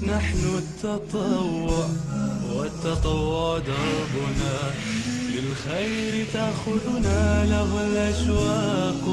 نحن التطوع والتطوع دربنا للخير تأخذنا له الأشواق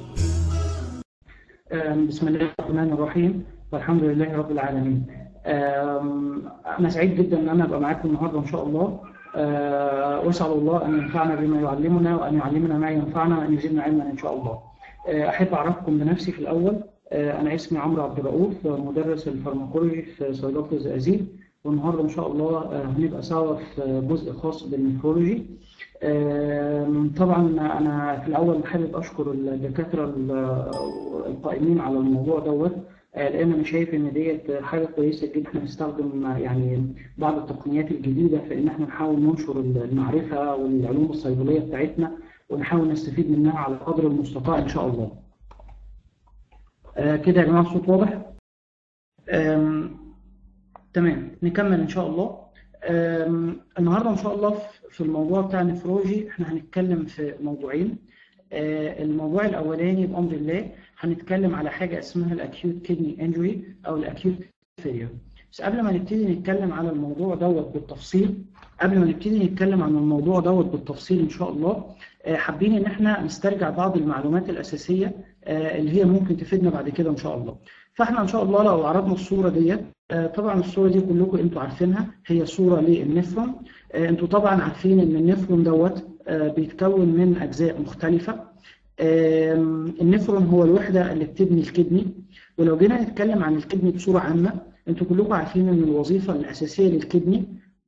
آم، بسم الله الرحمن الرحيم والحمد لله رب العالمين آم، أنا سعيد جدا أن أنا أبقى معاكم النهاردة إن شاء الله آه، وأسأل الله أن ينفعنا بما يعلمنا وأن يعلمنا ما ينفعنا وأن يزيدنا علما إن شاء الله آه، أحب أعرفكم بنفسي في الأول آه، أنا اسمي عمرو عبد الرؤوف مدرس الفارماكولوجي في صيدلة الزقازيق والنهارده إن شاء الله آه، هنبقى سوا في جزء خاص بالنفرولوجي آم، طبعا انا في الاول حابب اشكر الدكاتره ال- القائمين على الموضوع دوت آه، لان انا شايف ان ديت حاجه كويسه جدا احنا نستخدم آه، يعني بعض التقنيات الجديده في ان احنا نحاول ننشر المعرفه والعلوم الصيدليه بتاعتنا ونحاول نستفيد منها على قدر المستطاع ان شاء الله. آه، كده يا جماعه الصوت واضح؟ آم، تمام نكمل ان شاء الله. آم، النهارده ان شاء الله في- في الموضوع بتاع النفرولوجي احنا هنتكلم في موضوعين آه، الموضوع الاولاني بامر الله هنتكلم على حاجه اسمها الاكيوت كيدني انجري او الاكيوت فيلير بس قبل ما نبتدي نتكلم على الموضوع دوت بالتفصيل قبل ما نبتدي نتكلم عن الموضوع دوت بالتفصيل ان شاء الله آه، حابين ان احنا نسترجع بعض المعلومات الاساسيه آه، اللي هي ممكن تفيدنا بعد كده ان شاء الله فاحنا ان شاء الله لو عرضنا الصوره ديت آه، طبعا الصوره دي كلكم انتوا عارفينها هي صوره للنفرون آه، انتوا طبعا عارفين ان النفرون دوت آه، بيتكون من اجزاء مختلفه آم، النفرون هو الوحده اللي بتبني الكدني ولو جينا نتكلم عن الكدني بصوره عامه انتوا كلكم عارفين ان الوظيفه الاساسيه للكدني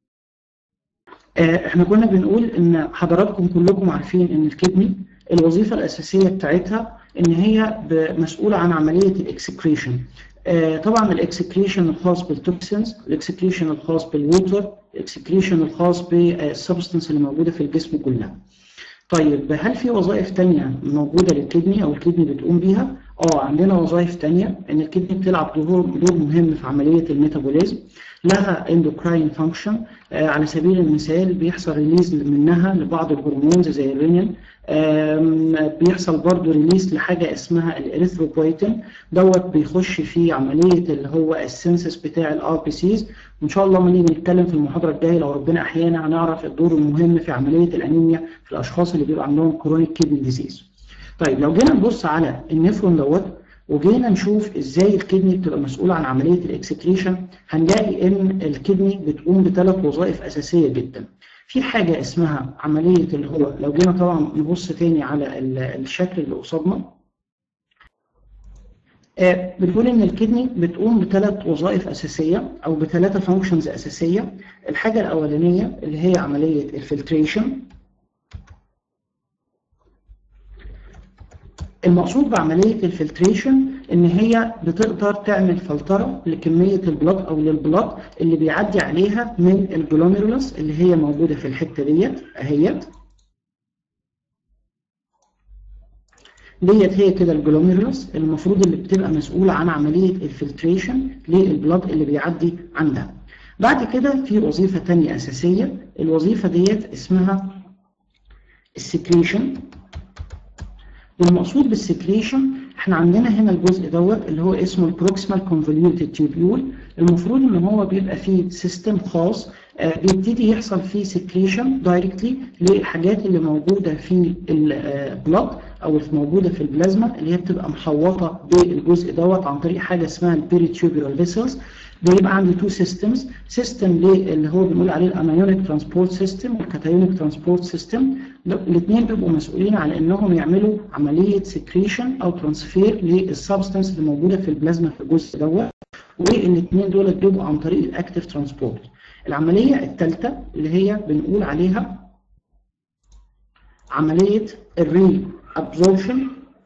آه، احنا كنا بنقول ان حضراتكم كلكم عارفين ان الكدني الوظيفه الاساسيه بتاعتها ان هي ب- مسؤوله عن عمليه الاكسكريشن آه، طبعا الاكسكريشن الخاص بالتوكسينز الاكسكريشن الخاص بالووتر الاكسكريشن الخاص بالسبستنس اللي موجوده في الجسم كلها طيب هل في وظائف تانية موجودة للكدني أو الكدني بتقوم بيها؟ اه عندنا وظائف تانية ان الكدني بتلعب دور دور مهم في عملية الميتابوليزم لها اندوكراين فانكشن على سبيل المثال بيحصل ريليز منها لبعض الهرمونز زي الرينين آم، بيحصل برضه ريليز لحاجة اسمها الاريثروبويتين دوت بيخش في عملية اللي هو السنسس بتاع الار بي سيز وان شاء الله لما نيجي نتكلم في المحاضرة الجاية لو ربنا احيانا هنعرف الدور المهم في عملية الانيميا في الاشخاص اللي بيبقى عندهم كرونيك كيدني ديزيز طيب لو جينا نبص على النفرون دوت وجينا نشوف ازاي الكدني بتبقى مسؤوله عن عمليه الاكسكريشن هنلاقي ان الكدني بتقوم بثلاث وظائف اساسيه جدا في حاجه اسمها عمليه اللي هو لو جينا طبعا نبص تاني على ال- الشكل اللي قصادنا آه، بتقول ان الكدني بتقوم بثلاث وظائف اساسيه او بثلاثه فانكشنز اساسيه الحاجه الاولانيه اللي هي عمليه الفلتريشن المقصود بعملية الفلتريشن إن هي بتقدر تعمل فلترة لكمية البلاد أو للبلاد اللي بيعدي عليها من الجلوميرولس اللي هي موجودة في الحتة ديت أهيت ديت هي كده الجلوميرولس المفروض اللي بتبقى مسؤولة عن عملية الفلتريشن للبلاد اللي بيعدي عندها بعد كده في وظيفة تانية أساسية الوظيفة ديت اسمها السكريشن والمقصود بالسكريشن احنا عندنا هنا الجزء دوت اللي هو اسمه البروكسيمال كونفوليوتد تيوبيول المفروض ان هو بيبقى فيه سيستم خاص آه، بيبتدي يحصل فيه سكريشن دايركتلي للحاجات اللي موجوده في البلاد او اللي موجوده في البلازما اللي هي بتبقى محوطه بالجزء دوت عن طريق حاجه اسمها البيريتيوبيرال فيسلز بيبقى عندي تو سيستمز سيستم اللي هو بنقول عليه الانايونيك ترانسبورت سيستم والكاتايونيك ترانسبورت سيستم الاثنين بيبقوا مسؤولين على انهم يعملوا عمليه سكريشن او ترانسفير للسبستنس اللي موجوده في البلازما في الجزء دوت والاثنين دول بيبقوا عن طريق الاكتيف ترانسبورت العمليه الثالثه اللي هي بنقول عليها عمليه الري ابزوربشن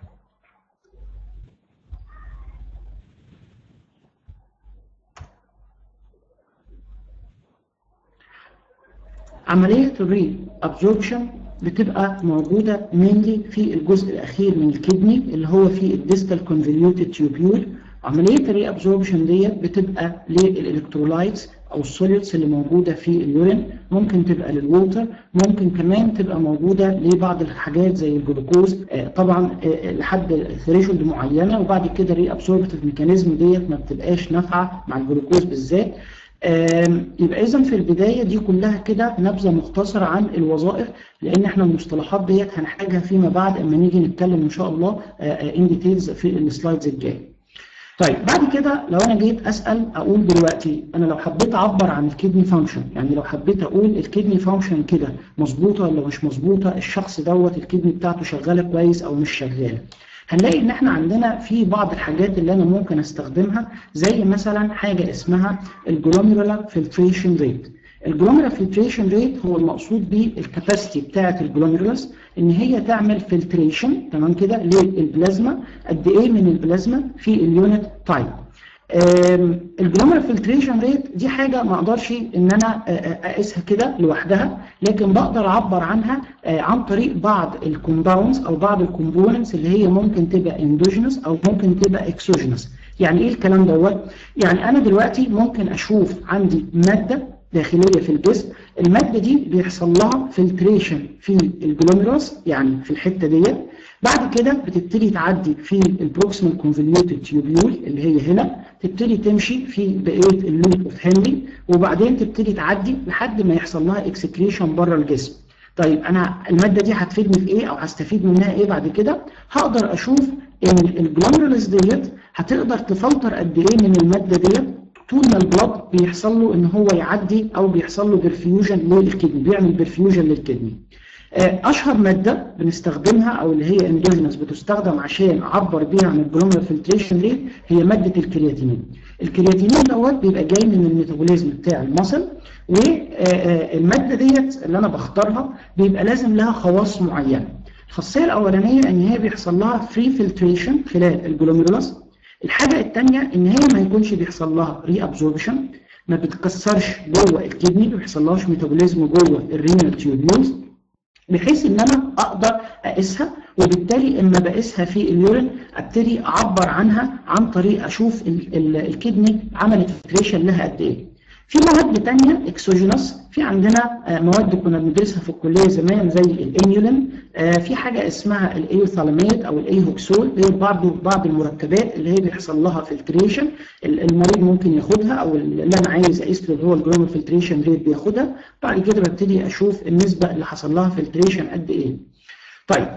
عملية الري ابزوربشن بتبقى موجودة mainly في الجزء الأخير من الكدني اللي هو في الديستال convoluted tubule عمليه الري ابزوربشن ديت بتبقى للالكترولايتس او السوليوتس اللي موجوده في اليورين ممكن تبقى للووتر ممكن كمان تبقى موجوده لبعض الحاجات زي الجلوكوز آه طبعا آه لحد ثريشولد معينه وبعد كده الري ابسوربتيف ميكانيزم ديت ما بتبقاش نافعه مع الجلوكوز بالذات يبقى اذا في البدايه دي كلها كده نبذه مختصره عن الوظائف لان احنا المصطلحات ديت هنحتاجها فيما بعد اما نيجي نتكلم ان شاء الله ان ديتيلز في السلايدز الجايه. طيب بعد كده لو انا جيت اسال اقول دلوقتي انا لو حبيت اعبر عن الكدني فانكشن يعني لو حبيت اقول الكدني فانكشن كده مظبوطه ولا مش مظبوطه الشخص دوت الكدني بتاعته شغاله كويس او مش شغاله. هنلاقي ان احنا عندنا في بعض الحاجات اللي انا ممكن استخدمها زي مثلا حاجه اسمها الجلوميرولار فلتريشن ريت الجلوميرولار فلتريشن ريت هو المقصود بيه الكاباسيتي بتاعه الجلوميرولس ان هي تعمل فلتريشن تمام كده للبلازما قد ايه من البلازما في اليونت تايم الجلوميرال فلتريشن ريت دي حاجه ما اقدرش ان انا اقيسها كده لوحدها لكن بقدر اعبر عنها عن طريق بعض الكومباوندز او بعض الكومبوننتس اللي هي ممكن تبقى اندوجينوس او ممكن تبقى اكسوجينوس يعني ايه الكلام دوت يعني انا دلوقتي ممكن اشوف عندي ماده داخليه في الجسم الماده دي بيحصل لها فلتريشن في الجلوميروس يعني في الحته ديت بعد كده بتبتدي تعدي في البروكسيمال كونفوليوتد تيوبيول اللي هي هنا تبتدي تمشي في بقيه اللوب اوف هنري وبعدين تبتدي تعدي لحد ما يحصل لها اكسكريشن بره الجسم طيب انا الماده دي هتفيدني في ايه او هستفيد منها ايه بعد كده هقدر اشوف ان الجلوميرولس ديت هتقدر تفلتر قد ايه من الماده ديت طول ما البلاد بيحصل له ان هو يعدي او بيحصل له برفيوجن للكدني بيعمل برفيوجن للكدني اشهر ماده بنستخدمها او اللي هي اندوجينس بتستخدم عشان اعبر بيها عن الجلوميرال فلتريشن ريت هي ماده الكرياتينين الكرياتينين دوت بيبقى جاي من الميتابوليزم بتاع المصل والماده ديت اللي انا بختارها بيبقى لازم لها خواص معينه الخاصيه الاولانيه ان هي بيحصل لها فري فلتريشن خلال الجلوميرولس الحاجه الثانيه ان هي ما يكونش بيحصل لها ري ابزوربشن ما بتكسرش جوه الكدني ما بيحصلهاش ميتابوليزم جوه الرينال تيوبيولز بحيث ان انا اقدر اقيسها وبالتالي اما بقيسها في اليورين ابتدي اعبر عنها عن طريق اشوف الكدني عملت فلتريشن لها قد ايه. في مواد ثانيه اكسوجينوس في عندنا مواد كنا بندرسها في الكليه زمان زي الانيولين في حاجه اسمها الايوثالاميت او الايهوكسول هي بعض بعض المركبات اللي هي بيحصل لها فلتريشن المريض ممكن ياخدها او اللي انا عايز اقيس له اللي هو الجلومال فلتريشن ريت بياخدها بعد كده ببتدي اشوف النسبه اللي حصل لها فلتريشن قد ايه. طيب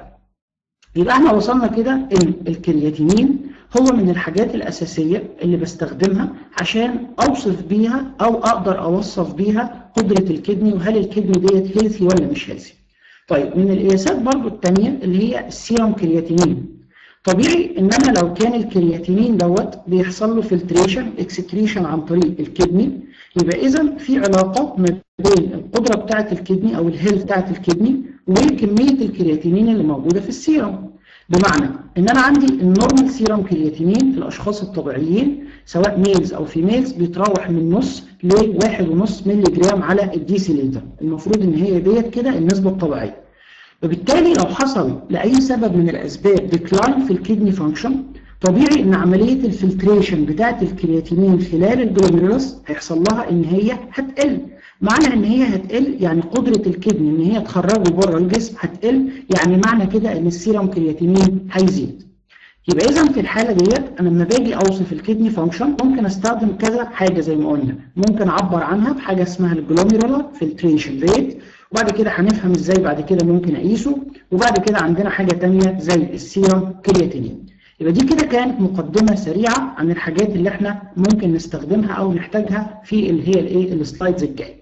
يبقى احنا وصلنا كده ان الكرياتينين هو من الحاجات الأساسية اللي بستخدمها عشان أوصف بيها أو أقدر أوصف بيها قدرة الكدني وهل الكدني ديت هيلثي ولا مش هيلثي. طيب من القياسات برضو الثانية اللي هي السيرم كرياتينين. طبيعي ان انا لو كان الكرياتينين دوت بيحصل له فلتريشن اكسكريشن عن طريق الكدني يبقى اذا في علاقه ما بين القدره بتاعه الكدني او الهيلث بتاعه الكدني وكميه الكرياتينين اللي موجوده في السيرم. بمعنى ان انا عندي النورمال سيرم كرياتينين في الاشخاص الطبيعيين سواء ميلز او فيميلز بيتراوح من نص ل 1.5 مللي جرام على الديسيليتر المفروض ان هي ديت كده النسبه الطبيعيه وبالتالي لو حصل لاي سبب من الاسباب ديكلاين في الكدني فانكشن طبيعي ان عمليه الفلتريشن بتاعه الكرياتينين خلال الجلوميرولس هيحصل لها ان هي هتقل معنى ان هي هتقل يعني قدرة الكدني ان هي تخرجه بره الجسم هتقل يعني معنى كده ان السيرم كرياتينين هيزيد يبقى اذا في الحاله ديت انا لما باجي اوصف الكدني فانكشن ممكن استخدم كذا حاجه زي ما قلنا ممكن اعبر عنها بحاجه اسمها الجلوميرولار فلتريشن ريت وبعد كده هنفهم ازاي بعد كده ممكن اقيسه وبعد كده عندنا حاجه ثانيه زي السيرم كرياتينين يبقى دي كده كانت مقدمه سريعه عن الحاجات اللي احنا ممكن نستخدمها او نحتاجها في اللي هي الايه السلايدز الجايه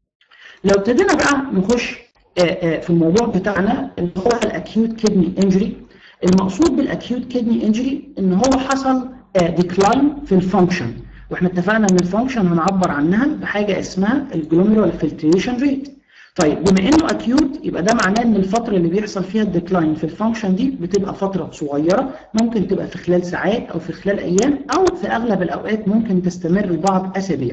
لو ابتدينا بقى نخش في الموضوع بتاعنا اللي هو الاكيوت كدني انجري المقصود بالاكيوت كدني انجري ان هو حصل ديكلاين في الفانكشن واحنا اتفقنا ان الفانكشن هنعبر عنها بحاجه اسمها الجلوميرال فلتريشن ريت طيب بما انه اكيوت يبقى ده معناه ان الفتره اللي بيحصل فيها الديكلاين في الفانكشن دي بتبقى فتره صغيره ممكن تبقى في خلال ساعات او في خلال ايام او في اغلب الاوقات ممكن تستمر بعض اسابيع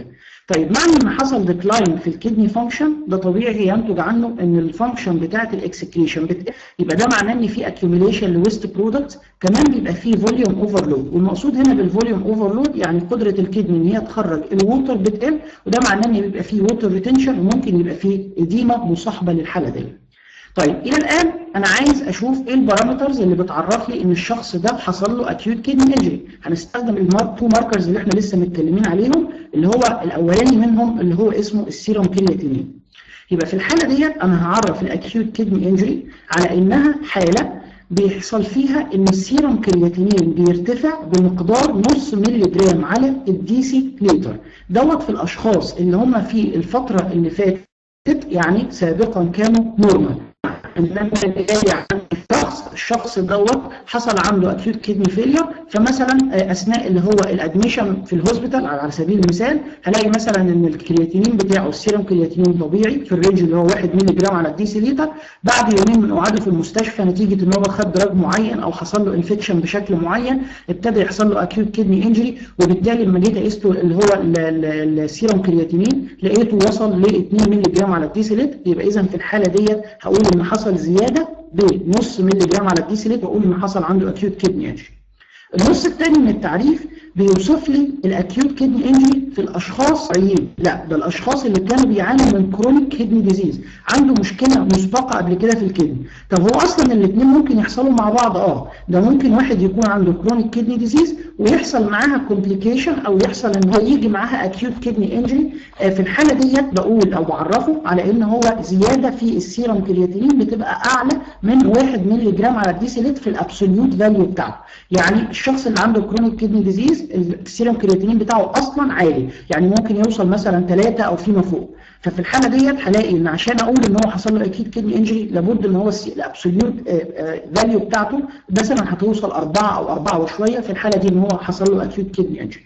طيب معنى ان حصل ديكلاين في الكدني فانكشن ده طبيعي ينتج عنه ان الفانكشن بتاعه الاكسكريشن بت... يبقى ده معناه ان في اكيوميليشن لويست برودكتس كمان بيبقى في فوليوم اوفرلود والمقصود هنا بالفوليوم اوفرلود يعني قدره الكدني ان هي تخرج الووتر بتقل وده معناه ان بيبقى في ووتر ريتنشن وممكن يبقى في اديمه مصاحبه للحاله دي طيب الى الان انا عايز اشوف ايه البارامترز اللي بتعرف لي ان الشخص ده حصل له اكيوت كيدني انجري هنستخدم التو ماركرز اللي احنا لسه متكلمين عليهم اللي هو الاولاني منهم اللي هو اسمه السيروم كرياتينين يبقى في الحاله ديت انا هعرف الاكيوت كيدني انجري على انها حاله بيحصل فيها ان السيروم كرياتينين بيرتفع بمقدار نص مللي جرام على الدي سي لتر دوت في الاشخاص اللي هم في الفتره اللي فاتت يعني سابقا كانوا نورمال انما اللي جاي عند الشخص الشخص دوت حصل عنده اكيوت كيدني فيلير فمثلا اثناء اللي هو الادميشن في الهوسبيتال على سبيل المثال هلاقي مثلا ان الكرياتينين بتاعه السيروم كرياتينين طبيعي في الرينج اللي هو 1 مللي جرام على الدي سي لتر بعد يومين من قعاده في المستشفى نتيجه ان هو خد دراج معين او حصل له انفكشن بشكل معين ابتدى يحصل له اكيوت كيدني انجري وبالتالي لما جيت قست اللي هو السيروم كرياتينين لقيته وصل ل 2 مللي جرام على الدي سي لتر يبقى اذا في الحاله ديت هقول ان حصل حصل زياده بنص مللي جرام على الدي سي واقول ان حصل عنده اكيوت كدني انجري. النص الثاني من التعريف بيوصف لي الاكيوت كدني انجري في الاشخاص عيين لا ده الاشخاص اللي كانوا بيعانوا من كرونيك كدني ديزيز عنده مشكله مسبقه قبل كده في الكدني طب هو اصلا الاثنين ممكن يحصلوا مع بعض اه ده ممكن واحد يكون عنده كرونيك كدني ديزيز ويحصل معاها كومبليكيشن او يحصل ان هو يجي معاها اكيوت كدني انجري في الحاله ديت بقول او بعرفه على ان هو زياده في السيرم كرياتينين بتبقى اعلى من 1 مللي جرام على الدي سي في الابسوليوت فاليو بتاعته يعني الشخص اللي عنده كرونيك كدني ديزيز السيرم كرياتينين بتاعه اصلا عالي يعني ممكن يوصل مثلا 3 او فيما فوق ففي الحاله ديت هلاقي ان عشان اقول ان هو حصل له اكيد كدني انجري لابد ان هو الابسوليوت فاليو بتاعته مثلا هتوصل 4 او 4 وشويه في الحاله دي ان هو حصل له اكيوت كدني انجري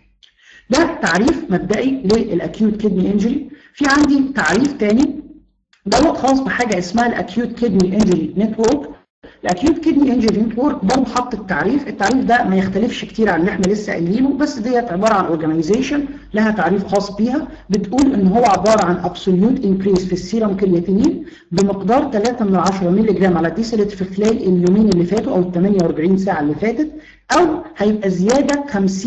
ده تعريف مبدئي للاكيوت كدني انجري في عندي تعريف ثاني دوت خاص بحاجه اسمها الاكيوت كدني انجري نتورك الاكيوت كدني انجري نتورك برضه حط التعريف التعريف ده ما يختلفش كتير عن اللي احنا لسه قايلينه بس ديت عباره عن اورجانيزيشن لها تعريف خاص بيها بتقول ان هو عباره عن ابسوليوت انكريس في السيرم كرياتينين بمقدار 3 من 10 مللي جرام على ديسيلت في خلال اليومين اللي فاتوا او ال 48 ساعه اللي فاتت او هيبقى زياده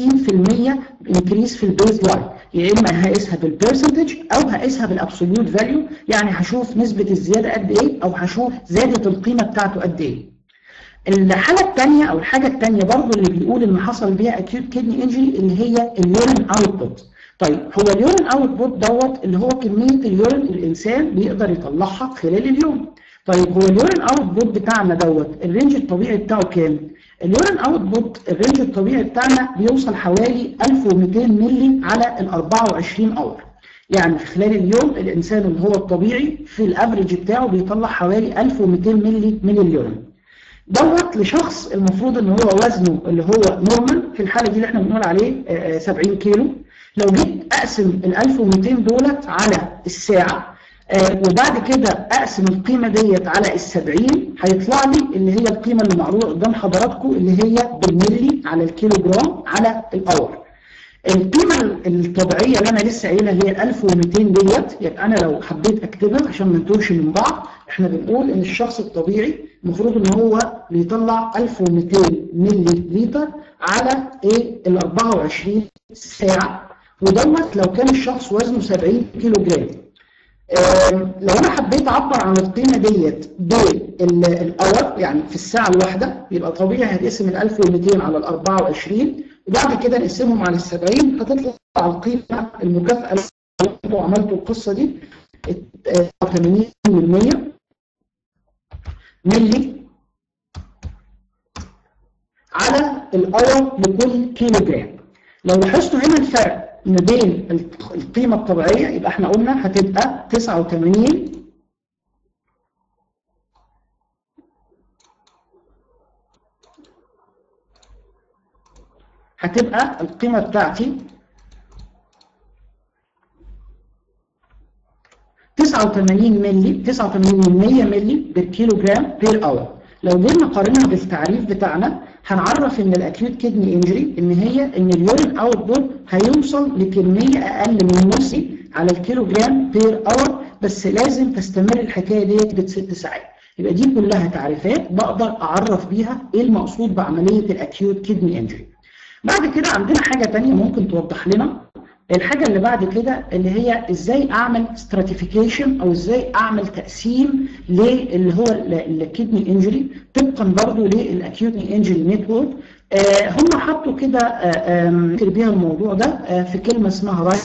50% انكريس في البيز لاين يا اما هقيسها بالبرسنتج او هقيسها بالابسوليوت فاليو يعني هشوف نسبه الزياده قد ايه او هشوف زادت القيمه بتاعته قد ايه الحالة الثانية أو الحاجة الثانية برضه اللي بيقول إن حصل بيها أكيوت كدني انجري اللي هي اليورين أوتبوت. طيب هو اليورين أوتبوت دوت اللي هو كمية اليورين الإنسان بيقدر يطلعها خلال اليوم. طيب هو اليورين أوتبوت بتاعنا دوت الرينج الطبيعي بتاعه كام؟ اليورين أوتبوت الرينج الطبيعي بتاعنا بيوصل حوالي 1200 مللي على ال 24 اور. يعني في خلال اليوم الإنسان اللي هو الطبيعي في الأفريج بتاعه بيطلع حوالي 1200 مللي من اليورين. دوت لشخص المفروض ان هو وزنه اللي هو نورمال في الحاله دي اللي احنا بنقول عليه 70 كيلو لو جيت اقسم ال 1200 دولت على الساعه وبعد كده اقسم القيمه ديت على ال 70 هيطلع لي اللي هي القيمه اللي معروضه قدام حضراتكم اللي هي بالملي على الكيلو جرام على الاور القيمه الطبيعيه اللي انا لسه قايلها اللي هي 1200 ديت يبقى انا لو حبيت اكتبها عشان ما نتوهش من بعض احنا بنقول ان الشخص الطبيعي المفروض ان هو بيطلع 1200 ملي لتر على ايه ال 24 ساعه ودوت لو كان الشخص وزنه 70 كيلو جرام لو انا حبيت اعبر عن القيمه ديت بالاور يعني في الساعه الواحده يبقى طبيعي هتقسم ال 1200 على ال 24 وبعد كده نقسمهم على ال 70 هتطلع القيمه المكافاه لو انتوا عملتوا القصه دي 80% ملي على الاور لكل كيلو جرام لو لاحظتوا هنا الفرق ما بين القيمه الطبيعيه يبقى احنا قلنا هتبقى 89 هتبقى القيمه بتاعتي 89 ملي 89 من 100 ملي بالكيلو جرام بير اور لو جينا قارنها بالتعريف بتاعنا هنعرف ان الاكيوت كدني انجري ان هي ان اليورين اوتبوت هيوصل لكميه اقل من نص على الكيلو جرام بير اور بس لازم تستمر الحكايه دي لمده ست ساعات يبقى دي كلها تعريفات بقدر اعرف بيها ايه المقصود بعمليه الاكيوت كيدني انجري بعد كده عندنا حاجه ثانيه ممكن توضح لنا الحاجه اللي بعد كده اللي هي ازاي اعمل ستراتيفيكيشن او ازاي اعمل تقسيم للي هو الكيدني انجري طبقا برضه للاكيوت انجري نتورك آه هم حطوا كده آه بيها الموضوع ده آه في كلمه اسمها رايف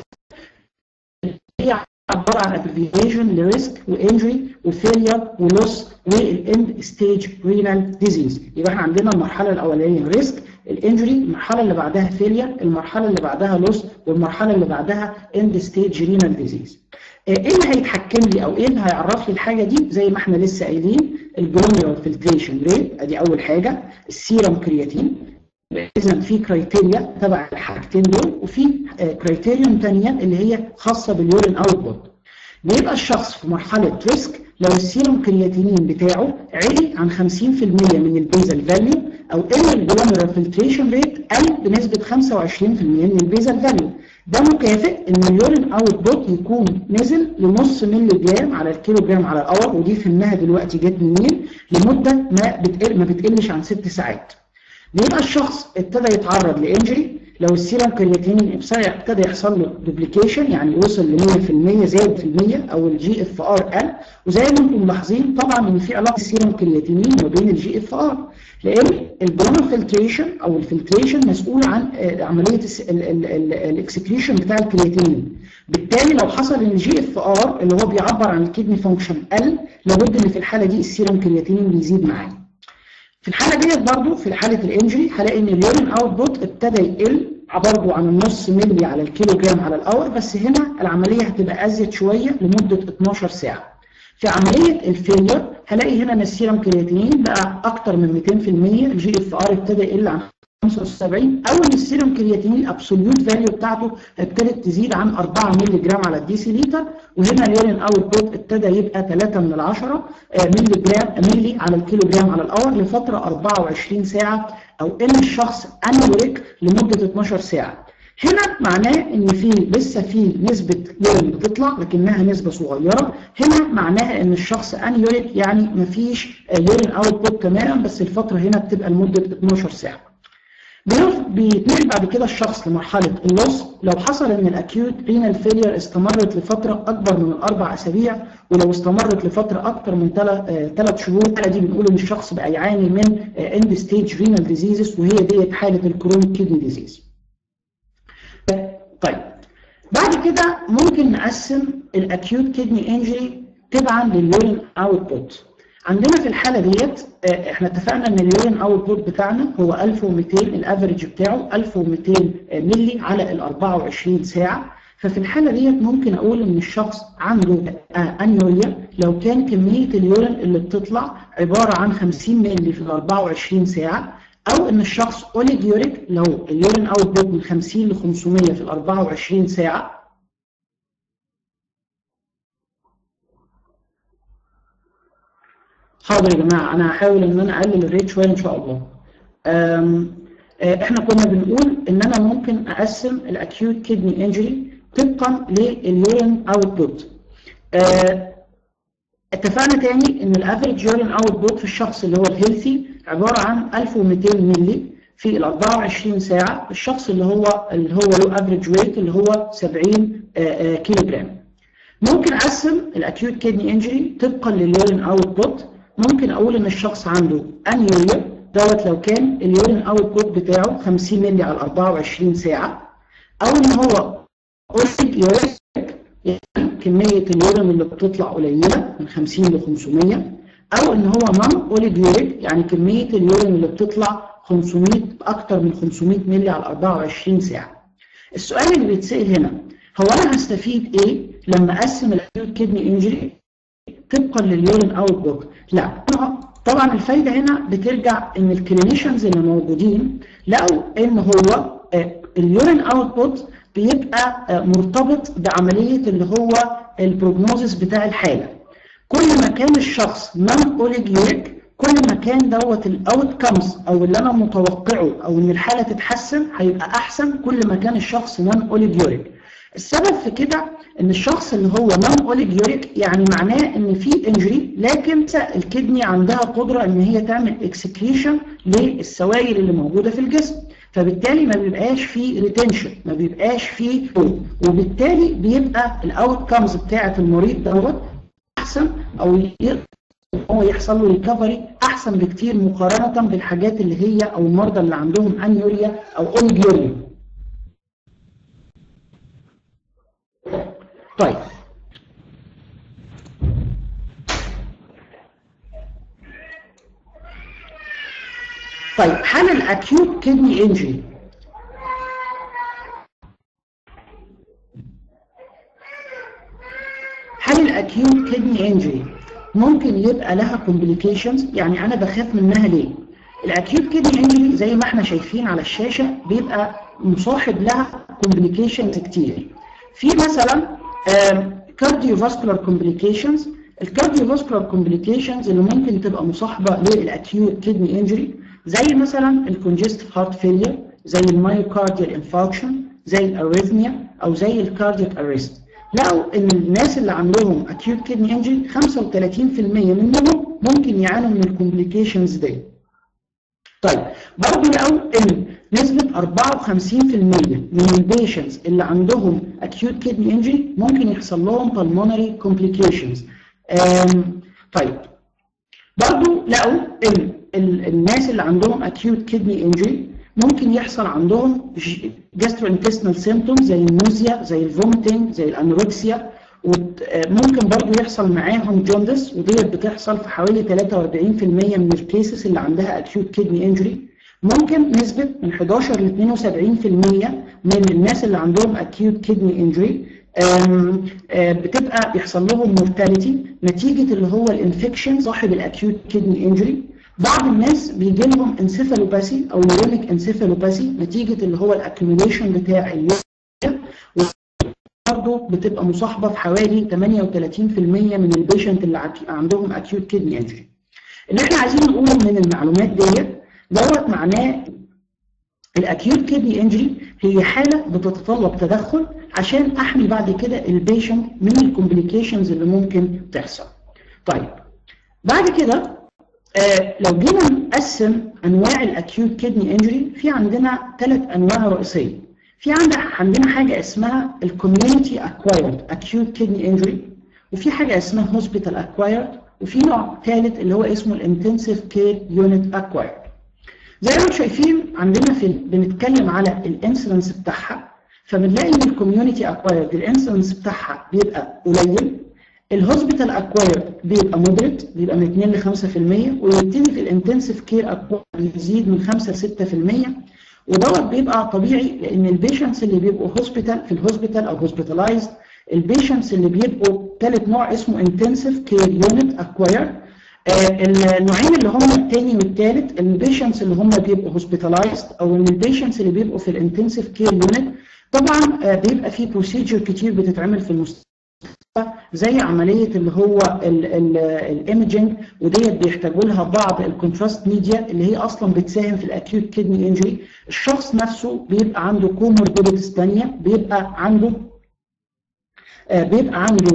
هي عباره عن ابريفيشن لريسك وانجري وفيلير ولوس والاند ستيج رينال ديزيز يبقى احنا عندنا المرحله الاولانيه ريسك الانجري المرحله اللي بعدها فيلير المرحله اللي بعدها لوس والمرحله اللي بعدها اند ستيج رينال ديزيز ايه اللي هيتحكم لي او ايه اللي هيعرف لي الحاجه دي زي ما احنا لسه قايلين الجلوميرال فلتريشن ريت ادي اول حاجه السيرم كرياتين اذا في كرايتيريا تبع الحاجتين دول وفي كرايتيريون ثانيه اللي هي خاصه باليورين اوتبوت بيبقى الشخص في مرحله ريسك لو السيرم كرياتينين بتاعه عالي عن 50% من البيزل فاليو او ان الجلوميرال فلتريشن ريت قل بنسبه 25% من البيزل فاليو ده مكافئ ان اليورين اوت بوت يكون نزل لنص مللي جرام على الكيلو جرام على الاور ودي فهمناها دلوقتي جت منين لمده ما بتقل ما بتقلش عن ست ساعات بيبقى الشخص ابتدى يتعرض لانجري لو السيرم كرياتينين ابتدى يحصل له دوبليكيشن يعني وصل ل 100% زاد في المية او الجي اف ار قل وزي ما انتم ملاحظين طبعا ان في علاقه السيرم كرياتينين ما بين الجي اف ار لان البرونو فلتريشن او الفلتريشن مسؤول عن عمليه الاكسكريشن بتاع الكرياتينين بالتالي لو حصل ان الجي اف ار اللي هو بيعبر عن الكدني فانكشن قل لابد ان في الحاله دي السيرم كرياتينين بيزيد معاه في الحاله ديت برضو في حاله الانجري هلاقي ان اليورين اوت بوت ابتدى يقل برضو عن النص ملي على الكيلو جرام على الاور بس هنا العمليه هتبقى ازيد شويه لمده 12 ساعه في عمليه الفيلير هلاقي هنا ان السيرم كرياتينين بقى اكتر من 200% الجي اف ار ابتدى يقل عن 75 او ان السيرم كرياتينين الابسوليوت فاليو بتاعته ابتدت تزيد عن 4 مللي جرام على الديسي لتر وهنا اليورين اوت بوت ابتدى يبقى 3 من 10 مللي جرام ملي على الكيلو جرام على الاور لفتره 24 ساعه او ان الشخص انوريك لمده 12 ساعه هنا معناه ان في لسه في نسبه يورين بتطلع لكنها نسبه صغيره هنا معناها ان الشخص انيوريك يعني مفيش يورين اوت بوت تماما بس الفتره هنا بتبقى لمده 12 ساعه بيتنقل بعد كده الشخص لمرحلة اللص لو حصل ان الاكيوت رينال فيلير استمرت لفترة اكبر من اربع اسابيع ولو استمرت لفترة اكتر من ثلاث شهور الحالة دي بنقول ان الشخص بقى يعاني من اند ستيج رينال ديزيزز وهي ديت حالة الكرونيك كيدني ديزيز طيب بعد كده ممكن نقسم الاكيوت كيدني انجري تبعا لليورين اوت بوت عندنا في الحالة ديت احنا اتفقنا ان اليورين اوت بوت بتاعنا هو 1200 الافريج بتاعه 1200 ملي على ال 24 ساعة ففي الحالة ديت ممكن اقول ان الشخص عنده انيوريا لو كان كمية اليورين اللي بتطلع عبارة عن 50 ملي في ال 24 ساعة او ان الشخص اوليجيوريك لو اليورين اوت بوت من 50 ل 500 في ال 24 ساعة حاضر يا جماعه انا هحاول ان انا اقلل الريت شويه ان شاء الله احنا كنا بنقول ان انا ممكن اقسم الاكيوت كيدني انجري طبقا لليورين اوت بوت اتفقنا تاني ان الافريج يورين اوت بوت في الشخص اللي هو الهيلثي عباره عن 1200 ملي في ال 24 ساعه الشخص اللي هو اللي هو له افريج ويت اللي هو 70 كيلو جرام ممكن اقسم الاكيوت كيدني انجري طبقا لليورين اوت بوت ممكن اقول ان الشخص عنده انيوريا دوت لو كان اليورين اوت بوت بتاعه 50 مللي على 24 ساعه او ان هو اوليجيوريك يعني كميه اليورين اللي بتطلع قليله من 50 ل 500 او ان هو نون اوليجيوريك يعني كميه اليورين اللي بتطلع 500 اكتر من 500 مللي على 24 ساعه السؤال اللي بيتسال هنا هو انا هستفيد ايه لما اقسم الاكيوت كيدني انجري طبقا لليورين اوت بوت لا طبعا الفايده هنا بترجع ان الكلينيشنز اللي موجودين لقوا ان هو اليورين اوت بوت بيبقى مرتبط بعمليه اللي هو البروجنوزس بتاع الحاله كل ما كان الشخص نون اوليجيوريك كل ما كان دوت الاوت كمز او اللي انا متوقعه او ان الحاله تتحسن هيبقى احسن كل ما كان الشخص نون اوليجيوريك السبب في كده ان الشخص اللي هو نون اوليجيوريك يعني معناه ان في انجري لكن الكدني عندها قدره ان هي تعمل اكسكريشن للسوائل اللي موجوده في الجسم فبالتالي ما بيبقاش فيه ريتنشن ما بيبقاش فيه وبالتالي بيبقى الاوت كامز بتاعه المريض دوت احسن او هو يحصل له ريكفري احسن بكتير مقارنه بالحاجات اللي هي او المرضى اللي عندهم انيوريا او اوليجيوريا طيب طيب حال الاكيوت كدني انجري حال الاكيوت كدني انجري ممكن يبقى لها كومبليكيشنز يعني انا بخاف منها ليه الاكيوت كدني انجري زي ما احنا شايفين على الشاشه بيبقى مصاحب لها كومبليكيشنز كتير في مثلا كارديوفاسكولار كومبليكيشنز الكارديوفاسكولار كومبليكيشنز اللي ممكن تبقى مصاحبه للاكيوت كدني انجري زي مثلا الكونجستيف هارت فيلير زي المايوكارديال انفاركشن زي الاريثميا او زي الكاردياك اريست لقوا ان الناس اللي عندهم اكيوت كدني انجري 35% منهم ممكن يعانوا من الكومبليكيشنز دي طيب برضه لقوا ان نسبة 54% من البيشنتس اللي عندهم acute kidney injury ممكن يحصل لهم pulmonary complications. طيب برضو لقوا ان الناس اللي عندهم acute kidney injury ممكن يحصل عندهم gastrointestinal symptoms زي النوزيا زي الفوميتنج زي الانوركسيا وممكن برضو يحصل معاهم جوندس وديت بتحصل في حوالي 43% من الكيسز اللي عندها acute kidney injury ممكن نسبة من 11 ل 72% من الناس اللي عندهم acute kidney injury بتبقى بيحصل لهم مورتاليتي نتيجة اللي هو الانفكشن صاحب الاكيوت كدني انجري بعض الناس بيجي لهم انسيفالوباسي او نيورونيك انسيفالوباسي نتيجة اللي هو الاكيوميليشن بتاع اليوريا برضه بتبقى مصاحبة في حوالي 38% من البيشنت اللي عندهم acute kidney injury. اللي احنا عايزين نقوله من المعلومات ديت دوت معناه الاكيوت كدني انجري هي حاله بتتطلب تدخل عشان احمي بعد كده البيشنت من الكومبليكيشنز اللي ممكن تحصل. طيب بعد كده آه لو جينا نقسم انواع الاكيوت كدني انجري في عندنا ثلاث انواع رئيسيه. في عندنا عندنا حاجه اسمها الكوميونتي اكوايرد اكيوت كدني انجري وفي حاجه اسمها هوسبيتال اكوايرد وفي نوع ثالث اللي هو اسمه الانتنسيف كير يونت اكوايرد. زي ما انتم شايفين عندنا في بنتكلم على الانسلنس بتاعها فبنلاقي ان الكوميونتي اكوايرد الانسلنس بتاعها بيبقى قليل الهوسبيتال اكوايرد بيبقى مودريت بيبقى من 2 ل 5% ويبتدي في الانتنسيف كير اكوايرد يزيد من 5 ل 6% ودوت بيبقى طبيعي لان البيشنتس اللي بيبقوا هوسبيتال في الهوسبيتال او هوسبيتالايزد البيشنتس اللي بيبقوا ثالث نوع اسمه انتنسيف كير يونت اكوايرد النوعين اللي هم الثاني والثالث البيشنتس اللي هم بيبقوا هوسبيتالايزد او ان البيشنتس اللي بيبقوا في الانتنسيف كير يونت طبعا بيبقى في بروسيجر كتير بتتعمل في المستشفى زي عمليه اللي هو الايمجنج وديت بيحتاجوا لها بعض الكونتراست ميديا اللي هي اصلا بتساهم في الاكيوت كدني انجري الشخص نفسه بيبقى عنده كوموربيديتيز ثانيه بيبقى عنده بيبقى عنده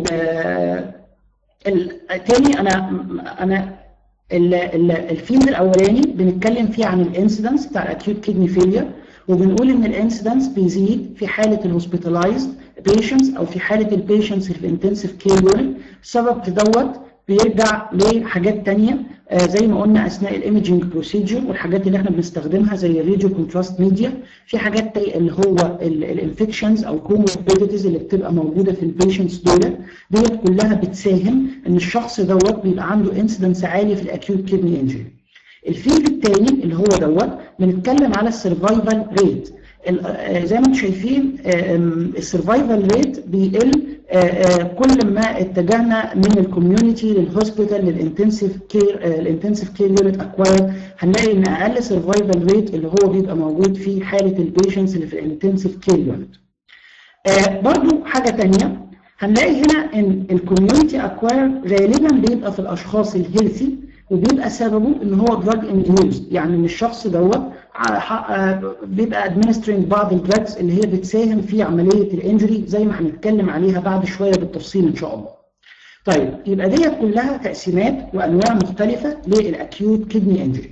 الثاني انا انا الفيلد الاولاني بنتكلم فيه عن الانسيدنس بتاع الاكيوت كدني فيلير وبنقول ان الانسيدنس بيزيد في حاله الهوسبيتالايزد بيشنتس او في حاله البيشنتس في الانتنسيف كير يونت السبب في دوت بيرجع لحاجات ثانيه آه زي ما قلنا اثناء الايمجنج بروسيجر والحاجات اللي احنا بنستخدمها زي الراديو كونتراست ميديا في حاجات اللي هو الانفكشنز او كوموربيديتيز اللي بتبقى موجوده في البيشنتس دول ديت كلها بتساهم ان الشخص دوت بيبقى عنده انسيدنس عالي في الاكيوت كدني انجري الفيلد الثاني اللي هو دوت بنتكلم على السرفايفل ريت زي ما انتم شايفين السرفايفل ريت بيقل كل ما اتجهنا من الكوميونتي للهوسبيتال للانتنسيف كير الانتنسيف كير يونت اكواير هنلاقي ان اقل سرفايفل ريت اللي هو بيبقى موجود في حاله البيشنتس اللي في الانتنسيف كير يونت. برضو حاجه ثانيه هنلاقي هنا ان الكوميونتي اكواير غالبا بيبقى في الاشخاص الهيلثي وبيبقى سببه ان هو دراج انديوز يعني ان الشخص دوت بيبقى ادمنسترينج بعض الدراجز اللي هي بتساهم في عمليه الانجري زي ما هنتكلم عليها بعد شويه بالتفصيل ان شاء الله. طيب يبقى ديت كلها تقسيمات وانواع مختلفه للاكيوت كدني انجري.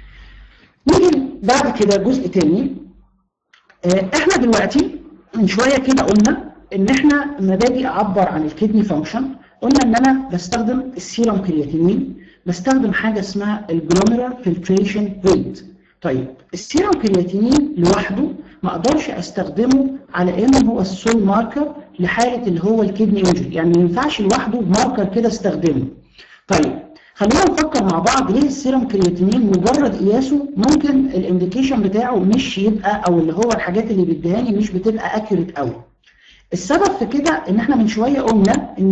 نيجي بعد كده جزء تاني احنا دلوقتي من شويه كده قلنا ان احنا لما باجي اعبر عن الكدني فانكشن قلنا ان انا بستخدم السيرم كرياتينين بستخدم حاجه اسمها الجلوميرال فلتريشن ريت طيب السيرم كرياتينين لوحده ما اقدرش استخدمه على انه هو السول ماركر لحاله اللي هو الكدني انجري يعني ما ينفعش لوحده ماركر كده استخدمه طيب خلينا نفكر مع بعض ليه السيرم كرياتينين مجرد قياسه ممكن الانديكيشن بتاعه مش يبقى او اللي هو الحاجات اللي بيديهاني مش بتبقى اكيوريت قوي السبب في كده ان احنا من شويه قلنا ان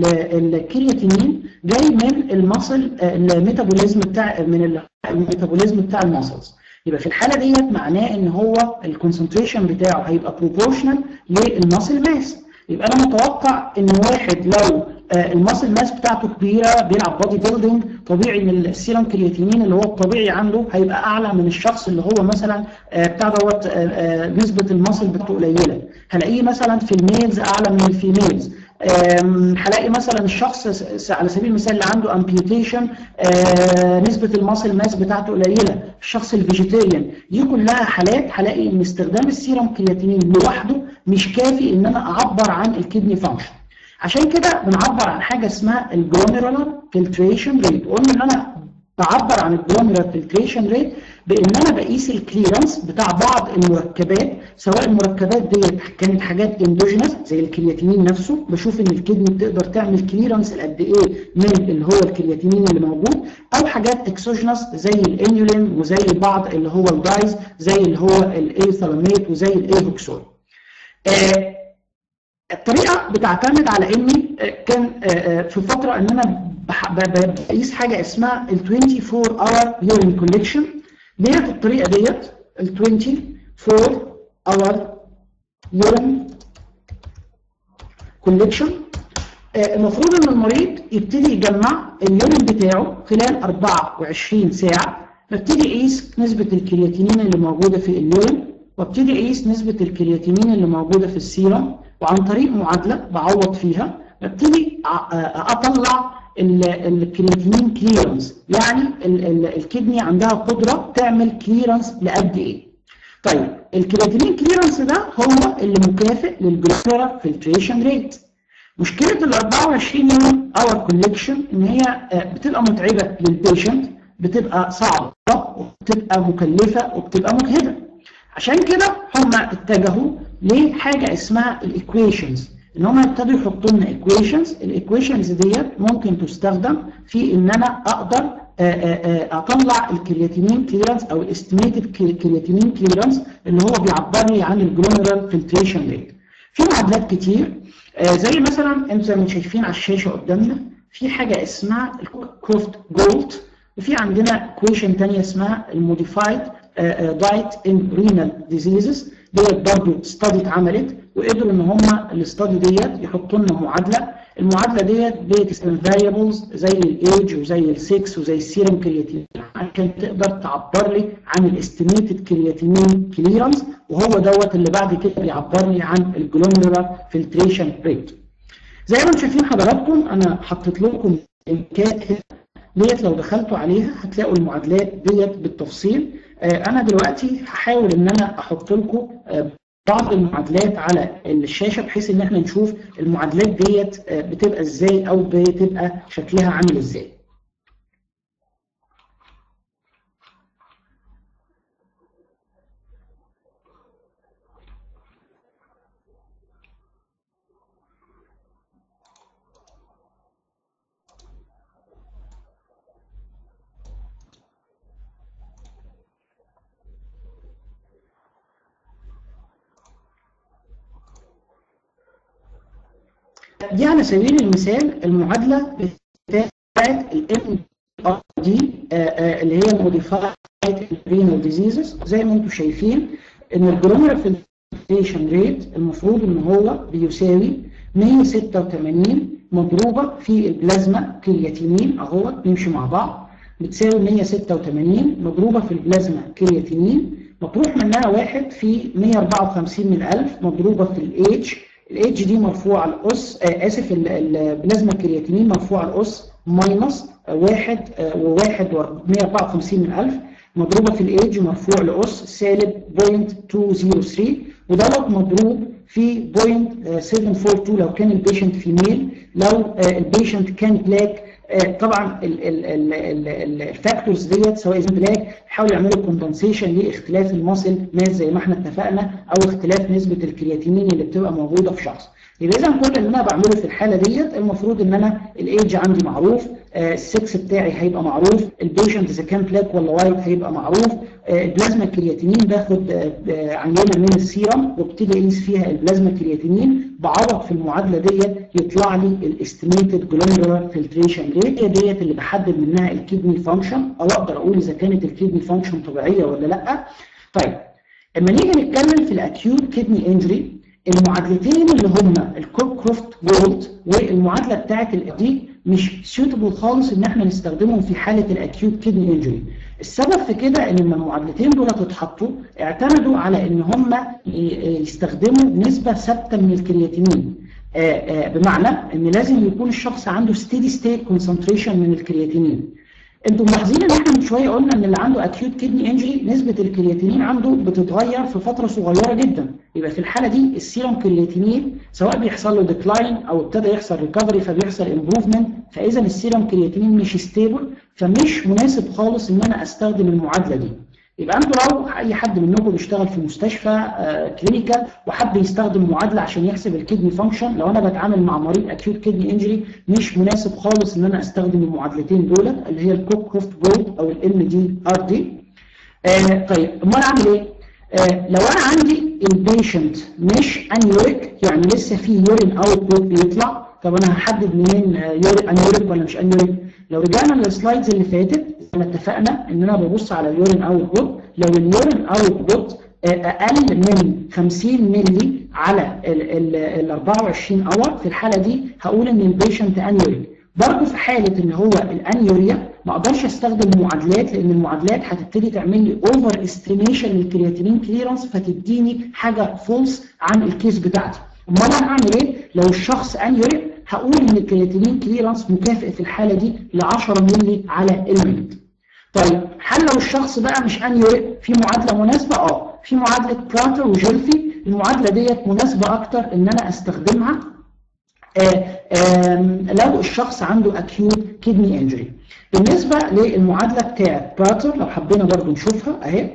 الكرياتينين جاي من المصل الميتابوليزم بتاع من الميتابوليزم بتاع الماسلز يبقى في الحاله ديت معناه ان هو الكونسنتريشن بتاعه هيبقى بروبورشنال للماسل ماس يبقى انا متوقع ان واحد لو الماسل ماس بتاعته كبيره بيلعب بادي بيلدينج طبيعي ان السيرم كرياتينين اللي هو الطبيعي عنده هيبقى اعلى من الشخص اللي هو مثلا بتاع دوت نسبه الماسل بتاعته قليله هلاقيه مثلا في الميلز اعلى من الفيميلز هلاقي مثلا الشخص على سبيل المثال اللي عنده امبيوتيشن نسبه الماسل ماس بتاعته قليله الشخص الفيجيتيريان دي كلها حالات هلاقي ان استخدام السيرم كرياتينين لوحده مش كافي ان انا اعبر عن الكدني فانكشن عشان كده بنعبر عن حاجه اسمها الجلوميرولار فلتريشن ريت قلنا ان انا بعبر عن الجلوميرال فلتريشن ريت بان انا بقيس الكليرنس بتاع بعض المركبات سواء المركبات ديت كانت حاجات اندوجينس زي الكرياتينين نفسه بشوف ان الكدني بتقدر تعمل كليرنس قد ايه من اللي هو الكرياتينين اللي موجود او حاجات اكسوجينس زي الانيولين وزي بعض اللي هو الدايز زي اللي هو الايثالاميت وزي الايهوكسول آه الطريقه بتعتمد على اني كان في فتره ان انا بقيس حاجه اسمها ال 24 اور يورين كوليكشن ديت الطريقه ديت ال 24 اور يورين كوليكشن المفروض ان المريض يبتدي يجمع اليورين بتاعه خلال 24 ساعه ببتدي اقيس نسبه الكرياتينين اللي موجوده في اليورين وابتدي اقيس نسبه الكرياتينين اللي موجوده في السيرم وعن طريق معادله بعوض فيها ببتدي اطلع الكرياتينين كليرنس يعني ال ال الكدني عندها قدره تعمل كليرنس لقد ايه طيب الكرياتينين كليرنس ده هو اللي مكافئ للجلوكولا فلتريشن ريت مشكله ال 24 يوم اور كوليكشن ان هي بتبقى متعبه للبيشنت بتبقى صعبه وبتبقى مكلفه وبتبقى مجهده عشان كده هم اتجهوا لحاجه اسمها الايكويشنز ان هم ابتدوا يحطوا لنا ايكويشنز الايكويشنز ديت ممكن تستخدم في ان انا اقدر اطلع الكرياتينين كليرنس او الاستيميتد كرياتينين كليرنس اللي هو بيعبر لي عن الجلوميرال فلتريشن ريت في معادلات كتير زي مثلا انتم زي ما شايفين على الشاشه قدامنا في حاجه اسمها الكروفت جولد وفي عندنا ايكويشن ثانيه اسمها الموديفايد دايت ان رينال ديزيزز ديت برضه ستادي اتعملت وقدروا ان هم الاستادي ديت يحطوا لنا معادله المعادله ديت بتستخدم فاريبلز زي الايج وزي السكس وزي السيرم كرياتين عشان تقدر تعبر لي عن الاستيميتد كرياتينين كليرنس وهو دوت اللي بعد كده بيعبر لي عن الجلوميرولار فلتريشن ريت زي ما انتم شايفين حضراتكم انا حطيت لكم لينكات ديت لو دخلتوا عليها هتلاقوا المعادلات ديت بالتفصيل انا دلوقتي هحاول ان انا احط لكم بعض المعادلات على الشاشه بحيث ان احنا نشوف المعادلات ديت بتبقى ازاي او بتبقى شكلها عامل ازاي دي على سبيل المثال المعادله بتاعت الام ار دي اللي هي موديفايد رينال ديزيزز زي ما انتم شايفين ان الجلوميرال فلتريشن ريت المفروض ان هو بيساوي 186 مضروبه في البلازما كرياتينين اهو بيمشي مع بعض بتساوي 186 مضروبه في البلازما كرياتينين مطروح منها واحد في 154 من 1000 مضروبه في الاتش الاتش دي مرفوع على الاس آه اسف البلازما الكرياتينين مرفوع على الاس ماينس واحد آه وواحد 154 من 1000 مضروبه في الايدج مرفوع لاس سالب 0.203 ودوت مضروب في 0.742 لو كان البيشنت فيميل لو البيشنت كان بلاك طبعا الفاكتورز ديت سواء اذا بلاك حاولوا يعملوا كومبنسيشن لاختلاف الماسل ماس زي ما احنا اتفقنا او اختلاف نسبه الكرياتينين اللي بتبقى موجوده في شخص يبقى اذا كل اللي انا بعمله في الحاله ديت المفروض ان انا الايدج عندي معروف السكس بتاعي هيبقى معروف البيشنت اذا كان بلاك ولا وايت هيبقى معروف البلازما الكرياتينين باخد عينه من السيرم وابتدي اقيس فيها البلازما الكرياتينين بعوض في المعادله ديت يطلع لي الاستيميتد جلوميرولار فلتريشن ريت هي ديت اللي بحدد منها الكدني فانكشن او اقدر اقول اذا كانت الكدني فانكشن طبيعيه ولا لا طيب اما نيجي نتكلم في الاكيوت كدني انجري المعادلتين اللي هما الكوكروفت جولد والمعادله بتاعت دي مش سيوتبل خالص ان احنا نستخدمهم في حاله الاكيوت كدني انجري السبب في كده ان لما المعادلتين دول اتحطوا اعتمدوا على ان هم يستخدموا نسبه ثابته من الكرياتينين آآ آآ بمعنى ان لازم يكون الشخص عنده ستيدي ستيت كونسنتريشن من الكرياتينين انتم ملاحظين ان احنا من شويه قلنا ان اللي عنده اكيوت كدني انجري نسبه الكرياتينين عنده بتتغير في فتره صغيره جدا يبقى في الحاله دي السيروم كرياتينين سواء بيحصل له ديكلاين او ابتدى يحصل ريكفري فبيحصل امبروفمنت فاذا السيروم كرياتينين مش ستيبل فمش مناسب خالص ان انا استخدم المعادله دي يبقى انتوا لو اي حد منكم بيشتغل في مستشفى آه كلينيكال وحب يستخدم معادله عشان يحسب الكدني فانكشن لو انا بتعامل مع مريض اكيوت كدني انجري مش مناسب خالص ان انا استخدم المعادلتين دولت اللي هي الكوك كروفت جولد او الام دي ار دي آه طيب امال اعمل ايه؟ آه لو انا عندي البيشنت مش انيوريك يعني لسه في يورين اوت بيطلع طب انا هحدد منين انيوريك ولا مش انيوريك لو رجعنا للسلايدز اللي فاتت احنا اتفقنا ان انا ببص على اليورين اوت بوت لو اليورين اوت بوت اقل من 50 مللي على ال 24 اور في الحاله دي هقول ان البيشنت انيوريك برضه في حاله ان هو الانيوريا ما اقدرش استخدم معادلات لان المعادلات هتبتدي تعمل لي اوفر استيميشن للكرياتينين كليرنس فتديني حاجه فولس عن الكيس بتاعتي امال انا اعمل ايه لو الشخص انيوريك هقول ان الكرياتينين كليرنس مكافئ في الحاله دي ل 10 مللي على المينت طيب هل لو الشخص بقى مش انيوريك في معادله مناسبه اه في معادله براتر وجيلفي المعادله ديت مناسبه اكتر ان انا استخدمها آآ آآ لو الشخص عنده اكيوت كدني انجري بالنسبه للمعادله بتاعت براتر لو حبينا برضو نشوفها اهي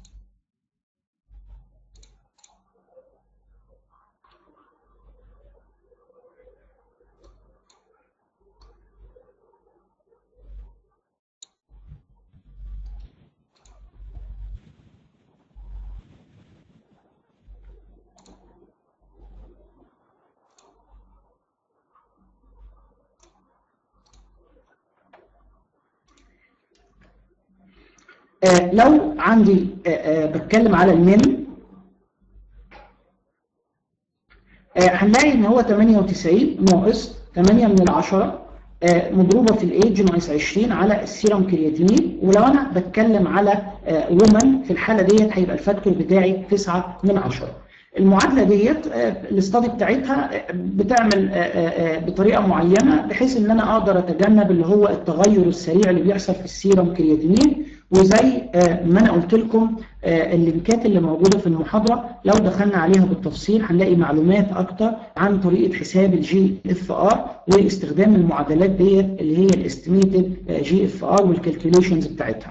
آه لو عندي آه آه بتكلم على المن هنلاقي ان هو 98 ناقص 8 من العشرة مضروبة في الايدج ناقص 20 على السيرم كرياتينين ولو انا بتكلم على وومن في الحالة ديت هيبقى الفاكتور بتاعي 9 من 10 المعادله ديت الاستادي بتاعتها بتعمل بطريقه معينه بحيث ان انا اقدر اتجنب اللي هو التغير السريع اللي بيحصل في السيرم كرياتينين وزي ما انا قلت لكم اللينكات اللي موجوده في المحاضره لو دخلنا عليها بالتفصيل هنلاقي معلومات اكتر عن طريقه حساب الجي اف ار واستخدام المعادلات ديت اللي هي الاستيميتد جي اف ار والكالكوليشنز بتاعتها.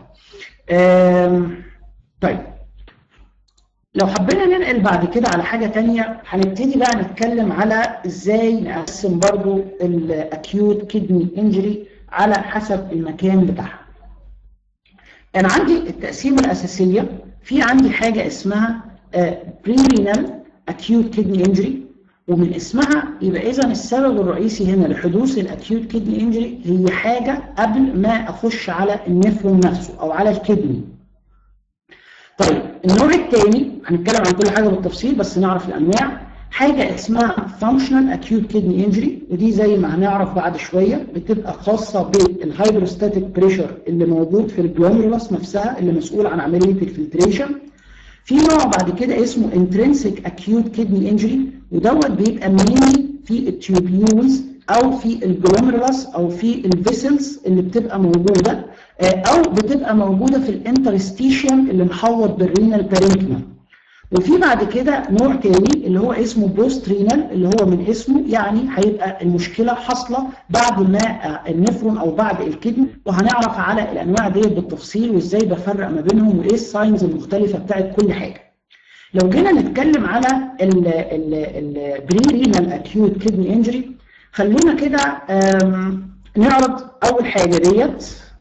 طيب لو حبينا ننقل بعد كده على حاجة تانية هنبتدي بقى نتكلم على ازاي نقسم برضو الاكيوت كدني انجري على حسب المكان بتاعها انا عندي التقسيمة الاساسية في عندي حاجة اسمها بريرينال اكيوت كدني انجري ومن اسمها يبقى اذا السبب الرئيسي هنا لحدوث الاكيوت كدني انجري هي حاجة قبل ما اخش على النفرون نفسه او على الكدني طيب النوع الثاني هنتكلم عن كل حاجه بالتفصيل بس نعرف الانواع حاجه اسمها فانكشنال اكيوت كدني انجري ودي زي ما هنعرف بعد شويه بتبقى خاصه بالهيدروستاتيك بريشر اللي موجود في الجلوميرولس نفسها اللي مسؤول عن عمليه الفلتريشن في نوع بعد كده اسمه intrinsic acute kidney injury ودوت بيبقى mainly في التيوبيولز او في الجلوميرولس او في الفيسلز اللي بتبقى موجوده او بتبقى موجوده في الانترستيشن اللي محوط بالرينال بارينكما وفي بعد كده نوع تاني اللي هو اسمه بوست رينال اللي هو من اسمه يعني هيبقى المشكله حاصله بعد ما النفرون او بعد الكدني وهنعرف على الانواع ديت بالتفصيل وازاي بفرق ما بينهم وايه الساينز المختلفه بتاعت كل حاجه. لو جينا نتكلم على البري رينال اكيوت كدني انجري خلونا كده نعرض اول حاجه ديت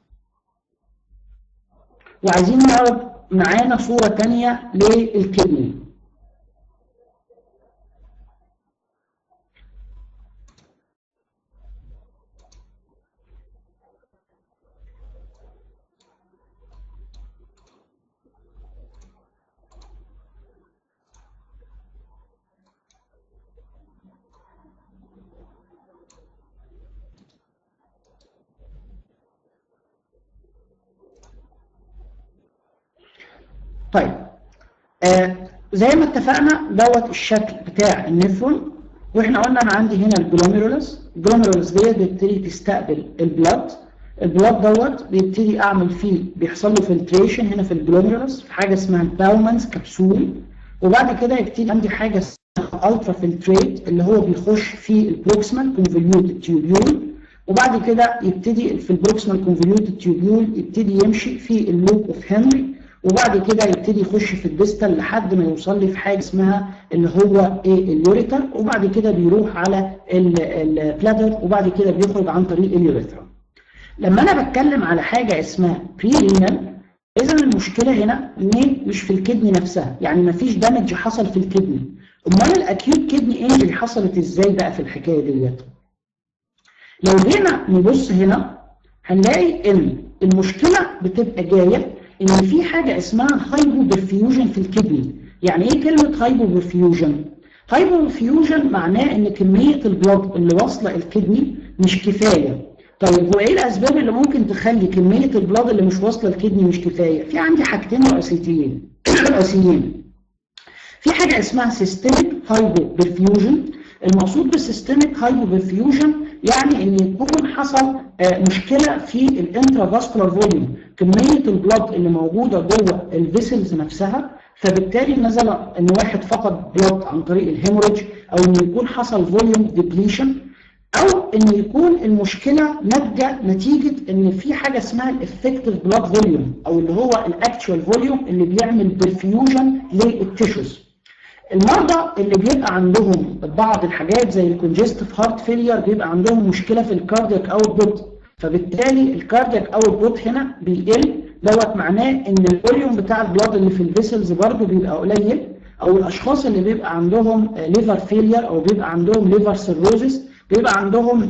وعايزين نعرض معانا صورة تانية للكدني طيب آه زي ما اتفقنا دوت الشكل بتاع النفرون واحنا قلنا انا عندي هنا الجلوميرولس الجلوميرولس ديت بتبتدي تستقبل البلاد البلاد دوت بيبتدي اعمل فيه بيحصل له فلتريشن هنا في الجلوميرولس في حاجه اسمها الباومانز كبسول وبعد كده يبتدي عندي حاجه اسمها الترا فلتريت اللي هو بيخش في البروكسيمال كونفوليوتد تيوبيول وبعد كده يبتدي في البروكسيمال كونفوليوتد تيوبيول يبتدي يمشي في اللوب اوف هنري وبعد كده يبتدي يخش في الديستال لحد ما يوصل لي في حاجه اسمها اللي هو ايه اليوريتر وبعد كده بيروح على البلادر وبعد كده بيخرج عن طريق اليوريثرا. لما انا بتكلم على حاجه اسمها بريرينال اذا المشكله هنا ان مش في الكدني نفسها يعني ما فيش دامج حصل في الكدني امال الاكيوت كدني انجري حصلت ازاي بقى في الحكايه ديت لو جينا نبص هنا هنلاقي ان المشكله بتبقى جايه ان في حاجه اسمها هايبو برفيوجن في الكدني يعني ايه كلمه هايبو برفيوجن هايبو برفيوجن معناه ان كميه البلاد اللي واصله الكدني مش كفايه طيب هو ايه الاسباب اللي ممكن تخلي كميه البلاد اللي مش واصله الكدني مش كفايه في عندي حاجتين رئيسيتين رئيسيين في حاجه اسمها سيستميك هايبو برفيوجن المقصود بالسيستميك هايبو برفيوجن يعني ان يكون حصل مشكله في الانترافاسكولار فوليوم كميه البلاد اللي موجوده جوه الفيسلز نفسها فبالتالي نزل ان واحد فقد بلاد عن طريق الهيموريج او ان يكون حصل فوليوم ديبليشن او ان يكون المشكله ناتجه نتيجه ان في حاجه اسمها الافكتيف بلاد فوليوم او اللي هو الاكتشوال فوليوم اللي بيعمل برفيوجن للتيشوز المرضى اللي بيبقى عندهم بعض الحاجات زي الكونجستيف هارت فيلير بيبقى عندهم مشكله في الكاردياك اوتبوت فبالتالي الكاردياك اوتبوت هنا بيقل دوت معناه ان الفوليوم بتاع البلاد اللي في الفيسلز برضه بيبقى قليل او الاشخاص اللي بيبقى عندهم ليفر فيلير او بيبقى عندهم ليفر سيروزس بيبقى عندهم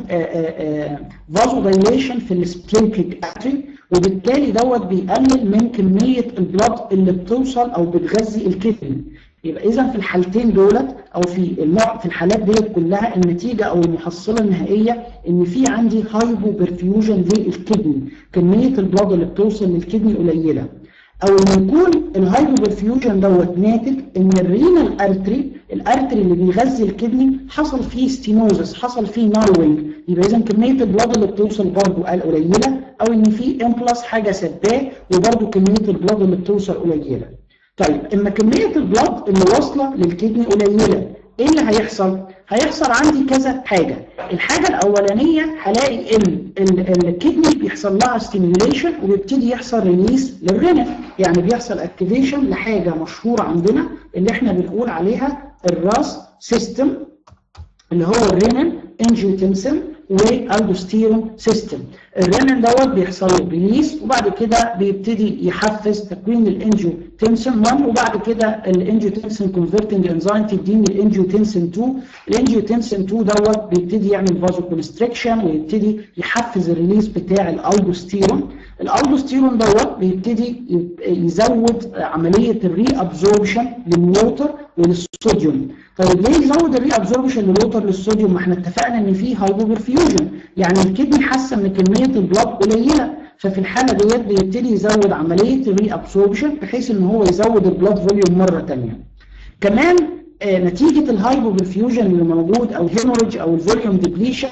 فازو دايليشن في السبلينكيك اتري وبالتالي دوت بيقلل من كميه البلاد اللي بتوصل او بتغذي الكدني يبقى اذا في الحالتين دولت او في النوع في الحالات ديت كلها النتيجه او المحصله النهائيه ان في عندي هايبو برفيوجن للكدني كميه البلاد اللي بتوصل للكدني قليله او ان يكون الهايبو برفيوجن دوت ناتج ان الرينال ارتري الارتري اللي بيغذي الكدني حصل فيه ستينوزس حصل فيه ناروينج يبقى اذا كميه البلاد اللي بتوصل برضه قليله او ان في امبلاس حاجه سداه وبرضه كميه البلاد اللي بتوصل قليله طيب اما كميه البلاد اللي واصله للكدني قليله ايه اللي هيحصل هيحصل عندي كذا حاجه الحاجه الاولانيه هلاقي ان الكدني بيحصل لها ستيميوليشن وبيبتدي يحصل ريليس للرينين يعني بيحصل اكتيفيشن لحاجه مشهوره عندنا اللي احنا بنقول عليها الراس سيستم اللي هو الرينين انجيوتنسن والالدوستيرون سيستم الرينين دوت بيحصل له ريليس وبعد كده بيبتدي يحفز تكوين الانجيوتنسن 1 وبعد كده الانجيوتنسن كونفرتنج انزيم تديني الانجيوتنسن 2 الانجيوتنسن 2 دوت بيبتدي يعمل فازو كونستريكشن ويبتدي يحفز الريليس بتاع الالدوستيرون الالدوستيرون دوت بيبتدي يزود عمليه الري ابزوربشن للووتر وللصوديوم طيب ليه يزود الري ابزوربشن للووتر للصوديوم ما احنا اتفقنا ان في هايبوبرفيوجن يعني الكدني حاسه ان كميه البلاد قليله ففي الحاله ديت بيبتدي يزود عمليه الري ابسوربشن بحيث ان هو يزود البلاد فوليوم مره ثانيه. كمان آه نتيجه الهايبوبرفيوجن اللي موجود او الهيموريج او الفوليوم ديبليشن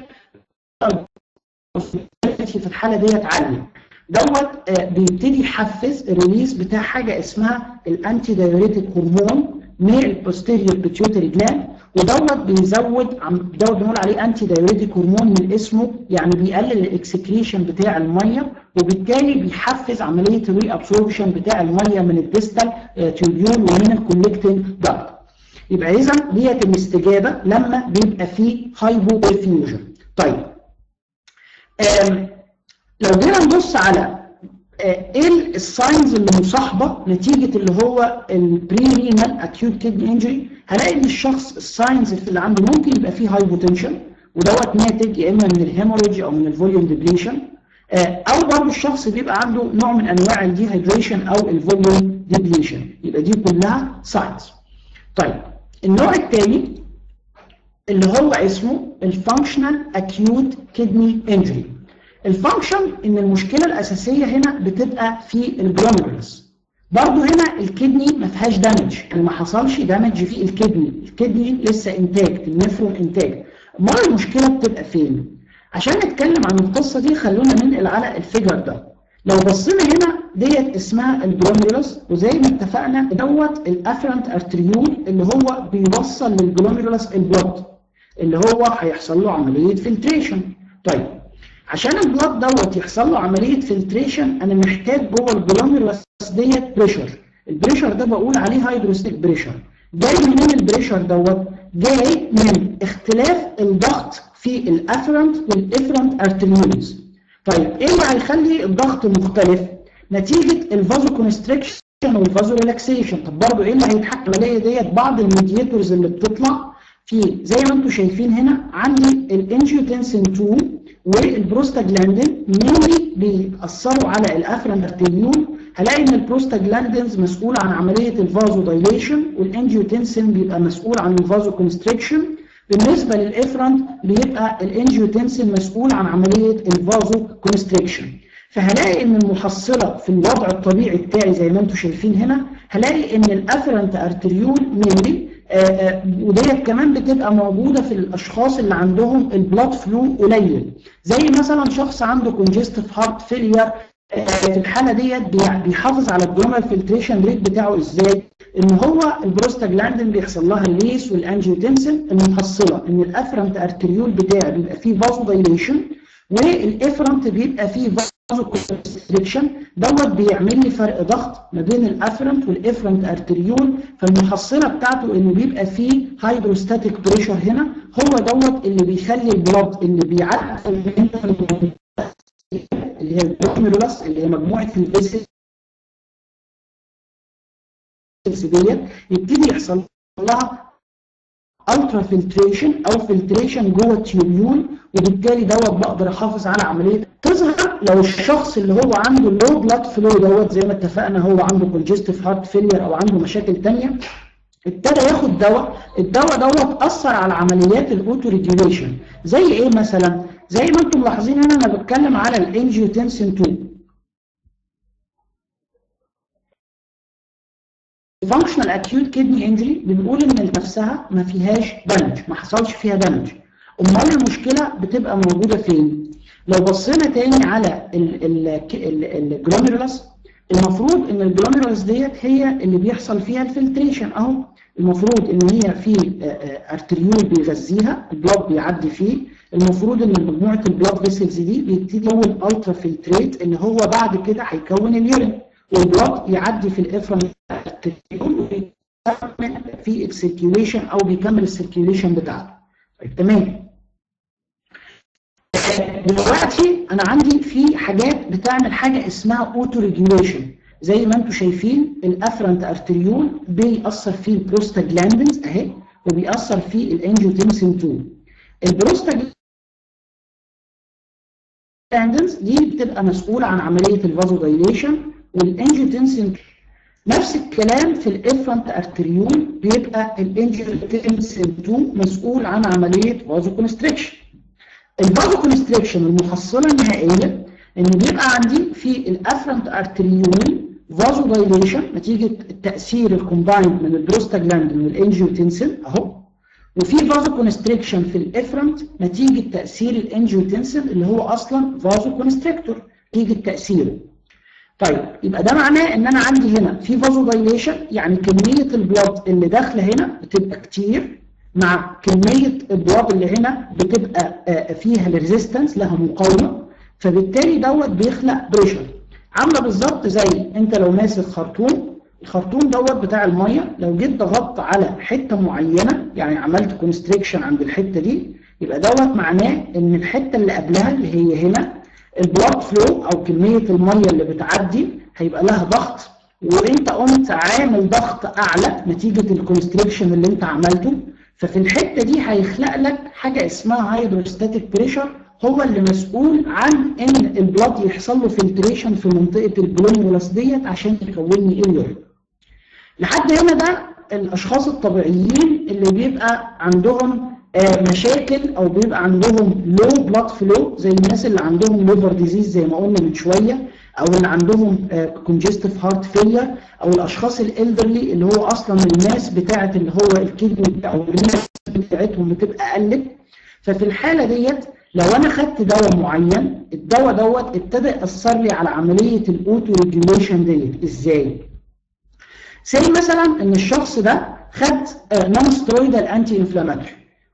في الحاله ديت عاليه. دوت آه بيبتدي يحفز الريليز بتاع حاجه اسمها الانتي دايوريتيك هرمون من البوستيريور بيتيوتري جلاند ودوت بيزود دوت بنقول عليه انتي دايوريتيك هرمون من اسمه يعني بيقلل الاكسكريشن بتاع الميه وبالتالي بيحفز عمليه الري ابسوربشن بتاع الميه من الديستال تيوبيول ومن الكولكتنج داكت يبقى اذا ديت الاستجابه لما بيبقى فيه هايبو برفيوجن طيب لو جينا نبص على ايه الساينز اللي مصاحبه نتيجه اللي هو البري رينال اكيوت كيدني انجري هلاقي ان الشخص الساينز اللي عنده ممكن يبقى فيه هايبوتنشن ودوت ناتج يا اما من الهيموريج او من الفوليوم ديبليشن او برضه الشخص بيبقى عنده نوع من انواع الديهايدريشن او الفوليوم ديبليشن يبقى دي كلها ساينز طيب النوع الثاني اللي هو اسمه الفانكشنال اكيوت كيدني انجري الفانكشن ان المشكله الاساسيه هنا بتبقى في الجلوميرولس برضه هنا الكدني ما فيهاش دامج يعني ما حصلش دامج في الكدني الكدني لسه انتاج النفرون انتاج امال المشكله بتبقى فين عشان نتكلم عن القصه دي خلونا ننقل على الفيجر ده لو بصينا هنا ديت اسمها الجلوميرولس وزي ما اتفقنا دوت الافرنت ارتريول اللي هو بيوصل للجلوميرولس البلد اللي هو هيحصل له عمليه فلتريشن طيب عشان البلاد دوت يحصل له عمليه فلتريشن انا محتاج جوه الجلوميرولس ديت بريشر البريشر ده بقول عليه هيدروستيك بريشر جاي منين البريشر دوت جاي من اختلاف الضغط في الافرنت والافرنت ارتريولز طيب ايه اللي هيخلي الضغط مختلف نتيجه الفازو كونستريكشن والفازو ريلاكسيشن طب برضه ايه اللي هيتحكم عليا ديت بعض الميدياتورز اللي بتطلع في زي ما انتم شايفين هنا عندي الانجيوتنسين 2 والبروستاجلاندين مينلي بيأثروا على الافرنت ارتريول هلاقي ان البروستاجلاندينز مسؤول عن عمليه الفازو دايليشن والانجيوتنسين بيبقى مسؤول عن الفازو كونستريكشن بالنسبه للافرنت بيبقى الانجيوتنسين مسؤول عن عمليه الفازو كونستريكشن فهلاقي ان المحصله في الوضع الطبيعي بتاعي زي ما انتم شايفين هنا هلاقي ان الافرنت ارتريول مينلي وديت كمان بتبقى موجوده في الاشخاص اللي عندهم البلاد فلو قليل زي مثلا شخص عنده كونجستيف هارت فيلير في الحاله ديت بيحافظ على الجلومال فلتريشن ريت بتاعه ازاي؟ ان هو البروستاجلاندين بيحصل لها الليس والانجيوتنسين المحصله ان الافرنت ارتريول بتاعي بيبقى فيه فازو دايليشن والافرنت بيبقى فيه فازو كونستريكشن دوت بيعمل لي فرق ضغط ما بين الافرنت والافرنت ارتريول فالمحصله بتاعته انه بيبقى فيه هيدروستاتيك بريشر هنا هو دوت اللي بيخلي البلاد اللي بيعدي اللي هي الجلوميرولس اللي هي مجموعه الفيسلز ديت يبتدي يحصل لها الترا فلتريشن او فلتريشن جوه التيوبيول وبالتالي دوت بقدر احافظ على عمليه تظهر لو الشخص اللي هو عنده لو بلاد فلو دوت زي ما اتفقنا هو عنده كونجستيف هارت فيلير او عنده مشاكل ثانيه ابتدى ياخد دواء الدواء دوت اثر على عمليات الاوتو ريجوليشن زي ايه مثلا زي ما انتم ملاحظين هنا انا بتكلم على الانجيوتنسين 2 فانكشنال اكيوت كيدني انجري بنقول ان نفسها ما فيهاش دمج ما حصلش فيها دمج امال المشكله بتبقى موجوده فين لو بصينا تاني على الجلوميرولس المفروض ان الجلوميرولس ديت هي اللي بيحصل فيها الفلتريشن اهو المفروض ان هي في ارتريول بيغذيها البلاد بيعدي فيه المفروض ان مجموعه البلاد فيسلز دي بيبتدي يكون الترا فلتريت اللي هو بعد كده هيكون اليورين والبلاد يعدي في الافرن في السيركيوليشن او بيكمل السيركيوليشن بتاعته طيب تمام دلوقتي انا عندي في حاجات بتعمل حاجه اسمها اوتو ريجوليشن زي ما انتم شايفين الافرنت ارتريول بيأثر فيه البروستاجلاندنز اهي وبيأثر فيه الانجيوتنسين 2 البروستاجلاندنز بروستاجلاندنز دي بتبقى مسؤوله عن عمليه الفازو دايليشن والانجيوتنسين نفس الكلام في الافرنت ارتريول بيبقى الانجيوتنسين 2 مسؤول عن عمليه فازو كونستريكشن الفازو كونستريكشن المحصله النهائيه ان بيبقى عندي في الافرنت ارتريول فازو دايليشن نتيجه التاثير الكومبايند من البروستاجلاندين والانجيوتنسين اهو وفي فازو كونستريكشن في الافرنت نتيجه تاثير الانجيوتنسين اللي هو اصلا فازو كونستريكتور نتيجه تاثيره طيب يبقى ده معناه ان انا عندي هنا في فازو دايليشن يعني كميه البلاد اللي داخله هنا بتبقى كتير مع كميه البلاد اللي هنا بتبقى فيها الريزيستنس لها مقاومه فبالتالي دوت بيخلق بريشر عامله بالظبط زي انت لو ماسك خرطوم الخرطوم دوت بتاع الميه لو جيت ضغطت على حته معينه يعني عملت كونستريكشن عند الحته دي يبقى دوت معناه ان الحته اللي قبلها اللي هي هنا البلاد فلو او كميه الميه اللي بتعدي هيبقى لها ضغط وانت قمت عامل ضغط اعلى نتيجه الكونستريكشن اللي انت عملته ففي الحته دي هيخلق لك حاجه اسمها هيدروستاتيك بريشر هو اللي مسؤول عن ان البلاد يحصل له فلتريشن في منطقه الجلوميرولاس ديت عشان يكون لي اليورين لحد هنا ده الاشخاص الطبيعيين اللي بيبقى عندهم مشاكل او بيبقى عندهم لو بلاد فلو زي الناس اللي عندهم ليفر ديزيز زي ما قلنا من شويه او اللي عندهم كونجستيف هارت فيلر او الاشخاص الالدرلي اللي هو اصلا الناس بتاعه اللي هو الكدني او الناس بتاعتهم بتبقى قلت ففي الحاله ديت لو انا خدت دواء معين الدواء دوت ابتدى ياثر لي على عمليه الاوتو ريجوليشن ديت ازاي؟ زي مثلا ان الشخص ده خد نون سترويدال انتي انفلاماتوري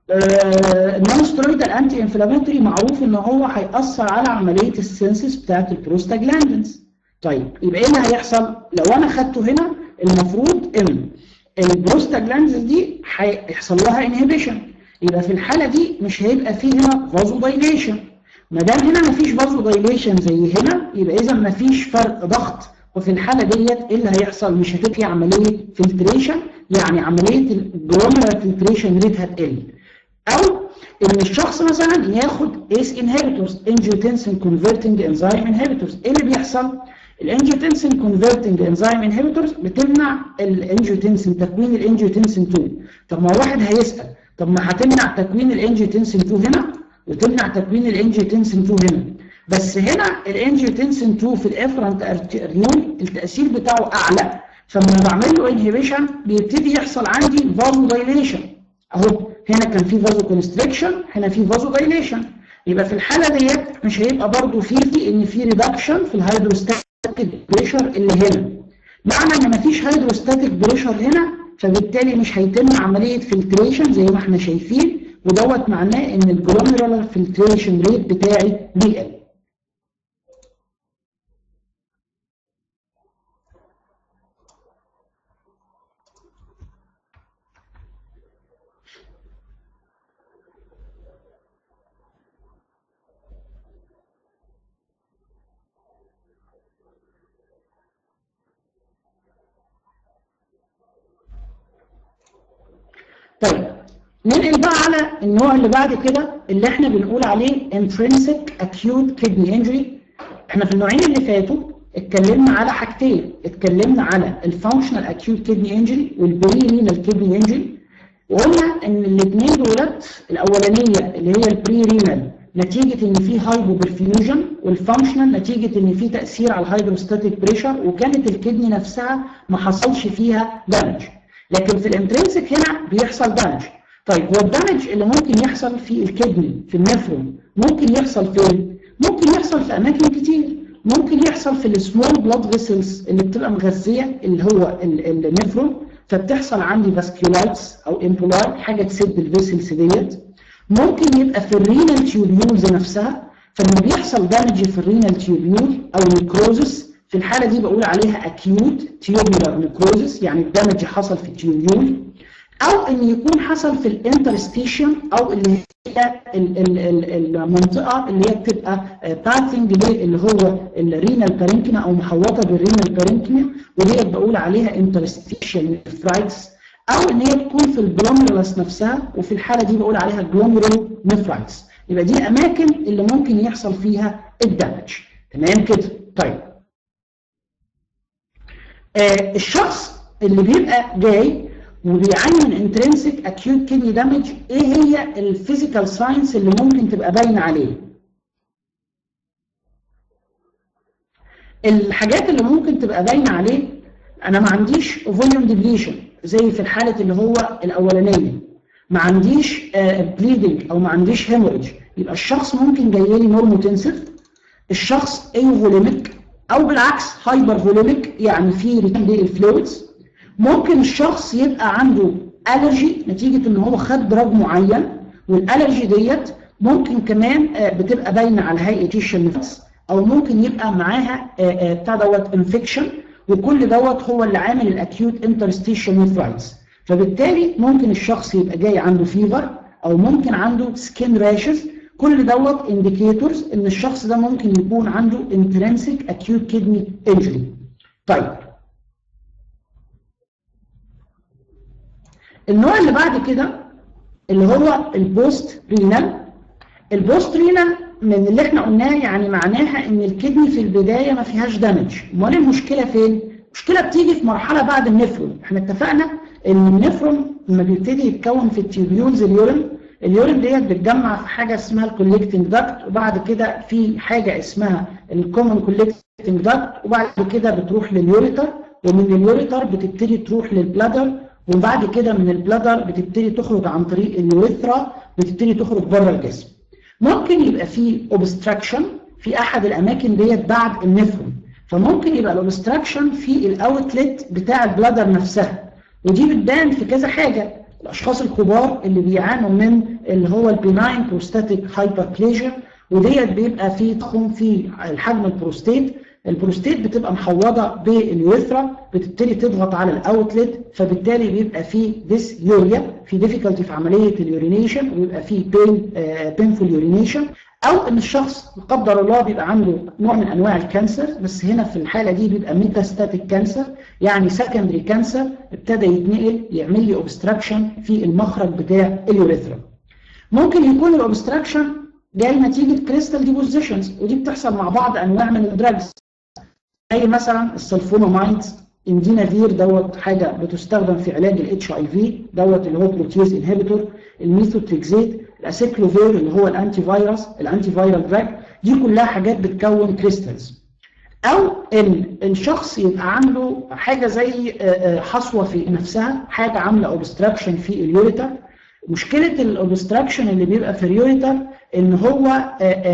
النون سترويدال انتي انفلاماتوري معروف ان هو هيأثر على عمليه السنسس بتاعت البروستاجلاندنز طيب يبقى ايه اللي هيحصل؟ لو انا خدته هنا المفروض ان البروستاجلاندنز دي هيحصل لها انهبيشن يبقى في الحاله دي مش هيبقى فيه هنا فازو دايليشن ما دام هنا مفيش فازو دايليشن زي هنا يبقى اذا مفيش فرق ضغط وفي الحاله ديت ايه اللي هيحصل مش هتبقى في عمليه فلتريشن يعني عمليه الجلوميرال فلتريشن ريت هتقل او ان الشخص مثلا ياخد ايس انهبيتورز انجيوتنسين كونفرتنج انزيم انهبيتورز ايه اللي بيحصل الانجيوتنسين كونفرتنج انزيم انهبيتورز بتمنع الانجيوتنسين تكوين الانجيوتنسين 2 طب ما واحد هيسال طب ما هتمنع تكوين الانجيوتنسين 2 هنا وتمنع تكوين الانجيوتنسين 2 هنا بس هنا الانجيوتنسين 2 في الافرنت ارتريول التاثير بتاعه اعلى فلما بعمل له انهبيشن بيبتدي يحصل عندي فازو دايليشن اهو هنا كان في فازو كونستريكشن هنا في فازو دايليشن يبقى في الحاله ديت مش هيبقى برضه في ان في ريدكشن في الهيدروستاتيك بريشر اللي هنا معنى ان مفيش هيدروستاتيك بريشر هنا فبالتالي مش هيتم عمليه فلتريشن زي ما احنا شايفين ودوت معناه ان الجلوميرولار فلتريشن ريت بتاعي بيقل طيب ننقل بقى على النوع اللي بعد كده اللي احنا بنقول عليه intrinsic acute kidney injury احنا في النوعين اللي فاتوا اتكلمنا على حاجتين اتكلمنا على الفانكشنال acute kidney injury والبري رينال kidney injury وقلنا ان الاثنين دولت الاولانيه اللي هي البري رينال نتيجه ان في هايبو برفيوجن والفانكشنال نتيجه ان في تاثير على الهيدروستاتيك بريشر وكانت الكدني نفسها ما حصلش فيها دامج لكن في الانترنسك هنا بيحصل دامج طيب هو الدامج اللي ممكن يحصل في الكدني في النفرون ممكن يحصل فين؟ ممكن يحصل في اماكن كتير ممكن يحصل في السمول بلاد فيسلز اللي بتبقى مغذيه اللي هو النفرون فبتحصل عندي فاسكيولايتس او امبولاي حاجه تسد الفيسلز ديت ممكن يبقى في الرينال تيوبيولز نفسها فلما بيحصل دامج في الرينال تيوبيول او نيكروزس في الحاله دي بقول عليها اكيوت تيوبولار نيكروزس يعني الدمج حصل في التيوبيول او ان يكون حصل في الانترستيشن او اللي هي ال ال ال المنطقه اللي هي بتبقى باثنج اللي هو الرينال بارينكيما او محوطه بالرينال بارينكيما ودي بقول عليها انترستيشن نفرايتس او ان هي تكون في الجلوميرولاس نفسها وفي الحاله دي بقول عليها جلوميرول نفرايتس يبقى دي اماكن اللي ممكن يحصل فيها الدمج تمام كده طيب آه الشخص اللي بيبقى جاي وبيعاني من انترنسك اكيوت كيدني دامج ايه هي الفيزيكال ساينس اللي ممكن تبقى باينه عليه الحاجات اللي ممكن تبقى باينه عليه انا ما عنديش فوليوم ديبليشن زي في الحاله اللي هو الاولانيه ما عنديش بليدنج او ما عنديش هيموريج يبقى الشخص ممكن جاي لي نورموتنسيف الشخص ايوفوليميك او بالعكس هايبر فوليميك يعني في ريتين الفلويدز ممكن الشخص يبقى عنده الرجي نتيجه ان هو خد دراج معين والالرجي ديت ممكن كمان بتبقى باينه على هيئه تيشن نفس او ممكن يبقى معاها بتاع دوت انفكشن وكل دوت هو اللي عامل الاكيوت انترستيشن نيفرايتس فبالتالي ممكن الشخص يبقى جاي عنده فيفر او ممكن عنده سكين راشز كل دوت انديكيتورز ان الشخص ده ممكن يكون عنده انترنسك اكيوت كيدني انجري طيب النوع اللي بعد كده اللي هو البوست رينال البوست رينال من اللي احنا قلناه يعني معناها ان الكدني في البدايه ما فيهاش دامج امال المشكله فين المشكله بتيجي في مرحله بعد النفرون احنا اتفقنا ان النفرون لما بيبتدي يتكون في التيوبيولز اليورين اليورين ديت بتجمع في حاجه اسمها الكوليكتنج داكت وبعد كده في حاجه اسمها الكومن كوليكتنج داكت وبعد كده بتروح لليوريتر ومن اليوريتر بتبتدي تروح للبلادر وبعد كده من البلادر بتبتدي تخرج عن طريق اليوريثرا بتبتدي تخرج بره الجسم ممكن يبقى في اوبستراكشن في احد الاماكن ديت بعد النفرون فممكن يبقى الاوبستراكشن في الاوتلت بتاع البلادر نفسها ودي بتبان في كذا حاجه الاشخاص الكبار اللي بيعانوا من اللي هو البيناين بروستاتيك هايبربليجيا وديت بيبقى في تضخم في الحجم البروستيت البروستيت بتبقى محوضه باليوريثرا بتبتدي تضغط على الاوتلت فبالتالي بيبقى في ديس يوريا في ديفيكالتي في عمليه اليورينيشن ويبقى في بين بينفول يورينيشن او ان الشخص لا قدر الله بيبقى عنده نوع من انواع الكانسر بس هنا في الحاله دي بيبقى ميتاستاتيك كانسر يعني سكندري كانسر ابتدى يتنقل يعمل لي اوبستراكشن في المخرج بتاع اليوريثرا ممكن يكون الاوبستراكشن جاي نتيجه كريستال ديبوزيشنز ودي بتحصل مع بعض انواع من الدراجز زي مثلا السلفونومايدز اندينافير دوت حاجه بتستخدم في علاج الاتش اي في دوت اللي هو بروتيز انهبيتور الميثوتريكزيت الاسيكلوفير اللي هو الانتي فيروس الانتي فيرال دراج دي كلها حاجات بتكون كريستالز او ان الشخص يبقى عنده حاجه زي حصوه في نفسها حاجه عامله اوبستراكشن في اليوريتر مشكله الاوبستراكشن اللي بيبقى في اليوريتر ان هو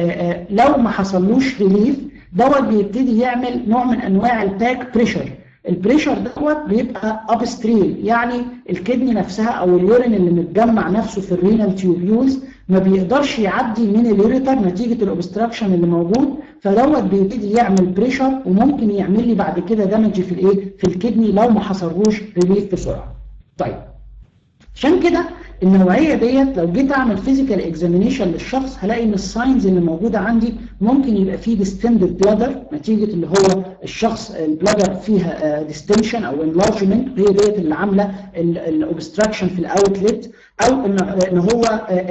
لو ما حصلوش ريليف دوت بيبتدي يعمل نوع من انواع الباك بريشر البريشر دوت بيبقى اب ستريم يعني الكدني نفسها او اليورين اللي متجمع نفسه في الرينال تيوبيولز ما بيقدرش يعدي من اليوريتر نتيجه الاوبستراكشن اللي موجود فدوت بيبتدي يعمل بريشر وممكن يعمل لي بعد كده دمج في الايه في الكدني لو ما حصلوش ريليف بسرعه طيب عشان كده النوعيه ديت لو جيت اعمل فيزيكال اكزامينيشن للشخص هلاقي ان الساينز اللي موجوده عندي ممكن يبقى فيه ديستندد بلادر نتيجه اللي هو الشخص البلادر فيها ديستنشن او انلارجمنت وهي ديت اللي عامله الاوبستراكشن في الاوتلت او ان ان هو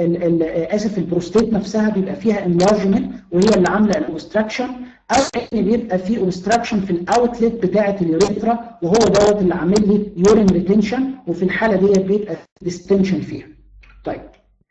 اسف البروستيت نفسها بيبقى فيها انلارجمنت وهي اللي عامله الاوبستراكشن او ان بيبقى في اوبستراكشن في الاوتلت بتاعه اليوريثرا وهو دوت اللي عامل لي يورين ريتنشن وفي الحاله ديت بيبقى ديستنشن فيها. طيب.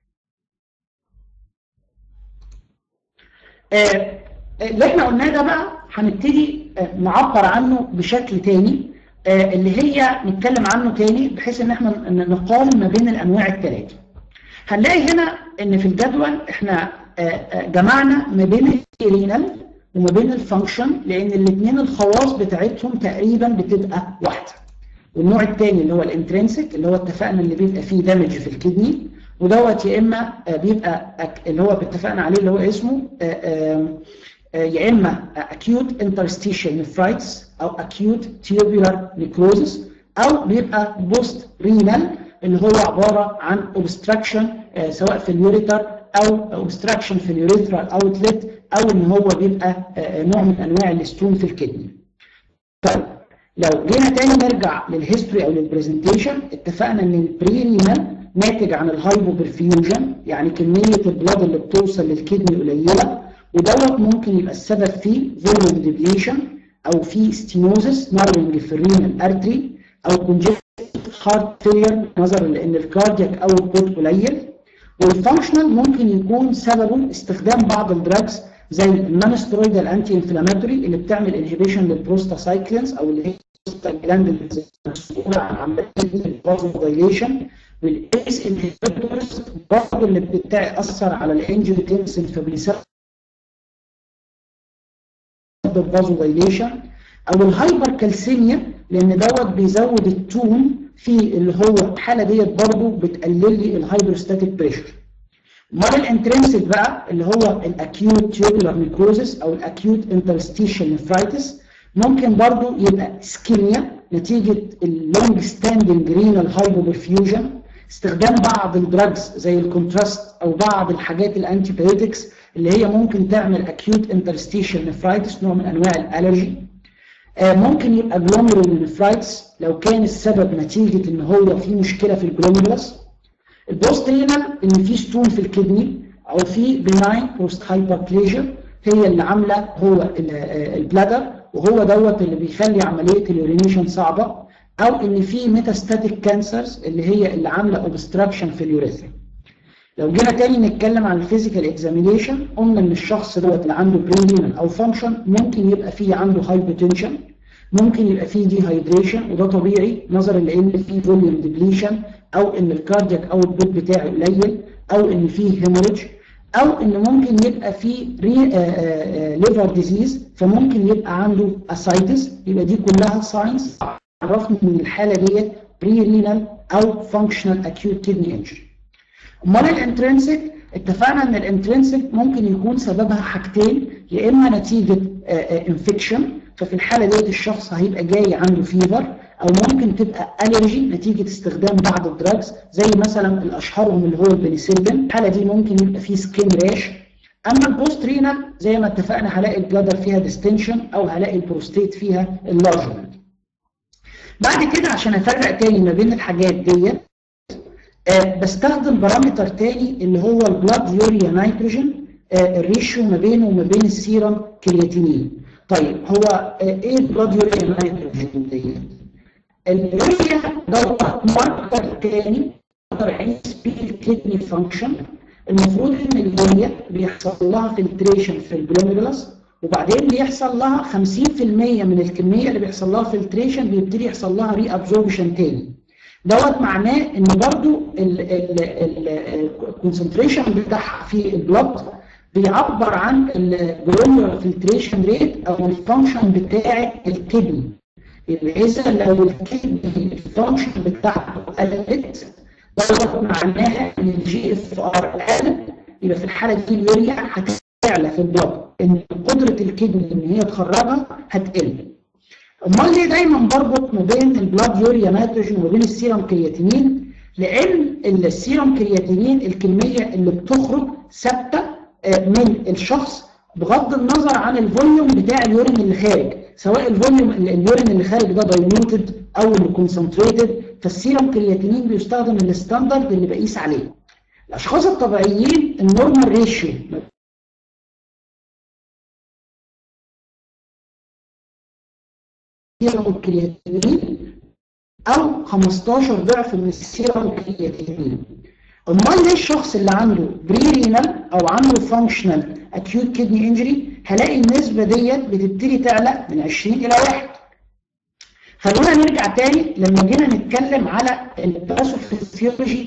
آه اللي احنا قلناه ده بقى هنبتدي آه نعبر عنه بشكل تاني آه اللي هي نتكلم عنه تاني بحيث ان احنا نقارن ما بين الانواع الثلاثه. هنلاقي هنا ان في الجدول احنا جمعنا ما بين الرينال وما بين الفانكشن لان الاثنين الخواص بتاعتهم تقريبا بتبقى واحده والنوع الثاني اللي هو الانترنسك اللي هو اتفقنا اللي بيبقى فيه دامج في الكدني ودوت يا اما بيبقى اللي هو اتفقنا عليه اللي هو اسمه يا اما acute interstitial nephritis او acute tubular necrosis او بيبقى بوست رينال اللي هو عباره عن obstruction سواء في اليوريتر او obstruction في اليوريثرال اوتلت او ان هو بيبقى نوع من انواع الستون في الكدني. طيب لو جينا تاني نرجع للهيستوري او للبرزنتيشن اتفقنا ان البري رينال ناتج عن الهايبو برفيوجن يعني كميه البلاد اللي بتوصل للكدني قليله ودوت ممكن يبقى السبب فيه فوليوم ديبليشن او في ستينوزس نارنج في الرينال ارتري او كونجكتيف هارت فيلير نظرا لان الكاردياك اوتبوت قليل والفانكشنال ممكن يكون سببه استخدام بعض الدراجز زي النون سترويدال انتي انفلاماتوري اللي بتعمل انهبيشن للبروستاسايكلينز او اللي هي الجلاند المسؤوله عن عمليه الفازودايليشن والايس انهبيتورز برضه اللي بتاثر على الانجيوتنسين فبيسبب فازودايليشن او الهايبر كالسيميا لان دوت بيزود التون في اللي هو الحاله ديت برضه بتقلل لي الهايدروستاتيك بريشر امال الانترنسك بقى اللي هو الاكيوت تيوبولار نيكروزس او الاكيوت انترستيشال نفرايتس ممكن برضه يبقى اسكيميا نتيجه اللونج ستاندنج رينال هايبوبرفيوجن استخدام بعض الدراجز زي الكونتراست او بعض الحاجات الانتي بايوتكس اللي هي ممكن تعمل اكيوت انترستيشال نفرايتس نوع من انواع الالرجي ممكن يبقى جلوميرول نفرايتس لو كان السبب نتيجه ان هو في مشكله في الجلوميرولس البوست رينال ان في ستون في الكدني او في بناين بوست هايبربليجر هي اللي عامله هو البلادر وهو دوت اللي بيخلي عمليه اليورينيشن صعبه او ان في ميتاستاتيك كانسرز اللي هي اللي عامله اوبستراكشن في اليوريثرا لو جينا تاني نتكلم عن الفيزيكال اكزامينيشن قلنا ان الشخص دوت اللي عنده برينال او فانكشن ممكن يبقى فيه عنده هايبوتنشن ممكن يبقى فيه دي هايدريشن وده طبيعي نظرا لان فيه فوليوم ديبليشن او ان الكاردياك اوتبوت بتاعه قليل او ان فيه هيموريدج او ان ممكن يبقى فيه ليفر ديزيز فممكن يبقى عنده اسايتس يبقى دي كلها ساينس عرفني ان الحاله ديت بري رينال او فانكشنال اكيوت كدني انجري امال الانترنسك اتفقنا ان الانترنسك ممكن يكون سببها حاجتين يا اما نتيجه انفكشن ففي الحاله ديت الشخص هيبقى جاي عنده فيفر او ممكن تبقى الرجي نتيجه استخدام بعض الدراجز زي مثلا الاشهرهم اللي هو البنسلين الحاله دي ممكن يبقى فيه سكين راش اما البوست رينال زي ما اتفقنا هلاقي البلادر فيها ديستنشن او هلاقي البروستيت فيها اللارجمنت بعد كده عشان افرق تاني ما بين الحاجات ديت أه بستخدم بارامتر تاني اللي هو البلاد يوريا نيتروجين أه الريشيو ما بينه وما بين السيرم كرياتينين طيب هو أه ايه البلاد يوريا نيتروجين ديت اليوريا دوت ماركر تاني اقدر اقيس بيه الكدني فانكشن المفروض ان اليوريا بيحصل لها فلتريشن في الجلوميرولس وبعدين بيحصل لها 50% من الكميه اللي بيحصل لها فلتريشن بيبتدي يحصل لها ري ابزوربشن تاني دوت معناه ان برضو الكونسنتريشن بتاعها في البلد بيعبر عن الجلوميرال فلتريشن ريت او الفانكشن بتاع الكدني اذا لو الكدني الفانكشن بتاعته قلت دوت معناها ان الجي اف ار قل يبقى في الحاله دي اليوريا هتعلى في البلد ان قدره الكدني ان هي تخرجها هتقل امال ليه دايما بربط ما بين البلاد يوريا نيتروجين وما بين السيرم كرياتينين لان السيرم كرياتينين الكميه اللي بتخرج ثابته من الشخص بغض النظر عن الفوليوم بتاع اليورين اللي خارج سواء الفوليوم اليورين اللي خارج ده دايلوتد او اللي كونسنتريتد فالسيرم كرياتينين بيستخدم الستاندرد اللي بقيس عليه الاشخاص الطبيعيين النورمال ريشيو السيرم الكرياتينين او 15 ضعف من السيرم الكرياتينين امال ليه الشخص اللي عنده بري رينال او عنده فانكشنال اكيوت كدني انجري هلاقي النسبه ديت بتبتدي تعلى من 20 الى 1 خلونا نرجع تاني لما جينا نتكلم على الباثوفيسيولوجي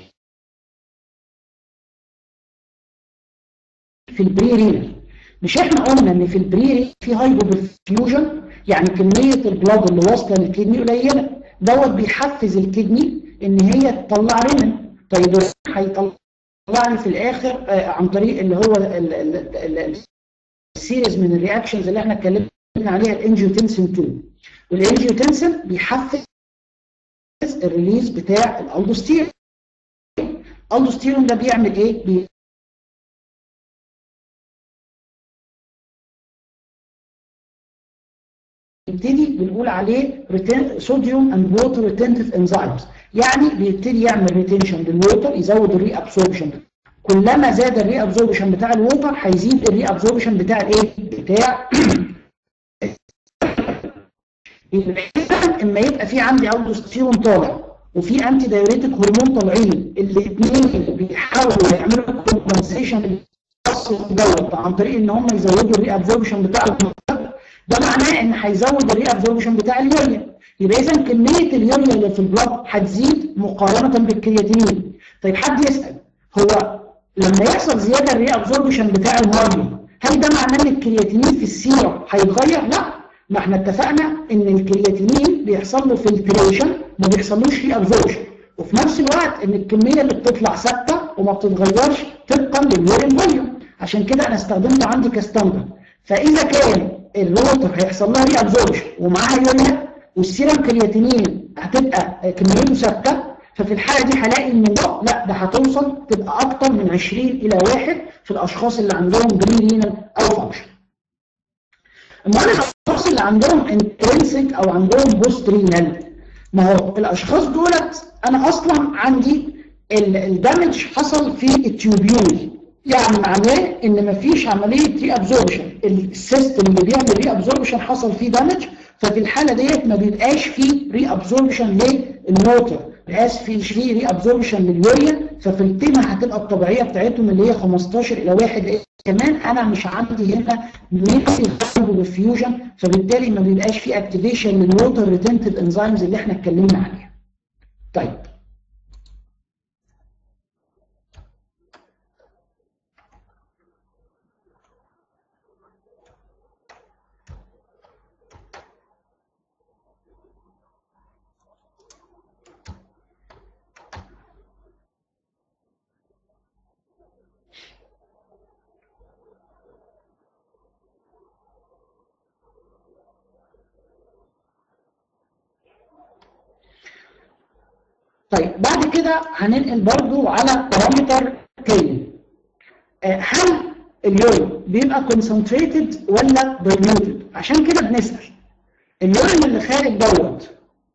في البري رينال مش احنا قلنا ان في البري في هايبوبرفيوجن يعني كميه البلاد اللي واصله للكدني قليله دوت بيحفز الكدني ان هي تطلع رينين طيب هيطلع لي في الاخر عن طريق اللي هو السيريز من الرياكشنز اللي احنا اتكلمنا عليها الانجيوتنسين 2 والانجيوتنسين بيحفز الريليز بتاع الالدوستيرون الالدوستيرون ده بيعمل ايه؟ بي بيبتدي بنقول عليه صوديوم اند ووتر ريتنتيف انزيمز يعني بيبتدي يعمل ريتنشن للووتر يزود الري ابسوربشن كلما زاد الري ابزوربشن بتاع الووتر هيزيد الري ابزوربشن بتاع الايه بتاع اما يبقى في عندي الدوستيرون طالع وفي انتي دايوريتك هرمون طالعين الاثنين بيحاولوا يعملوا كومبنسيشن دوت عن طريق ان هم يزودوا الري ابزوربشن بتاع المنطقه ده معناه ان هيزود الري ابزوربشن بتاع اليوريا يبقى اذا كميه اليوريا اللي في البلاد هتزيد مقارنه بالكرياتينين طيب حد يسال هو لما يحصل زياده الري ابزوربشن بتاع الميه هل ده معناه ان الكرياتينين في السيره هيتغير؟ لا ما احنا اتفقنا ان الكرياتينين بيحصل له فلتريشن ما بيحصلوش ري ابزوربشن وفي نفس الوقت ان الكميه اللي بتطلع ثابته وما بتتغيرش طبقا لليورين فوليوم عشان كده انا استخدمته عندي كستاندرد فاذا كان الووتر هيحصل لها ري ابزوربشن ومعاها يوريا والسيرم كرياتينين هتبقى كميته ثابته ففي الحاله دي هلاقي ان لا ده هتوصل تبقى اكتر من 20 الى 1 في الاشخاص اللي عندهم بري رينال او فانكشن امال الاشخاص اللي عندهم انترنسك او عندهم بوست رينال ما هو الاشخاص دولت انا اصلا عندي الدمج حصل في التيوبيول يعني معناه ان مفيش عمليه ري ابزوربشن السيستم اللي بيعمل ري ابزوربشن حصل فيه دامج ففي الحاله ديت ما بيبقاش فيه ري ابزوربشن للووتر ما بيبقاش فيه ري ابزوربشن لليوريا ففي القيمه هتبقى الطبيعيه بتاعتهم اللي هي 15 الى 1 كمان انا مش عندي هنا ميكسي فيوجن فبالتالي ما بيبقاش فيه اكتيفيشن للووتر ريتنتد انزيمز اللي احنا اتكلمنا عليها طيب طيب بعد كده هننقل برضو على بارامتر تاني هل اليورين بيبقى كونسنتريتد ولا دايلوتد عشان كده بنسال اليورين اللي خارج دوت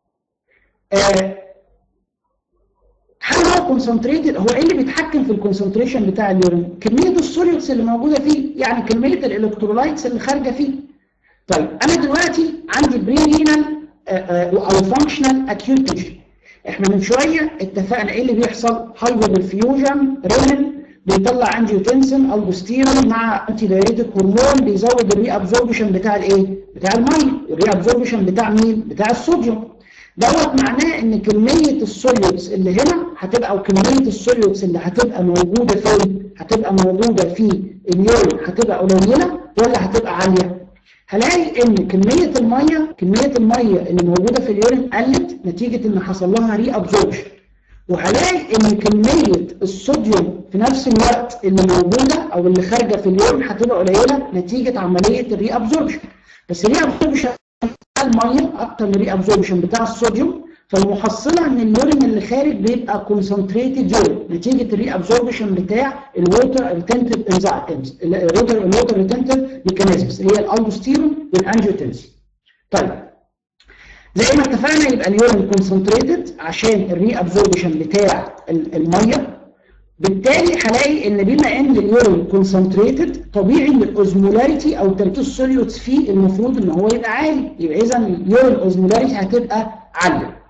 هل هو كونسنتريتد هو ايه اللي بيتحكم في الكونسنتريشن بتاع اليورين كميه السوليوتس اللي موجوده فيه يعني كميه الالكترولايتس اللي خارجه فيه طيب انا دلوقتي عندي بري رينال او فانكشنال اكيوتيشن احنا من شويه اتفقنا ايه اللي بيحصل هايبر فيوجن رينين بيطلع انجيوتنسين البوستيرون مع انتي دايريتك هرمون بيزود الري ابزوربشن بتاع الايه بتاع الميه الري ابزوربشن بتاع مين بتاع الصوديوم دوت معناه ان كميه السوليوتس اللي هنا هتبقى او كميه السوليوتس اللي هتبقى موجوده فين هتبقى موجوده في اليورين هتبقى قليله ولا هتبقى عاليه هلاقي ان كميه الميه كميه الميه اللي موجوده في اليورين قلت نتيجه ان حصل لها ري ابزوربشن وهلاقي ان كميه الصوديوم في نفس الوقت اللي موجوده او اللي خارجه في اليورين هتبقى قليله نتيجه عمليه الري ابزوربشن بس الري ابزوربشن بتاع الميه اكتر من الري ابزوربشن بتاع الصوديوم فالمحصله ان اليورين اللي خارج بيبقى كونسنتريتد يورين نتيجه الري ابزوربشن بتاع الووتر ريتنتيف انزيمز الووتر الووتر ريتنتيف ميكانيزمز اللي هي الالدوستيرون والانجيوتنسين طيب زي ما اتفقنا يبقى اليورين كونسنتريتد عشان الري ابزوربشن بتاع الميه بالتالي هلاقي ان بما ان اليورين كونسنتريتد طبيعي ان الاوزمولاريتي او تركيز السوليوتس فيه المفروض ان هو يبقى عالي يبقى اذا اليورين اوزمولاريتي هتبقى عاليه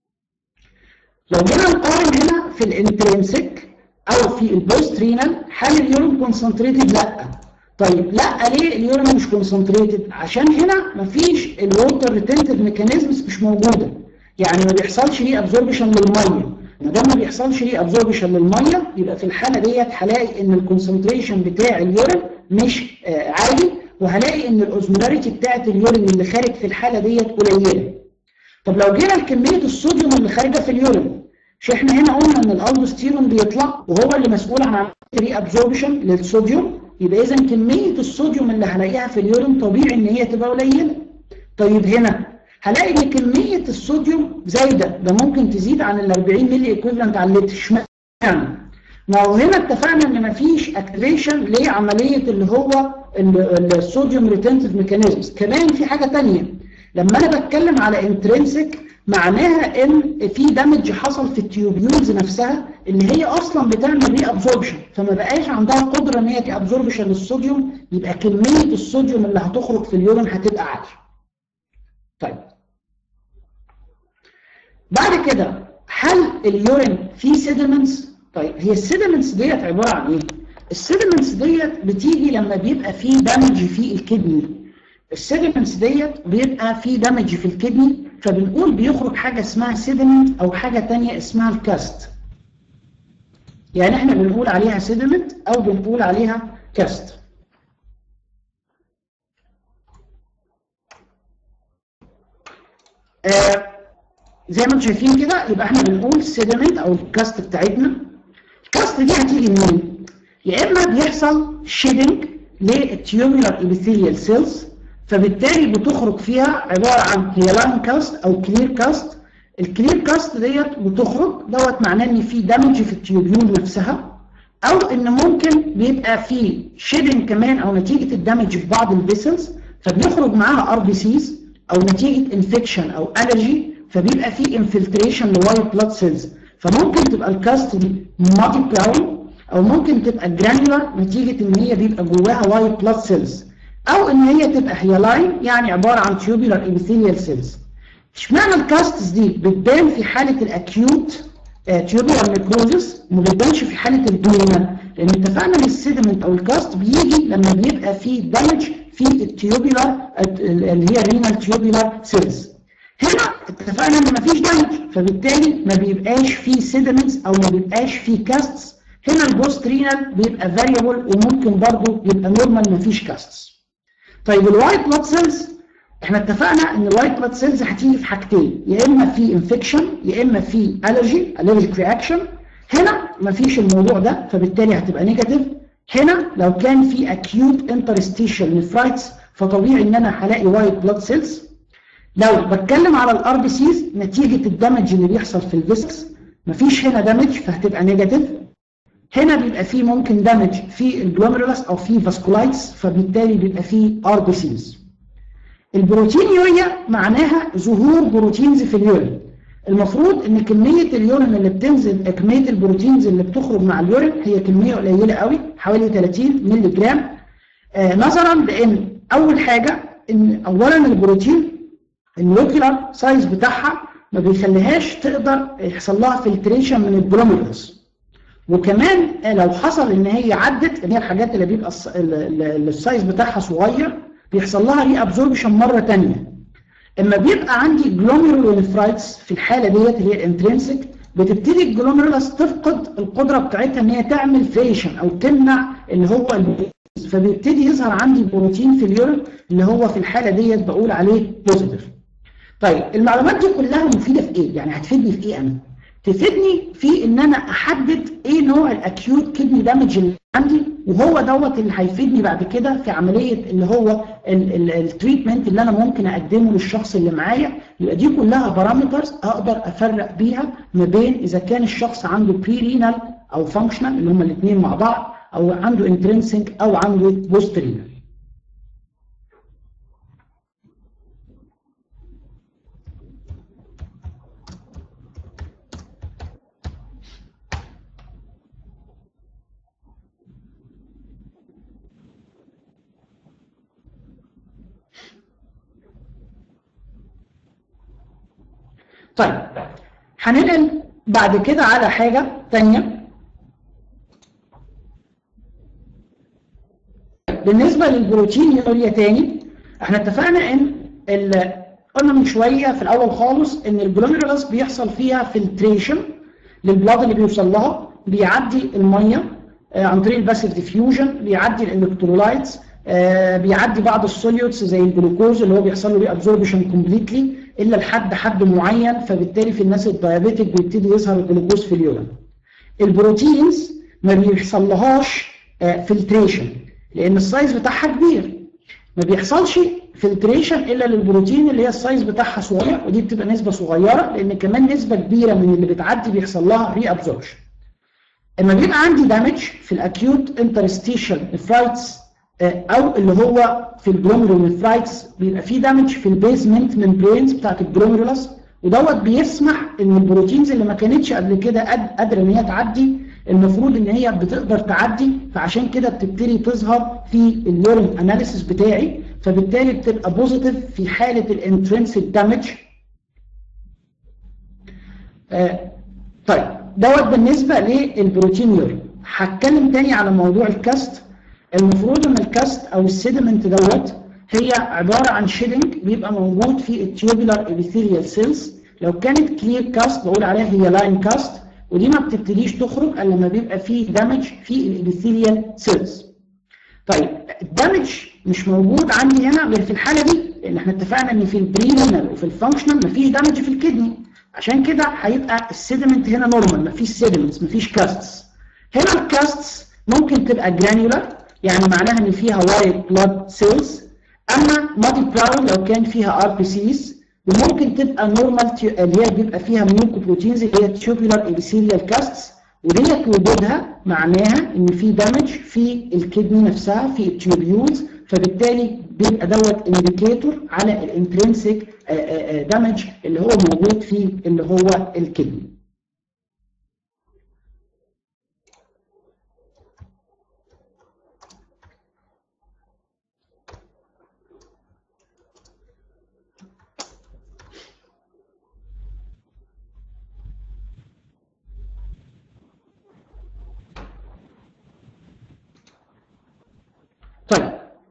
لو جينا نقارن هنا في الانترنسك او في البوست رينال هل اليورين كونسنتريتد لا طيب لا ليه اليورين مش كونسنتريتد عشان هنا مفيش الووتر ريتنتيف ميكانيزمز مش موجوده يعني ما بيحصلش ليه ابزوربشن للميه ما دام ما بيحصلش ليه ابزوربشن للميه يبقى في الحاله ديت هلاقي ان الكونسنتريشن بتاع اليورين مش آه عالي وهلاقي ان الاوزمولاريتي بتاعت اليورين اللي خارج في الحاله ديت قليله طب لو جينا لكميه الصوديوم اللي خارجه في اليورين مش احنا هنا قلنا ان الالدوستيرون بيطلع وهو اللي مسؤول عن عمليه ري ابزوربشن للصوديوم يبقى اذا كميه الصوديوم اللي هلاقيها في اليورين طبيعي ان هي تبقى قليله طيب هنا هلاقي ان كميه الصوديوم زايده ده ممكن تزيد عن ال 40 ملي ايكويفالنت على اللتر اشمعنى؟ ما هو هنا اتفقنا ان مفيش اكتيفيشن لعمليه اللي هو الصوديوم ريتنتيف ميكانيزمز كمان في حاجه ثانيه لما انا بتكلم على انترنسك معناها ان في دامج حصل في التيوبيولز نفسها اللي هي اصلا بتعمل ري ابزوربشن فما بقاش عندها قدره ان هي تي ابزوربشن للصوديوم يبقى كميه الصوديوم اللي هتخرج في اليورين هتبقى عاليه. طيب بعد كده هل اليورين فيه سيدمنتس؟ طيب هي السيدمنتس ديت عباره عن ايه؟ السيدمنتس ديت بتيجي لما بيبقى فيه دامج في الكدني السيدمنتس ديت بيبقى فيه دامج في الكدني فبنقول بيخرج حاجه اسمها سيدمنت او حاجه ثانيه اسمها الكاست يعني احنا بنقول عليها سيدمنت او بنقول عليها كاست آه زي ما انتم شايفين كده يبقى احنا بنقول سيدمنت او الكاست بتاعتنا الكاست دي هتيجي منين؟ يا اما بيحصل شيدنج للتيوبولار ابيثيليال سيلز فبالتالي بتخرج فيها عباره عن هي لاين كاست او كلير كاست الكلير كاست ديت بتخرج دوت معناه ان في دامج في التيوبيول نفسها او ان ممكن بيبقى في شيدنج كمان او نتيجه الدمج في بعض الفيسلز فبيخرج معاها ار بي سيز او نتيجه انفكشن او الرجي فبيبقى في انفلتريشن لوايت بلاد سيلز فممكن تبقى الكاست دي مالتي براون او ممكن تبقى جرانيولار نتيجه ان هي بيبقى جواها وايت بلاد سيلز او ان هي تبقى هيلاين يعني عباره عن تيوبولار ابيثيليال سيلز اشمعنى الكاستس دي بتبان في حاله الاكيوت تيوبولار نيكروزس وما بتبانش في حاله الدورينال لان اتفقنا ان السيدمنت او الكاست بيجي لما بيبقى في دامج في التيوبولار اللي هي الرينال تيوبولار سيلز هنا اتفقنا ان مفيش دامج فبالتالي ما بيبقاش في سيدمنتس او ما بيبقاش في كاستس هنا البوست رينال بيبقى فاريبل وممكن برضه يبقى نورمال مفيش كاستس طيب الوايت بلاد سيلز احنا اتفقنا ان الوايت بلاد سيلز هتيجي في حاجتين يا اما في انفكشن يا اما في الرجي الرجيك رياكشن هنا مفيش الموضوع ده فبالتالي هتبقى نيجاتيف هنا لو كان في اكيوت انترستيشال نفرايتس فطبيعي ان انا هلاقي وايت بلاد سيلز لو بتكلم على الار بي سيز نتيجه الدمج اللي بيحصل في الفيسكس مفيش هنا دمج فهتبقى نيجاتيف هنا بيبقى فيه ممكن دامج في الجلوميرولس او في فاسكولايتس فبالتالي بيبقى فيه ار بي سيز البروتينيوريا معناها ظهور بروتينز في اليورين المفروض ان كميه اليورين اللي بتنزل كميه البروتينز اللي بتخرج مع اليورين هي كميه قليله قوي حوالي 30 مللي جرام آه نظرا لان اول حاجه ان اولا البروتين المولكيولار سايز بتاعها ما بيخليهاش تقدر يحصل لها فلتريشن من الجلوميرولس وكمان لو حصل ان هي عدت اللي هي الحاجات اللي بيبقى السايز بتاعها صغير بيحصل لها ري ابزوربشن مره ثانيه اما بيبقى عندي جلوميرولونفرايتس في الحاله ديت اللي هي الانترنسك بتبتدي الجلوميرولس تفقد القدره بتاعتها ان هي تعمل فيشن او تمنع اللي هو فبيبتدي يظهر عندي بروتين في اليورين اللي هو في الحاله ديت بقول عليه بوزيتيف طيب المعلومات دي كلها مفيده في ايه يعني هتفيدني في ايه انا تفيدني في ان انا احدد ايه نوع الاكيوت كدني دامج اللي عندي وهو دوت اللي هيفيدني بعد كده في عمليه اللي هو التريتمنت اللي انا ممكن اقدمه للشخص اللي معايا يبقى دي كلها بارامترز اقدر افرق بيها ما بين اذا كان الشخص عنده بري رينال او فانكشنال اللي هما الاثنين مع بعض او عنده انترنسنك او عنده بوست رينال طيب هننقل بعد كده على حاجة تانية بالنسبة للبروتين يوريا تاني احنا اتفقنا ان قلنا من شوية في الاول خالص ان الجلوميرولس بيحصل فيها فلتريشن للبلاد اللي بيوصل لها بيعدي المية آه عن طريق الباسيف ديفيوجن بيعدي الالكترولايتس آه بيعدي بعض السوليوتس زي الجلوكوز اللي هو بيحصل له بيه ابزوربشن كومبليتلي الا لحد حد معين فبالتالي في الناس الديابيتك بيبتدي يظهر الجلوكوز في اليورين. البروتينز ما بيحصل لهاش فلتريشن لان السايز بتاعها كبير. ما بيحصلش فلتريشن الا للبروتين اللي هي السايز بتاعها صغير ودي بتبقى نسبه صغيره لان كمان نسبه كبيره من اللي بتعدي بيحصل لها ري ابزوربشن. اما بيبقى عندي دامج في الاكيوت انترستيشال نفرايتس او اللي هو في الجلوميرولونفرايتس بيبقى في دامج في البيزمنت ممبرينز بتاعت الجلوميرولس ودوت بيسمح ان البروتينز اللي ما كانتش قبل كده قادره ان هي تعدي المفروض ان هي بتقدر تعدي فعشان كده بتبتدي تظهر في اليورين اناليسيس بتاعي فبالتالي بتبقى بوزيتيف في حاله الانترنسيك دامج آه طيب دوت بالنسبه للبروتين يورين هتكلم تاني على موضوع الكاست المفروض ان الكاست او السيدمنت دوت هي عباره عن شيدنج بيبقى موجود في التيوبولار ابيثيليال سيلز لو كانت كلير كاست بقول عليها هي لاين كاست ودي ما بتبتديش تخرج الا لما بيبقى فيه دامج في الابيثيليال سيلز طيب الدامج مش موجود عندي هنا غير في الحاله دي لان احنا اتفقنا ان في البرينال وفي الفانكشنال مفيش دامج في الكدني عشان كده هيبقى السيدمنت هنا نورمال مفيش سيدمنتس مفيش كاستس هنا الكاستس ممكن تبقى جرانيولار يعني معناها ان فيها وايت بلاد سيلز اما مالتي براون لو كان فيها ار بي سيز وممكن تبقى نورمال اللي هي بيبقى فيها ميوكوبروتينز اللي هي تيوبولار ابيثيليال كاستس وديت وجودها معناها ان في دامج في الكدني نفسها في التيوبيولز فبالتالي بيبقى دوت انديكيتور على الانترنسيك دامج اللي هو موجود في اللي هو الكدني طيب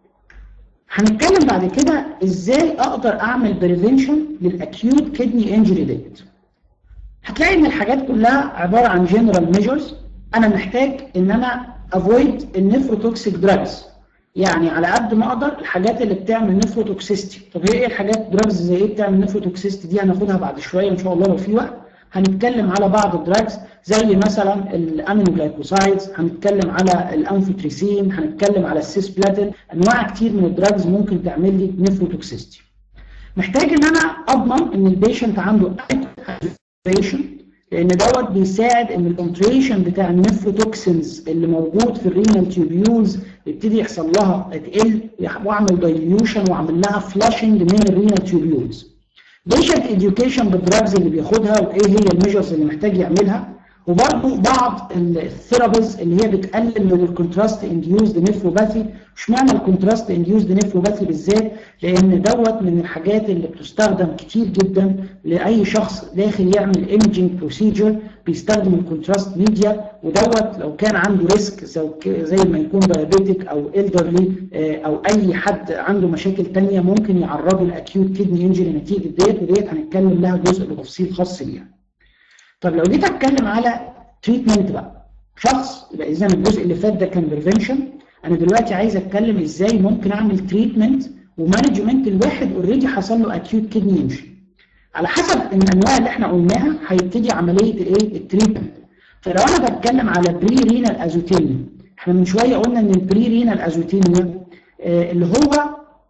هنتكلم بعد كده ازاي اقدر اعمل بريفنشن للاكيوت كدني انجري ديت هتلاقي ان الحاجات كلها عباره عن جنرال ميجرز انا محتاج ان انا افويد النفروتوكسيك دراجز يعني على قد ما اقدر الحاجات اللي بتعمل نفروتوكسيستي طب هي ايه الحاجات دراجز زي ايه بتعمل نفروتوكسيستي دي هناخدها بعد شويه ان شاء الله لو في وقت هنتكلم على بعض الدراجز زي مثلا الامينوجلايكوسايدز هنتكلم على الانفوتريسين هنتكلم على السيسبلاتين انواع كتير من الدراجز ممكن تعمل لي نفروتوكسيستي محتاج ان انا اضمن ان البيشنت عنده هايدريشن لان دوت بيساعد ان الكونتريشن بتاع النفروتوكسينز اللي موجود في الرينال تيوبيولز يبتدي يحصل لها تقل واعمل دايليوشن واعمل لها فلاشنج من الرينال تيوبيولز بيشنت اديوكيشن بالدراجز اللي بياخدها وايه هي الميجرز اللي محتاج يعملها وبرضه بعض الثيرابيز اللي هي بتقلل من الكونتراست انديوزد نيفروباثي اشمعنى الكونتراست انديوزد نيفروباثي بالذات لان دوت من الحاجات اللي بتستخدم كتير جدا لاي شخص داخل يعمل ايمجنج بروسيجر بيستخدم الكونتراست ميديا ودوت لو كان عنده ريسك زي ما يكون دايابيتك او الدرلي او اي حد عنده مشاكل ثانيه ممكن يعرضه لاكيوت كدني انجري نتيجه ديت وديت هنتكلم لها جزء بتفصيل خاص بيها. طب لو جيت اتكلم على تريتمنت بقى شخص يبقى اذا الجزء اللي فات ده كان بريفنشن انا دلوقتي عايز اتكلم ازاي ممكن اعمل تريتمنت ومانجمنت الواحد اوريدي حصل له اكيوت كدني انجري على حسب الانواع اللي احنا قلناها هيبتدي عمليه الايه التريتمنت فلو انا بتكلم على بري رينال ازوتيميا احنا من شويه قلنا ان البري رينال ازوتيميا آه اللي هو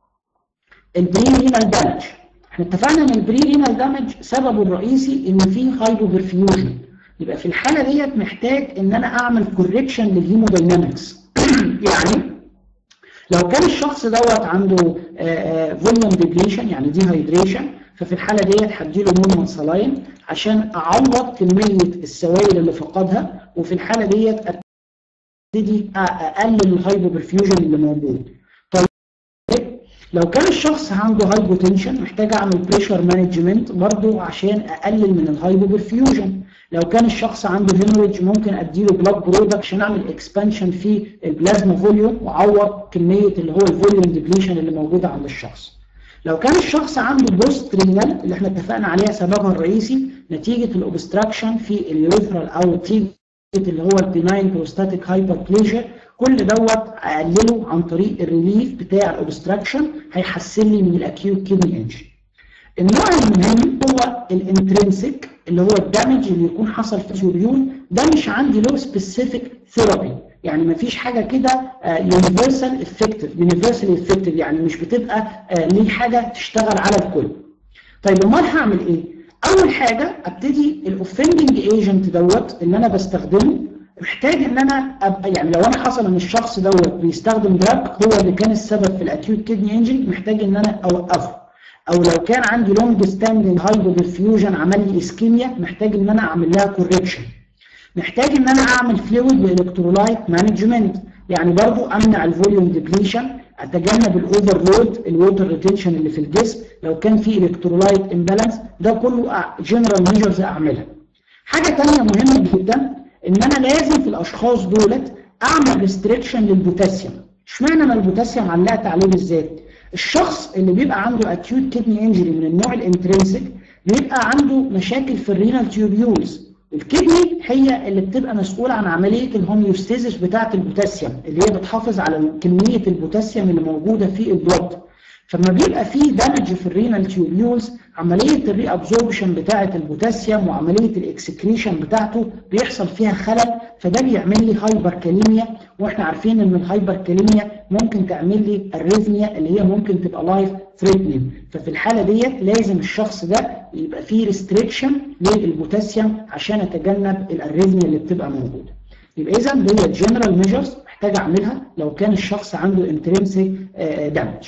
البري رينال دامج احنا اتفقنا ان البري رينال دامج سببه الرئيسي ان في هايبوبرفيوجن يبقى في الحاله ديت محتاج ان انا اعمل كوريكشن للهيموداينامكس يعني لو كان الشخص دوت عنده فوليوم ديبليشن يعني دي هايدريشن ففي الحاله ديت هديله نورمال سلاين عشان اعوض كميه السوائل اللي فقدها وفي الحاله ديت ابتدي اقلل الهايبوبرفيوجن اللي موجود لو كان الشخص عنده هايبوتنشن محتاج اعمل بريشر مانجمنت برضه عشان اقلل من الهايبوبرفيوجن لو كان الشخص عنده هيموريدج ممكن اديله بلاد برودكت عشان اعمل اكسبانشن في البلازما فوليوم واعوض كميه اللي هو الفوليوم ديبليشن اللي موجوده عند الشخص لو كان الشخص عنده بوست رينال اللي احنا اتفقنا عليها سببها الرئيسي نتيجه الاوبستراكشن في اليوريثرال او نتيجه اللي هو البيناين بروستاتيك هايبربليجيا كل دوت اقلله عن طريق الريليف بتاع الاوبستراكشن هيحسن لي من الاكيوت كيدني انجري. النوع المهم هو الانترنسيك اللي هو الدمج اللي يكون حصل في التيوبيول ده مش عندي له سبيسيفيك ثيرابي يعني ما فيش حاجه كده يونيفرسال افكتيف يونيفرسال افكتيف يعني مش بتبقى ليه حاجه تشتغل على الكل. طيب امال هعمل ايه؟ اول حاجه ابتدي الاوفندنج ايجنت دوت اللي انا بستخدمه محتاج ان انا ابقى يعني لو انا حصل ان الشخص دوت بيستخدم دراج هو اللي كان السبب في الاكيوت كدني انجري محتاج ان انا اوقفه او لو كان عندي لونج ستاندنج هايبوديفيوجن عمل لي اسكيميا محتاج ان انا اعمل لها كوركشن محتاج ان انا اعمل فلويد والكترولايت مانجمنت يعني برضو امنع الفوليوم ديبليشن اتجنب الاوفرلود الووتر ريتنشن اللي في الجسم لو كان في الكترولايت امبالانس ده كله جنرال ميجرز اعملها حاجه ثانيه مهمه جدا ان انا لازم في الاشخاص دولت اعمل ريستريكشن للبوتاسيوم اشمعنى انا البوتاسيوم علقت عليه بالذات الشخص اللي بيبقى عنده اكيوت كدني انجري من النوع الانترنسك بيبقى عنده مشاكل في الرينال تيوبيولز الكدني هي اللي بتبقى مسؤولة عن عملية الهوميوستيزيس بتاعة البوتاسيوم اللي هي بتحافظ على كمية البوتاسيوم اللي موجودة في البلد فلما بيبقى في دامج في الرينال تيوبيولز عملية الري ابزوربشن بتاعة البوتاسيوم وعملية الاكسكريشن بتاعته بيحصل فيها خلل فده بيعمل لي هايبر كاليميا واحنا عارفين ان الهايبر كاليميا ممكن تعمل لي الريزميا اللي هي ممكن تبقى لايف ثريتنينج ففي الحالة ديت لازم الشخص ده يبقى فيه ريستريكشن للبوتاسيوم عشان اتجنب الاريزميا اللي بتبقى موجودة يبقى اذا ديت جنرال ميجرز محتاج اعملها لو كان الشخص عنده انترنسيك دامج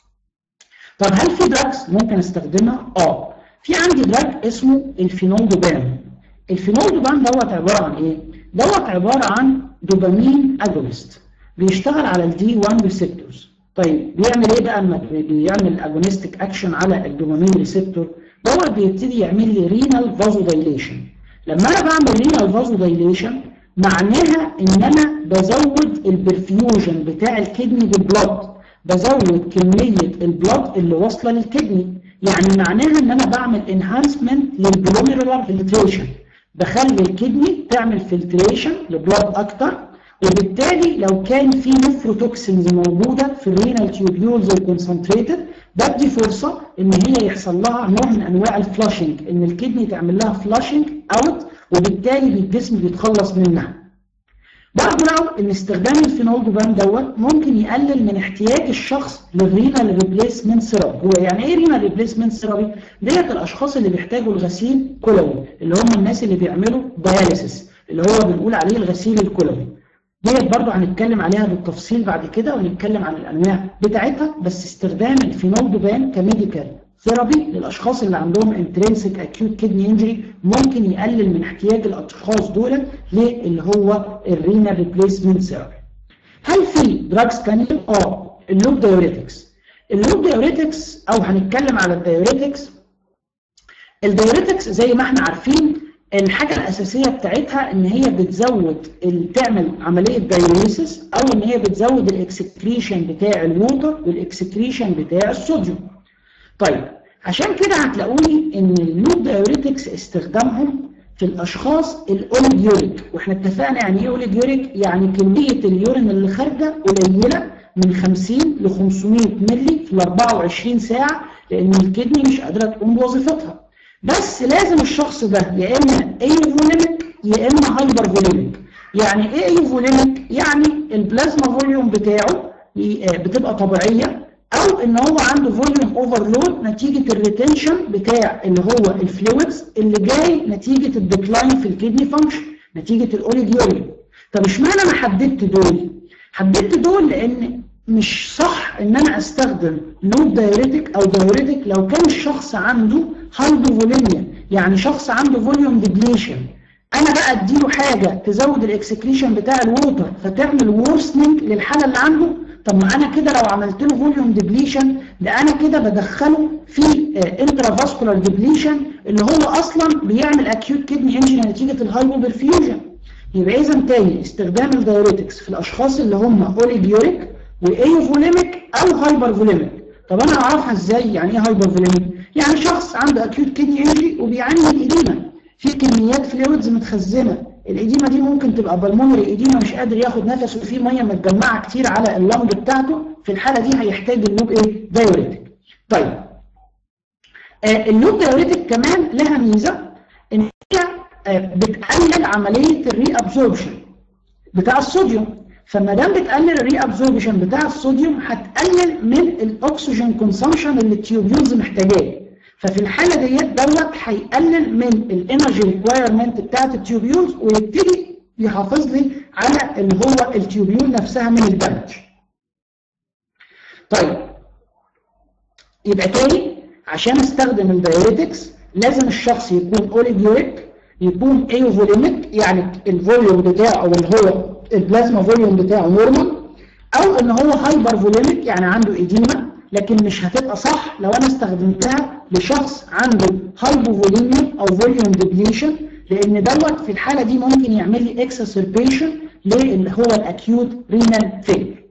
طب هل في دراجز ممكن استخدمها؟ اه في عندي دراج اسمه الفينولدوبان الفينولدوبان دوت عباره عن ايه؟ دوت عباره عن دوبامين اجونست بيشتغل على الدي 1 ريسبتورز طيب بيعمل ايه بقى اما بيعمل اجونستيك اكشن على الدوبامين ريسبتور دوت بيبتدي يعمل لي رينال فازو دايليشن لما انا بعمل رينال فازو دايليشن معناها ان انا بزود البرفيوجن بتاع الكدني بالبلد بزود كمية البلد اللي واصلة للكدني يعني معناها ان انا بعمل انهانسمنت للجلوميرولار فلتريشن بخلي الكدني تعمل فلتريشن لبلد اكتر وبالتالي لو كان في نفروتوكسينز موجودة في الرينال تيوبيولز الكونسنتريتد بدي فرصة ان هي يحصل لها نوع من انواع الفلاشنج ان الكدني تعمل لها فلاشنج اوت وبالتالي الجسم بيتخلص منها برضه لو ان استخدام الفينولدوبان دوت ممكن يقلل من احتياج الشخص للرينال ريبليسمنت سيرابي هو يعني ايه رينال ريبليسمنت سيرابي ديت الاشخاص اللي بيحتاجوا الغسيل كلوي اللي هم الناس اللي بيعملوا دياليسيس اللي هو بنقول عليه الغسيل الكلوي ديت برضه هنتكلم عليها بالتفصيل بعد كده ونتكلم عن الانواع بتاعتها بس استخدام الفينولدوبان كميديكال ثيرابي للاشخاص اللي عندهم انترنسك اكيوت كدني انجري ممكن يقلل من احتياج الاشخاص دول للي هو الرينال ريبليسمنت ثيرابي هل في دراجز ثانيه اه اللوب دايوريتكس اللوب دايوريتكس او هنتكلم على الدايوريتكس الدايوريتكس زي ما احنا عارفين الحاجة الأساسية بتاعتها إن هي بتزود تعمل عملية دايوريسيس أو إن هي بتزود الإكسكريشن بتاع الووتر والإكسكريشن بتاع الصوديوم. طيب عشان كده هتلاقوني ان اللوب دايوريتكس استخدامهم في الاشخاص الاوليجيوريك واحنا اتفقنا يعني ايه اوليجيوريك يعني كميه اليورين اللي خارجه قليله من 50 ل 500 مللي في ال 24 ساعه لان الكدني مش قادره تقوم بوظيفتها بس لازم الشخص ده يا اما ايوفوليميك يا اما هايبر فوليميك يعني ايه ايوفوليميك يعني البلازما فوليوم بتاعه بتبقى طبيعيه او ان هو عنده فوليوم اوفرلود نتيجه الريتنشن بتاع اللي هو الفلويدز اللي جاي نتيجه الديكلاين في الكدني فانكشن نتيجه الاوليجيوريا طب اشمعنى انا حددت دول حددت دول لان مش صح ان انا استخدم لوب دايوريتك او دايوريتك لو كان الشخص عنده هايبوفوليميا يعني شخص عنده فوليوم ديبليشن انا بقى اديله حاجه تزود الاكسكريشن بتاع الووتر فتعمل وورسنج للحاله اللي عنده طب ما انا كده لو عملت له فوليوم ديبليشن ده انا كده بدخله في انترا فاسكولار ديبليشن اللي هو اصلا بيعمل اكيوت كدني انجري نتيجه الهايبوبرفيوجن يبقى اذا تاني استخدام الدايوريتكس في الاشخاص اللي هم اوليجيوريك وايوفوليميك او هايبر فوليميك طب انا اعرفها ازاي يعني ايه هايبر فوليميك يعني شخص عنده اكيوت كدني انجري وبيعاني من ايديما في كميات فلويدز متخزنه الإديمة دي ممكن تبقى بالمونري إديمة مش قادر ياخد نفس وفي مية متجمعة كتير على اللنج بتاعته في الحالة دي هيحتاج اللوب إيه؟ دايوريتك. طيب آه اللوب دايوريتك كمان لها ميزة إن هي آه بتقلل عملية الري أبزوربشن بتاع الصوديوم فما دام بتقلل الري أبزوربشن بتاع الصوديوم هتقلل من الأكسجين كونسامشن اللي التيوبيولز محتاجاه ففي الحالة ديت دوت هيقلل من الانرجي ريكوايرمنت بتاعت التيوبيولز ويبتدي يحافظ لي على اللي هو التيوبيول نفسها من الدمج. طيب يبقى تاني عشان استخدم الدايوريتكس لازم الشخص يكون اوليجوريك يكون ايوفوليميك يعني الفوليوم بتاعه او اللي هو البلازما فوليوم بتاعه نورمال او ان هو هايبر فوليميك يعني عنده ايديما لكن مش هتبقى صح لو انا استخدمتها لشخص عنده هايبوفوليميا او فوليوم ديبليشن لان دوت في الحاله دي ممكن يعمل لي اكسسربيشن اللي هو الاكيوت رينال فيل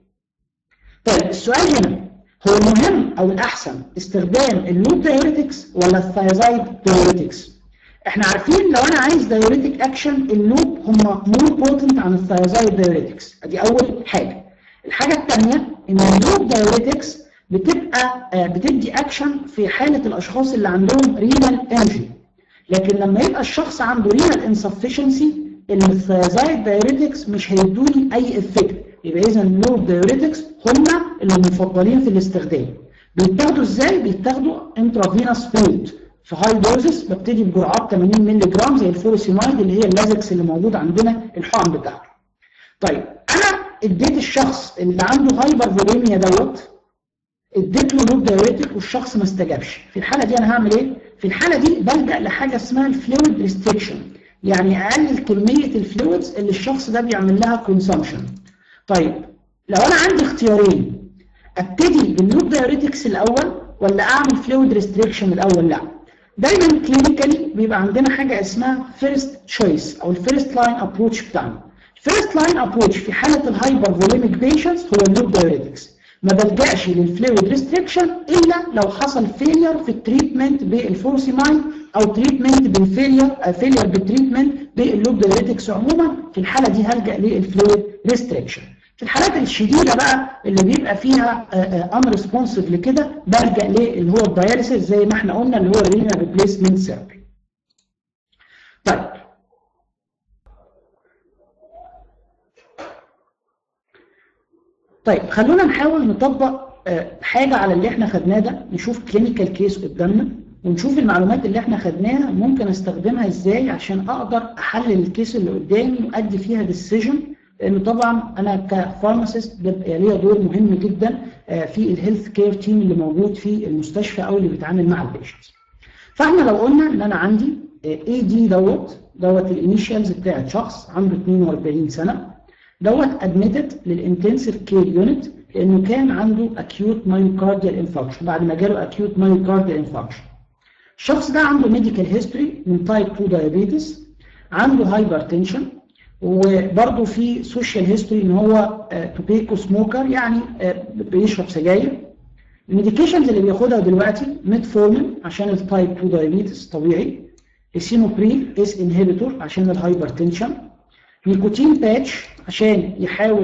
طيب السؤال هنا هو المهم او الاحسن استخدام اللوب دايوريتكس ولا الثايزايد دايوريتكس احنا عارفين لو انا عايز دايوريتك اكشن اللوب هم مور بوتنت عن الثايزايد دايوريتكس ادي اول حاجه الحاجه الثانيه ان اللوب دايوريتكس بتبقى بتدي اكشن في حاله الاشخاص اللي عندهم رينال انجري لكن لما يبقى الشخص عنده رينال انسفشنسي الثايزايد دايوريتكس مش هيدوني اي افكت يبقى اذا اللوب دايوريتكس هم اللي مفضلين في الاستخدام بيتاخدوا ازاي بيتاخدوا انترافينوس فود في هاي دوزز ببتدي بجرعات 80 مللي جرام زي الفورسيمايد اللي هي اللازكس اللي موجود عندنا الحقن بتاعته طيب انا اديت الشخص اللي عنده هايبر فوليميا دوت اديت له لوب دايوريتك والشخص ما استجابش في الحاله دي انا هعمل ايه في الحاله دي بلجا لحاجه اسمها الفلويد ريستريكشن يعني اقلل كميه الفلويدز اللي الشخص ده بيعمل لها كونسامشن طيب لو انا عندي اختيارين ابتدي باللوب دايوريتكس الاول ولا اعمل فلويد ريستريكشن الاول لا دايما كلينيكالي بيبقى عندنا حاجه اسمها فيرست تشويس او الفيرست لاين ابروتش بتاعنا الفيرست لاين ابروتش في حاله الهايبر فوليميك بيشنتس هو اللوب دايوريتكس ما بلجاش للفلويد ريستريكشن الا لو حصل فيلير في التريتمنت بالفورسيماين او تريتمنت بالفيلير فيلير بالتريتمنت باللوب دايوريتكس عموما في الحاله دي هلجا للفلويد ريستريكشن في الحالات الشديده بقى اللي بيبقى فيها ان ريسبونسيف لكده بلجا اللي هو الداياليسيس زي ما احنا قلنا اللي هو الرينال ريبليسمنت ثيرابي طيب طيب خلونا نحاول نطبق حاجة على اللي احنا خدناه ده نشوف كلينيكال كيس قدامنا ونشوف المعلومات اللي احنا خدناها ممكن استخدمها ازاي عشان اقدر احلل الكيس اللي قدامي وادي فيها ديسيجن لان طبعا انا كفارماسيست بيبقى ليا دور مهم جدا في الهيلث كير تيم اللي موجود في المستشفى او اللي بيتعامل مع البيشنتس فاحنا لو قلنا ان انا عندي اي دي دوت دوت الانيشالز بتاعت شخص عنده 42 سنه دوت ادميتد للانتنسيف كير يونت لانه كان عنده اكيوت مايوكارديال انفاركشن بعد ما جاله اكيوت مايوكارديال انفاركشن الشخص ده عنده ميديكال هيستوري من تايب 2 دايابيتس عنده هايبرتنشن وبرضه في سوشيال هيستوري ان هو توبيكو سموكر يعني بيشرب سجاير الميديكيشنز اللي بياخدها دلوقتي ميتفورمين عشان التايب 2 دايابيتس طبيعي السينوبريل اس انهبيتور عشان الهايبرتنشن نيكوتين باتش عشان يحاول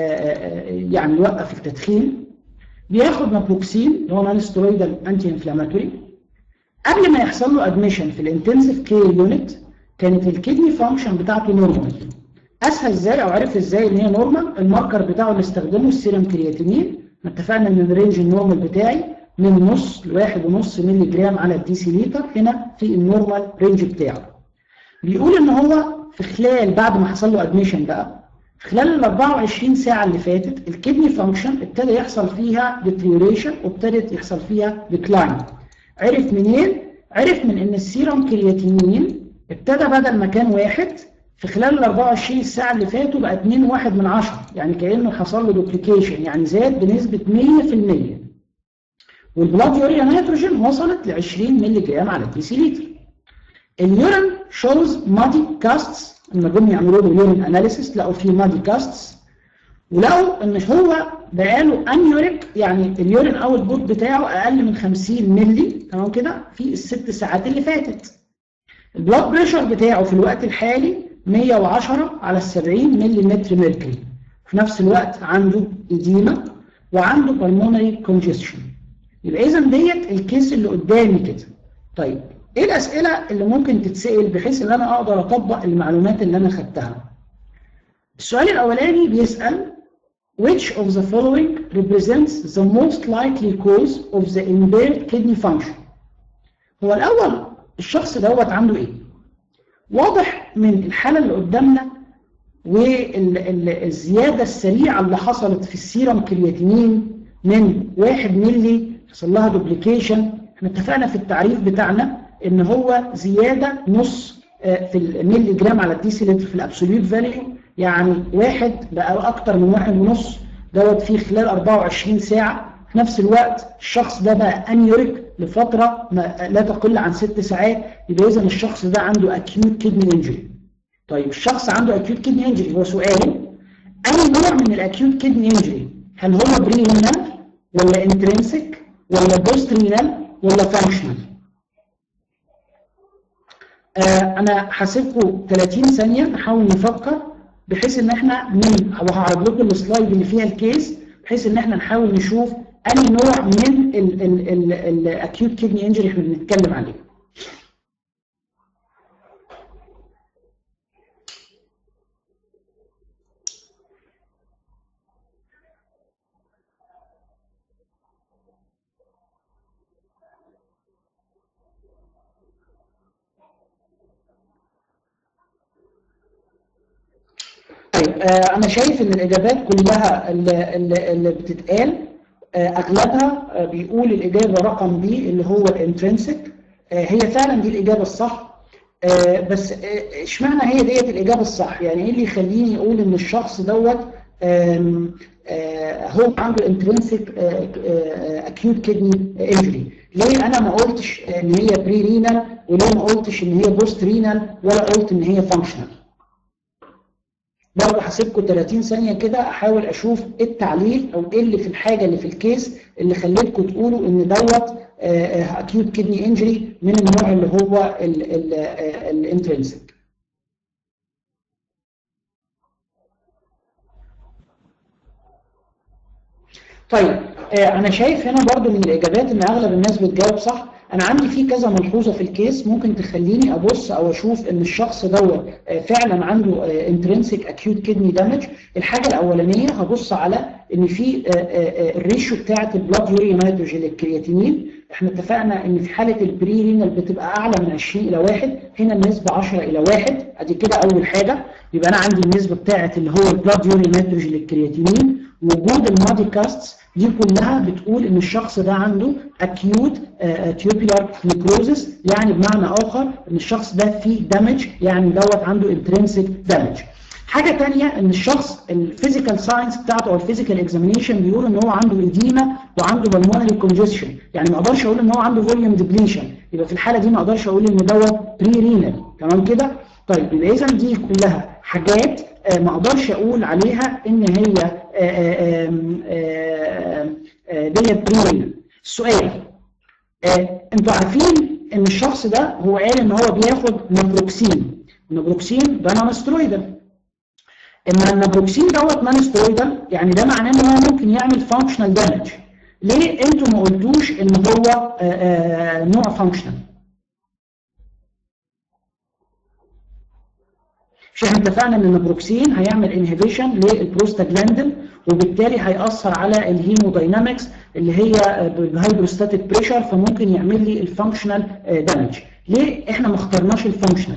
يعني يوقف التدخين بياخد نابروكسين اللي هو نون سترويدال انتي انفلاماتوري قبل ما يحصل له ادميشن في الانتنسيف كير يونت كانت الكدني فانكشن بتاعته نورمال اسهل ازاي او عرف ازاي ان هي نورمال الماركر بتاعه اللي استخدمه السيرم كرياتينين اتفقنا ان الرينج النورمال بتاعي من نص لواحد ونص مللي جرام على الديسي لتر هنا في النورمال رينج بتاعه بيقول ان هو في خلال بعد ما حصل له ادميشن بقى في خلال ال 24 ساعه اللي فاتت الكدني فانكشن ابتدى يحصل فيها ديتريوريشن وابتدت يحصل فيها ديكلاين عرف منين؟ عرف من ان السيرم كرياتينين ابتدى بدل ما كان واحد في خلال ال 24 ساعه اللي فاتوا بقى 2 واحد من 10 يعني كانه حصل له دوبليكيشن يعني زاد بنسبه 100% والبلاد يوريا نيتروجين وصلت ل 20 مللي جرام على الديسي لتر اليورين شوز مادي كاستس لما جم يعملوا له يورين اناليسيس لقوا فيه مادي كاستس ولقوا ان هو بقاله انيوريك يعني اليورين اوت بوت بتاعه اقل من 50 مللي تمام كده في الست ساعات اللي فاتت البلاد بريشر بتاعه في الوقت الحالي 110 على 70 ملي متر ميركوري في نفس الوقت عنده إديمة وعنده pulmonary congestion يبقى إذا ديت الكيس اللي قدامي كده طيب إيه الأسئلة اللي ممكن تتسأل بحيث إن أنا أقدر أطبق المعلومات اللي أنا خدتها السؤال الأولاني بيسأل Which of the following represents the most likely cause of the impaired kidney function هو الأول الشخص دوت عنده إيه واضح من الحالة اللي قدامنا والزيادة السريعة اللي حصلت في السيرم كرياتينين من 1 ملي حصل لها دوبليكيشن احنا اتفقنا في التعريف بتاعنا ان هو زياده نص آه، في الملي جرام على الديسيلتر في الابسوليوت فاليو يعني واحد بقى اكتر من واحد ونص دوت في خلال 24 ساعه في نفس الوقت الشخص ده بقى انيوريك لفتره ما لا تقل عن ست ساعات يبقى اذا الشخص ده عنده اكيوت كدني انجري طيب الشخص عنده اكيوت كدني انجري هو سؤال اي نوع من الاكيوت كدني انجري هل هو بري رينال ولا انترنسك ولا بوست رينال ولا فانكشنال آه انا هسيبكم 30 ثانيه نحاول نفكر بحيث ان احنا من وهعرض لكم السلايد اللي فيها الكيس بحيث ان احنا نحاول نشوف اي نوع من الاكيوت كدني انجري احنا بنتكلم عليه طيب آه، انا شايف ان الاجابات كلها اللي, اللي, اللي بتتقال آه، اغلبها آه، بيقول الاجابه رقم بي اللي هو الانترنسك هي فعلا دي الاجابه الصح آه، بس آه، اشمعنى هي ديت الاجابه الصح يعني ايه اللي يخليني اقول ان الشخص دوت آم، آه، هو عنده انترنسك اكيوت كدني انجري ليه انا ما قلتش ان هي بري رينال وليه ما قلتش ان هي بوست رينال ولا قلت ان هي فانكشنال برضه هسيبكم 30 ثانية كده احاول اشوف ايه التعليل او ايه اللي في الحاجة اللي في الكيس اللي خليتكم تقولوا ان دوت اكيوت كدني انجري من النوع اللي هو الانترنسك طيب آه، انا شايف هنا برضو من الاجابات ان اغلب الناس بتجاوب صح انا عندي في كذا ملحوظه في الكيس ممكن تخليني ابص او اشوف ان الشخص دوت آه، فعلا عنده انترنسك اكيوت كدني دامج الحاجه الاولانيه هبص على ان في آه، آه، الريشيو بتاعه البلاد يوريا نيتروجين للكرياتينين احنا اتفقنا ان في حاله البري رينال بتبقى اعلى من 20 الى 1 هنا النسبه 10 الى 1 ادي كده اول حاجه يبقى انا عندي النسبه بتاعه اللي هو البلاد يوريا نيتروجين للكرياتينين وجود المادي كاستس دي كلها بتقول ان الشخص ده عنده اكيوت تيوبيلار نيكروزس يعني بمعنى اخر ان الشخص ده فيه دامج يعني دوت عنده انترنسك دامج حاجه تانية ان الشخص الفيزيكال ساينس بتاعته او الفيزيكال اكزامينيشن بيقول ان هو عنده ايديما وعنده بالمونري كونجستشن يعني ما اقدرش اقول ان هو عنده فوليوم ديبليشن يبقى في الحاله دي ما اقدرش اقول ان دوت بري رينال تمام كده طيب يبقى اذا دي كلها حاجات آه، ما اقدرش اقول عليها ان هي آه، آه، آم، آه، آه، ديت بري رينال السؤال آه، انتوا عارفين ان الشخص ده هو قال ان هو بياخد نابروكسين النابروكسين ده نون سترويدال اما النابروكسين دوت نون سترويدال يعني ده معناه ان هو ممكن يعمل فانكشنال دامج ليه انتوا ما قلتوش ان هو آه، آه، نوع فانكشنال مش احنا اتفقنا ان النابروكسين هيعمل انهبيشن للبروستاجلاندين وبالتالي هيأثر على الهيموداينامكس اللي هي بالهيدروستاتيك بريشر فممكن يعمل لي الفانكشنال دامج ليه احنا ما اخترناش الفانكشنال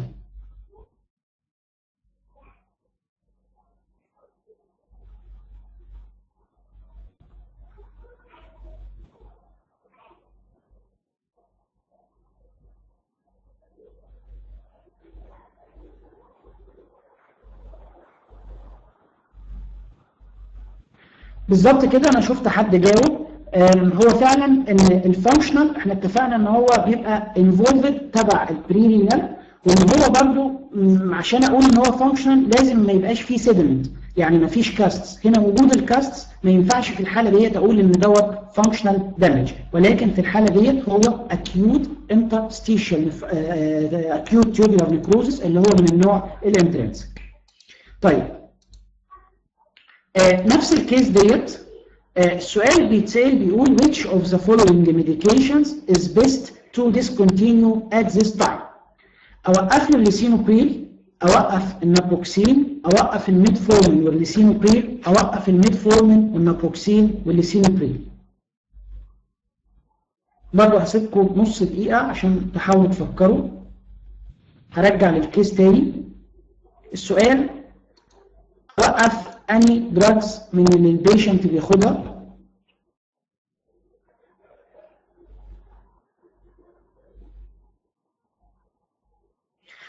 بالظبط كده انا شفت حد جاوب آم، هو فعلا ان الفانكشنال احنا اتفقنا ان هو بيبقى انفولفد تبع البري رينال وان هو برضو م، عشان اقول ان هو فانكشنال لازم ما يبقاش فيه سيدمنت يعني ما فيش كاستس هنا وجود الكاستس ما ينفعش في الحاله ديت اقول ان دوت فانكشنال دامج ولكن في الحاله ديت هو اكيوت انترستيشال اكيوت تيوبولار نيكروزس اللي هو من النوع الانترنسك طيب آه، نفس الكيس ديت آه، السؤال بيتسال بيقول which of the following medications is best to discontinue at this time اوقف له الليسينوبريل اوقف النابروكسين اوقف الميدفورمين والليسينوبريل اوقف الميدفورمين والنابروكسين والليسينوبريل برضه هسيبكم نص دقيقة عشان تحاولوا تفكروا هرجع للكيس تاني السؤال وقف اني دراجز من اللي البيشنت بياخدها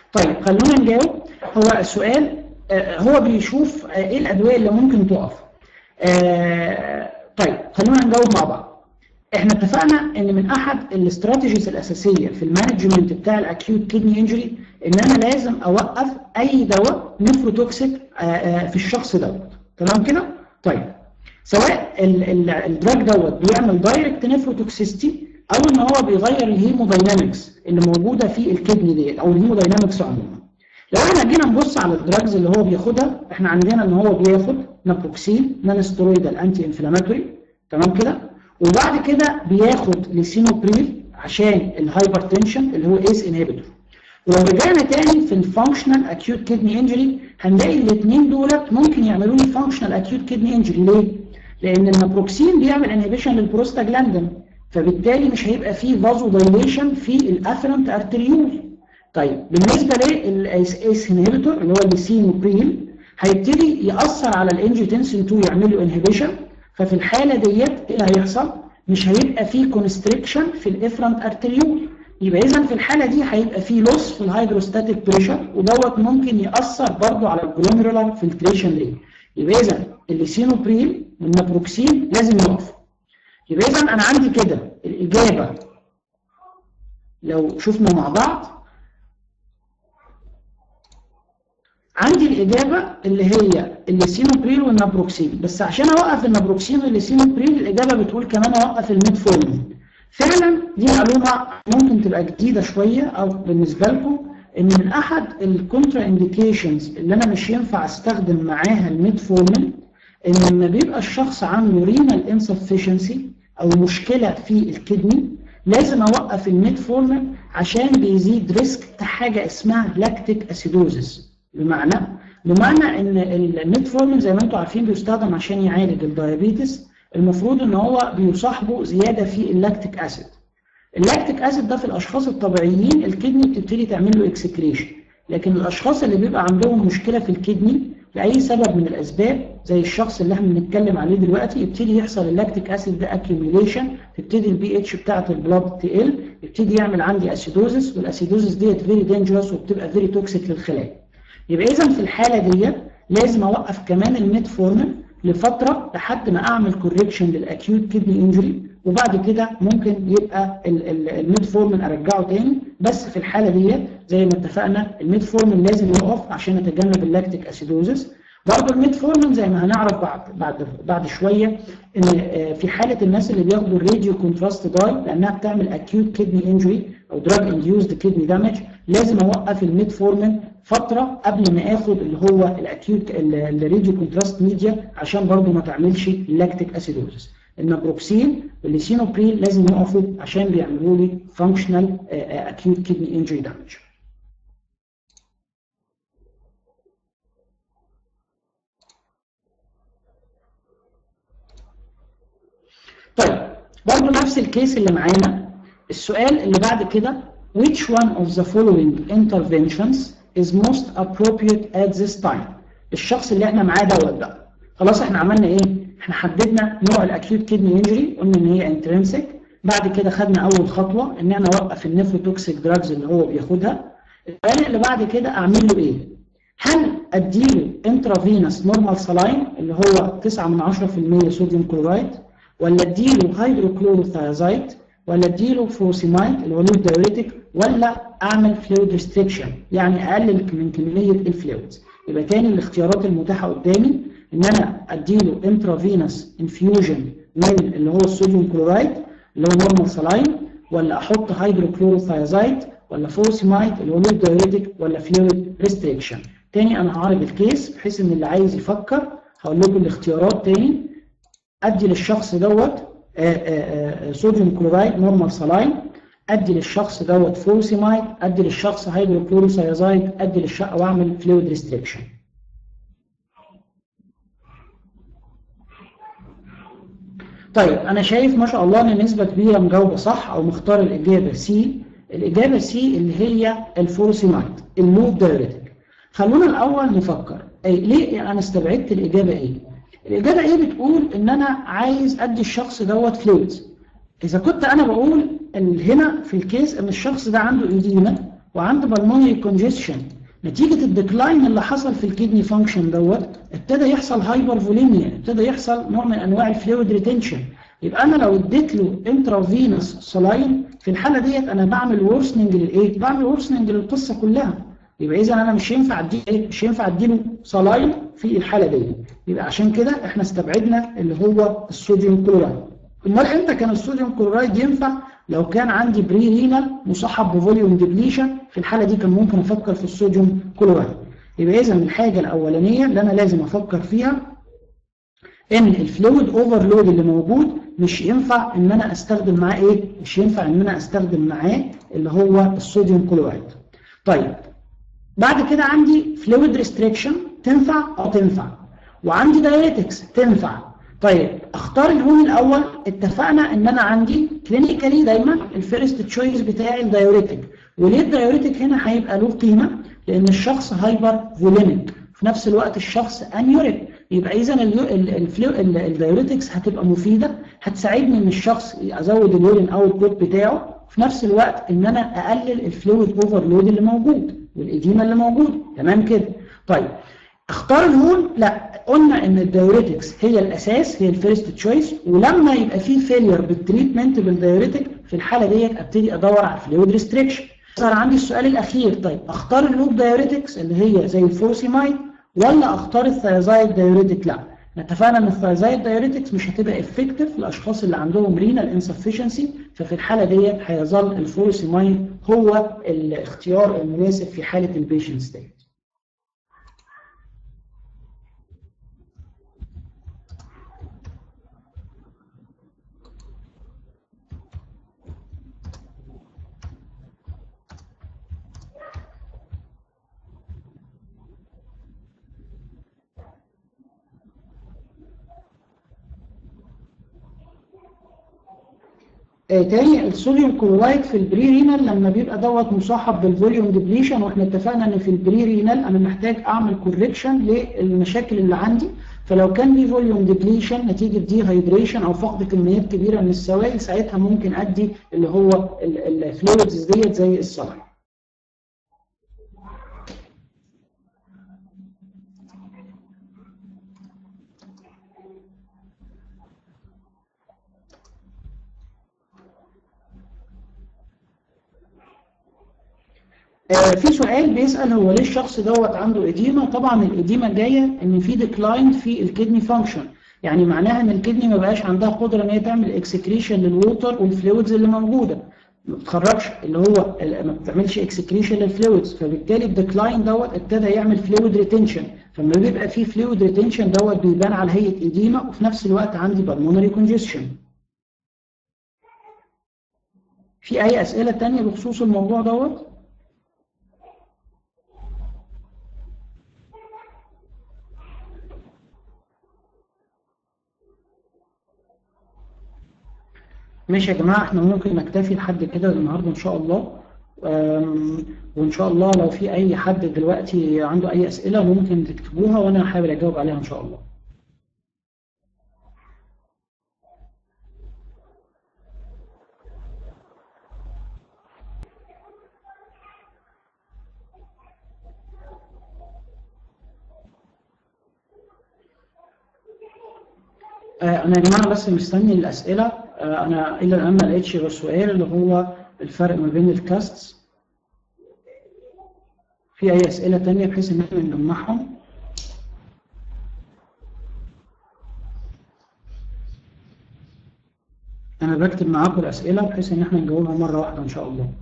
طيب خلونا نجاوب هو السؤال آه، هو بيشوف آه، ايه الادويه اللي ممكن تقف آه، طيب خلونا نجاوب مع بعض احنا اتفقنا ان من احد الاستراتيجيز الاساسيه في المانجمنت بتاع الاكيوت كيدني انجري ان انا لازم اوقف اي دواء نفروتوكسيك في الشخص دوت تمام كده طيب سواء الدراج دوت بيعمل دايركت نفروتوكسيستي او ان هو بيغير الهيموداينامكس اللي موجوده في الكدني ديت او الهيموداينامكس عموما لو احنا جينا نبص على الدراجز اللي هو بياخدها احنا عندنا ان هو بياخد نابروكسين نان ستيرويدال انتي انفلاماتوري تمام كده وبعد كده بياخد ليسينوبريل عشان الهايبرتنشن اللي هو ايس انهبيتور ولو رجعنا تاني في الفانكشنال اكيوت كدني انجري هنلاقي الاثنين دولت ممكن يعملوا لي فانكشنال اكيوت كدني انجري ليه؟ لان النابروكسين بيعمل انهبيشن للبروستاجلاندين فبالتالي مش هيبقى فيه فازو دايليشن في الافرنت ارتريول طيب بالنسبه للاس انهبيتور اللي هو الليسينوبريل هيبتدي ياثر على الانجيوتنسين 2 يعمل له انهبيشن ففي الحاله ديت ايه اللي هيحصل؟ مش هيبقى فيه كونستريكشن في الافرنت ارتريول يبقى اذا في الحاله دي هيبقى فيه لوس في الهيدروستاتيك بريشر ودوت ممكن ياثر برضه على الجلوميرولار فلتريشن ريت يبقى اذا الليسينوبريل والنابروكسين لازم يقف يبقى اذا انا عندي كده الاجابه لو شفنا مع بعض عندي الإجابة اللي هي الليسينوبريل والنابروكسين بس عشان أوقف النابروكسين والليسينوبريل الإجابة بتقول كمان أوقف الميتفورمين فعلا دي معلومة ممكن تبقى جديدة شوية أو بالنسبة لكم إن من أحد الكونترا إنديكيشنز اللي أنا مش ينفع أستخدم معاها الميتفورمين إن لما بيبقى الشخص عنده رينال انسفشنسي أو مشكلة في الكدني لازم أوقف الميتفورمين عشان بيزيد ريسك حاجة اسمها لاكتيك أسيدوزيس بمعنى بمعنى ان الميتفورمين زي ما انتم عارفين بيستخدم عشان يعالج الدايابيتس المفروض ان هو بيصاحبه زياده في اللاكتيك اسيد اللاكتيك اسيد ده في الاشخاص الطبيعيين الكدني بتبتدي تعمل له اكسكريشن لكن الاشخاص اللي بيبقى عندهم مشكله في الكدني لاي سبب من الاسباب زي الشخص اللي احنا بنتكلم عليه دلوقتي يبتدي يحصل اللاكتيك اسيد ده اكيوميليشن تبتدي البي اتش بتاعه البلاد تقل يبتدي يعمل عندي اسيدوزس والاسيدوزس ديت فيري دينجرس وبتبقى فيري توكسيك للخلايا يبقى اذا في الحاله ديت لازم اوقف كمان الميتفورمين لفتره لحد ما اعمل كوريكشن للاكيوت كدني انجري وبعد كده ممكن يبقى الميتفورمين ارجعه تاني بس في الحاله ديت زي ما اتفقنا الميتفورمين لازم يقف عشان اتجنب اللاكتيك اسيدوزس برضه الميتفورمين زي ما هنعرف بعد بعد بعد شويه ان في حاله الناس اللي بياخدوا الراديو كونتراست داي لانها بتعمل اكيوت كدني انجري او دراج انديوزد كدني دامج لازم اوقف الميتفورمين فتره قبل ما اخد اللي هو الاكيوت الراديو كونتراست ميديا عشان برضه ما تعملش لاكتيك اسيدوزس النابروكسين والليسينوبريل لازم يقفوا عشان بيعملوا لي فانكشنال اكيوت كدني انجري دامج طيب برضه نفس الكيس اللي معانا السؤال اللي بعد كده which one of the following interventions is most appropriate at this time الشخص اللي احنا معاه دوت بقى خلاص احنا عملنا ايه احنا حددنا نوع الاكيوت كدني انجري قلنا ان هي انترنسك بعد كده خدنا اول خطوه ان انا اوقف النيفروتوكسيك دراجز اللي هو بياخدها السؤال اللي بعد كده اعمل له ايه هل اديله انترافينوس نورمال سلاين اللي هو 9 من 10% صوديوم كلورايد ولا اديله هيدروكلوروثيازايد ولا اديله فوسيمايد اللي هو لود دايوريتك ولا اعمل فلويد ريستريكشن يعني اقلل من كميه الفلويدز يبقى تاني الاختيارات المتاحه قدامي ان انا اديله انترافينوس انفيوجن من اللي هو الصوديوم كلورايد اللي هو نورمال سلاين ولا احط هيدروكلوروثيازايد ولا فوسيمايد اللي هو لود دايوريتك ولا فلويد ريستريكشن تاني انا هعرض الكيس بحيث ان اللي عايز يفكر هقول لكم الاختيارات تاني ادي للشخص دوت صوديوم كلورايد نورمال سلاين ادي للشخص دوت فوسيمايد ادي للشخص هيدروكلوروثيازايد ادي للشخص واعمل فلويد ريستريكشن طيب انا شايف ما شاء الله ان نسبه كبيره مجاوبه صح او مختار الاجابه سي الاجابه سي اللي هي الفوسيمايد اللوب دايريتك خلونا الاول نفكر أي ليه انا استبعدت الاجابه ايه الإجابة إيه بتقول إن أنا عايز أدي الشخص دوت فلويدز إذا كنت أنا بقول هنا في الكيس إن الشخص ده عنده إيديما وعنده بالمونري كونجيشن نتيجة الديكلاين اللي حصل في الكدني فانكشن دوت ابتدى يحصل هايبر فوليميا ابتدى يحصل نوع من انواع الفلويد ريتنشن يبقى انا لو اديت له انترافينوس سلاين في الحاله ديت انا بعمل ورسننج للايه؟ بعمل ورسننج للقصه كلها يبقى اذا انا مش ينفع ادي ايه؟ مش ينفع اديله سلاين في الحاله دي يبقى عشان كده احنا استبعدنا اللي هو الصوديوم كلورايد امال امتى كان الصوديوم كلورايد ينفع لو كان عندي بري رينال مصاحب بفوليوم ديبليشن في الحاله دي كان ممكن افكر في الصوديوم كلورايد يبقى اذا الحاجه الاولانيه اللي انا لازم افكر فيها ان الفلويد اوفرلود اللي موجود مش ينفع ان انا استخدم معاه ايه مش ينفع ان انا استخدم معاه اللي هو الصوديوم كلورايد طيب بعد كده عندي فلويد ريستريكشن تنفع او تنفع وعندي دايريتكس تنفع طيب اختار الهون الاول اتفقنا ان انا عندي كلينيكالي دايما الفيرست تشويس بتاعي الدايوريتك وليه الدايوريتك هنا هيبقى له قيمه لان الشخص هايبر فوليميك في نفس الوقت الشخص انيوريك يبقى اذا الدايوريتكس هتبقى مفيده هتساعدني ان الشخص ازود اليورين اوت بوت بتاعه في نفس الوقت ان انا اقلل الفلويد اوفرلود اللي موجود والاديمه اللي موجود تمام كده طيب اختار الهون لا قلنا ان الدايوريتكس هي الاساس هي الفيرست تشويس ولما يبقى في فيلير بالتريتمنت بالدايوريتك في الحاله ديت ابتدي ادور على الفلويد ريستريكشن صار عندي السؤال الاخير طيب اختار اللوب دايوريتكس اللي هي زي الفورسيمايد ولا اختار الثيازايد دايوريتك لا اتفقنا ان الثيازايد دايوريتكس مش هتبقى افكتيف للاشخاص اللي عندهم رينال انسفشنسي ففي الحاله ديت هيظل الفورسيمايد هو الاختيار المناسب في حاله البيشنتس ديت آه تاني الصوديوم كلورايد في البري رينال لما بيبقى دوت مصاحب بالفوليوم ديبليشن واحنا اتفقنا ان في البري رينال انا محتاج اعمل كوركشن للمشاكل اللي عندي فلو كان في فوليوم ديبليشن نتيجه دي هايدريشن او فقد كميات كبيره من السوائل ساعتها ممكن ادي اللي هو الفلويدز ديت زي الصلاين آه في سؤال بيسأل هو ليه الشخص دوت عنده إديمة طبعا الإديمة جاية إن في ديكلاين في الكدني فانكشن يعني معناها إن الكدني ما بقاش عندها قدرة إن هي تعمل اكسكريشن للووتر والفلويدز اللي موجودة ما بتخرجش اللي هو ما بتعملش اكسكريشن للفلويدز فبالتالي الديكلاين دوت ابتدى يعمل فلويد ريتنشن فلما بيبقى في فلويد ريتنشن دوت بيبان على هيئة إديمة وفي نفس الوقت عندي بالمونري كونجستشن في أي أسئلة تانية بخصوص الموضوع دوت؟ ماشي يا جماعة احنا ممكن نكتفي لحد كده النهاردة ان شاء الله وان شاء الله لو في اي حد دلوقتي عنده اي اسئلة ممكن تكتبوها وانا هحاول اجاوب عليها ان شاء الله انا يا جماعه بس مستني الاسئله انا الى الان ما لقيتش غير سؤال اللي هو الفرق ما بين الكاستس في اي اسئله تانية بحيث ان احنا نجمعهم انا بكتب معاكم الاسئله بحيث ان احنا نجاوبها مره واحده ان شاء الله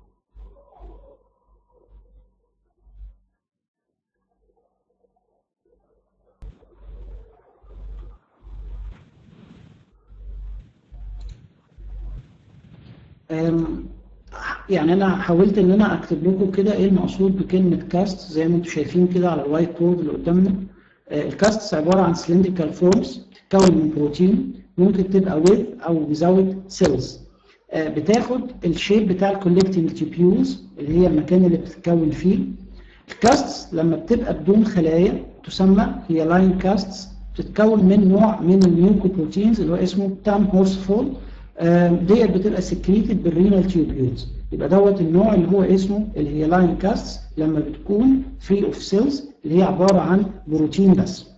يعني انا حاولت ان انا اكتب لكم كده ايه المقصود بكلمه كاست زي ما انتم شايفين كده على الوايت بورد اللي قدامنا الكاست عباره عن سلندريكال فورمز تتكون من بروتين ممكن تبقى with او without سيلز بتاخد الشيب بتاع الكولكتنج تيبيولز اللي هي المكان اللي بتتكون فيه الكاستس لما بتبقى بدون خلايا تسمى هي لاين كاستس بتتكون من نوع من الميوكوبروتينز اللي هو اسمه تام هورس فول ديت بتبقى سكريتد بالرينال تيوبيولز يبقى دوت النوع اللي هو اسمه الهيلاين كاست لما بتكون فري اوف سيلز اللي هي عباره عن بروتين بس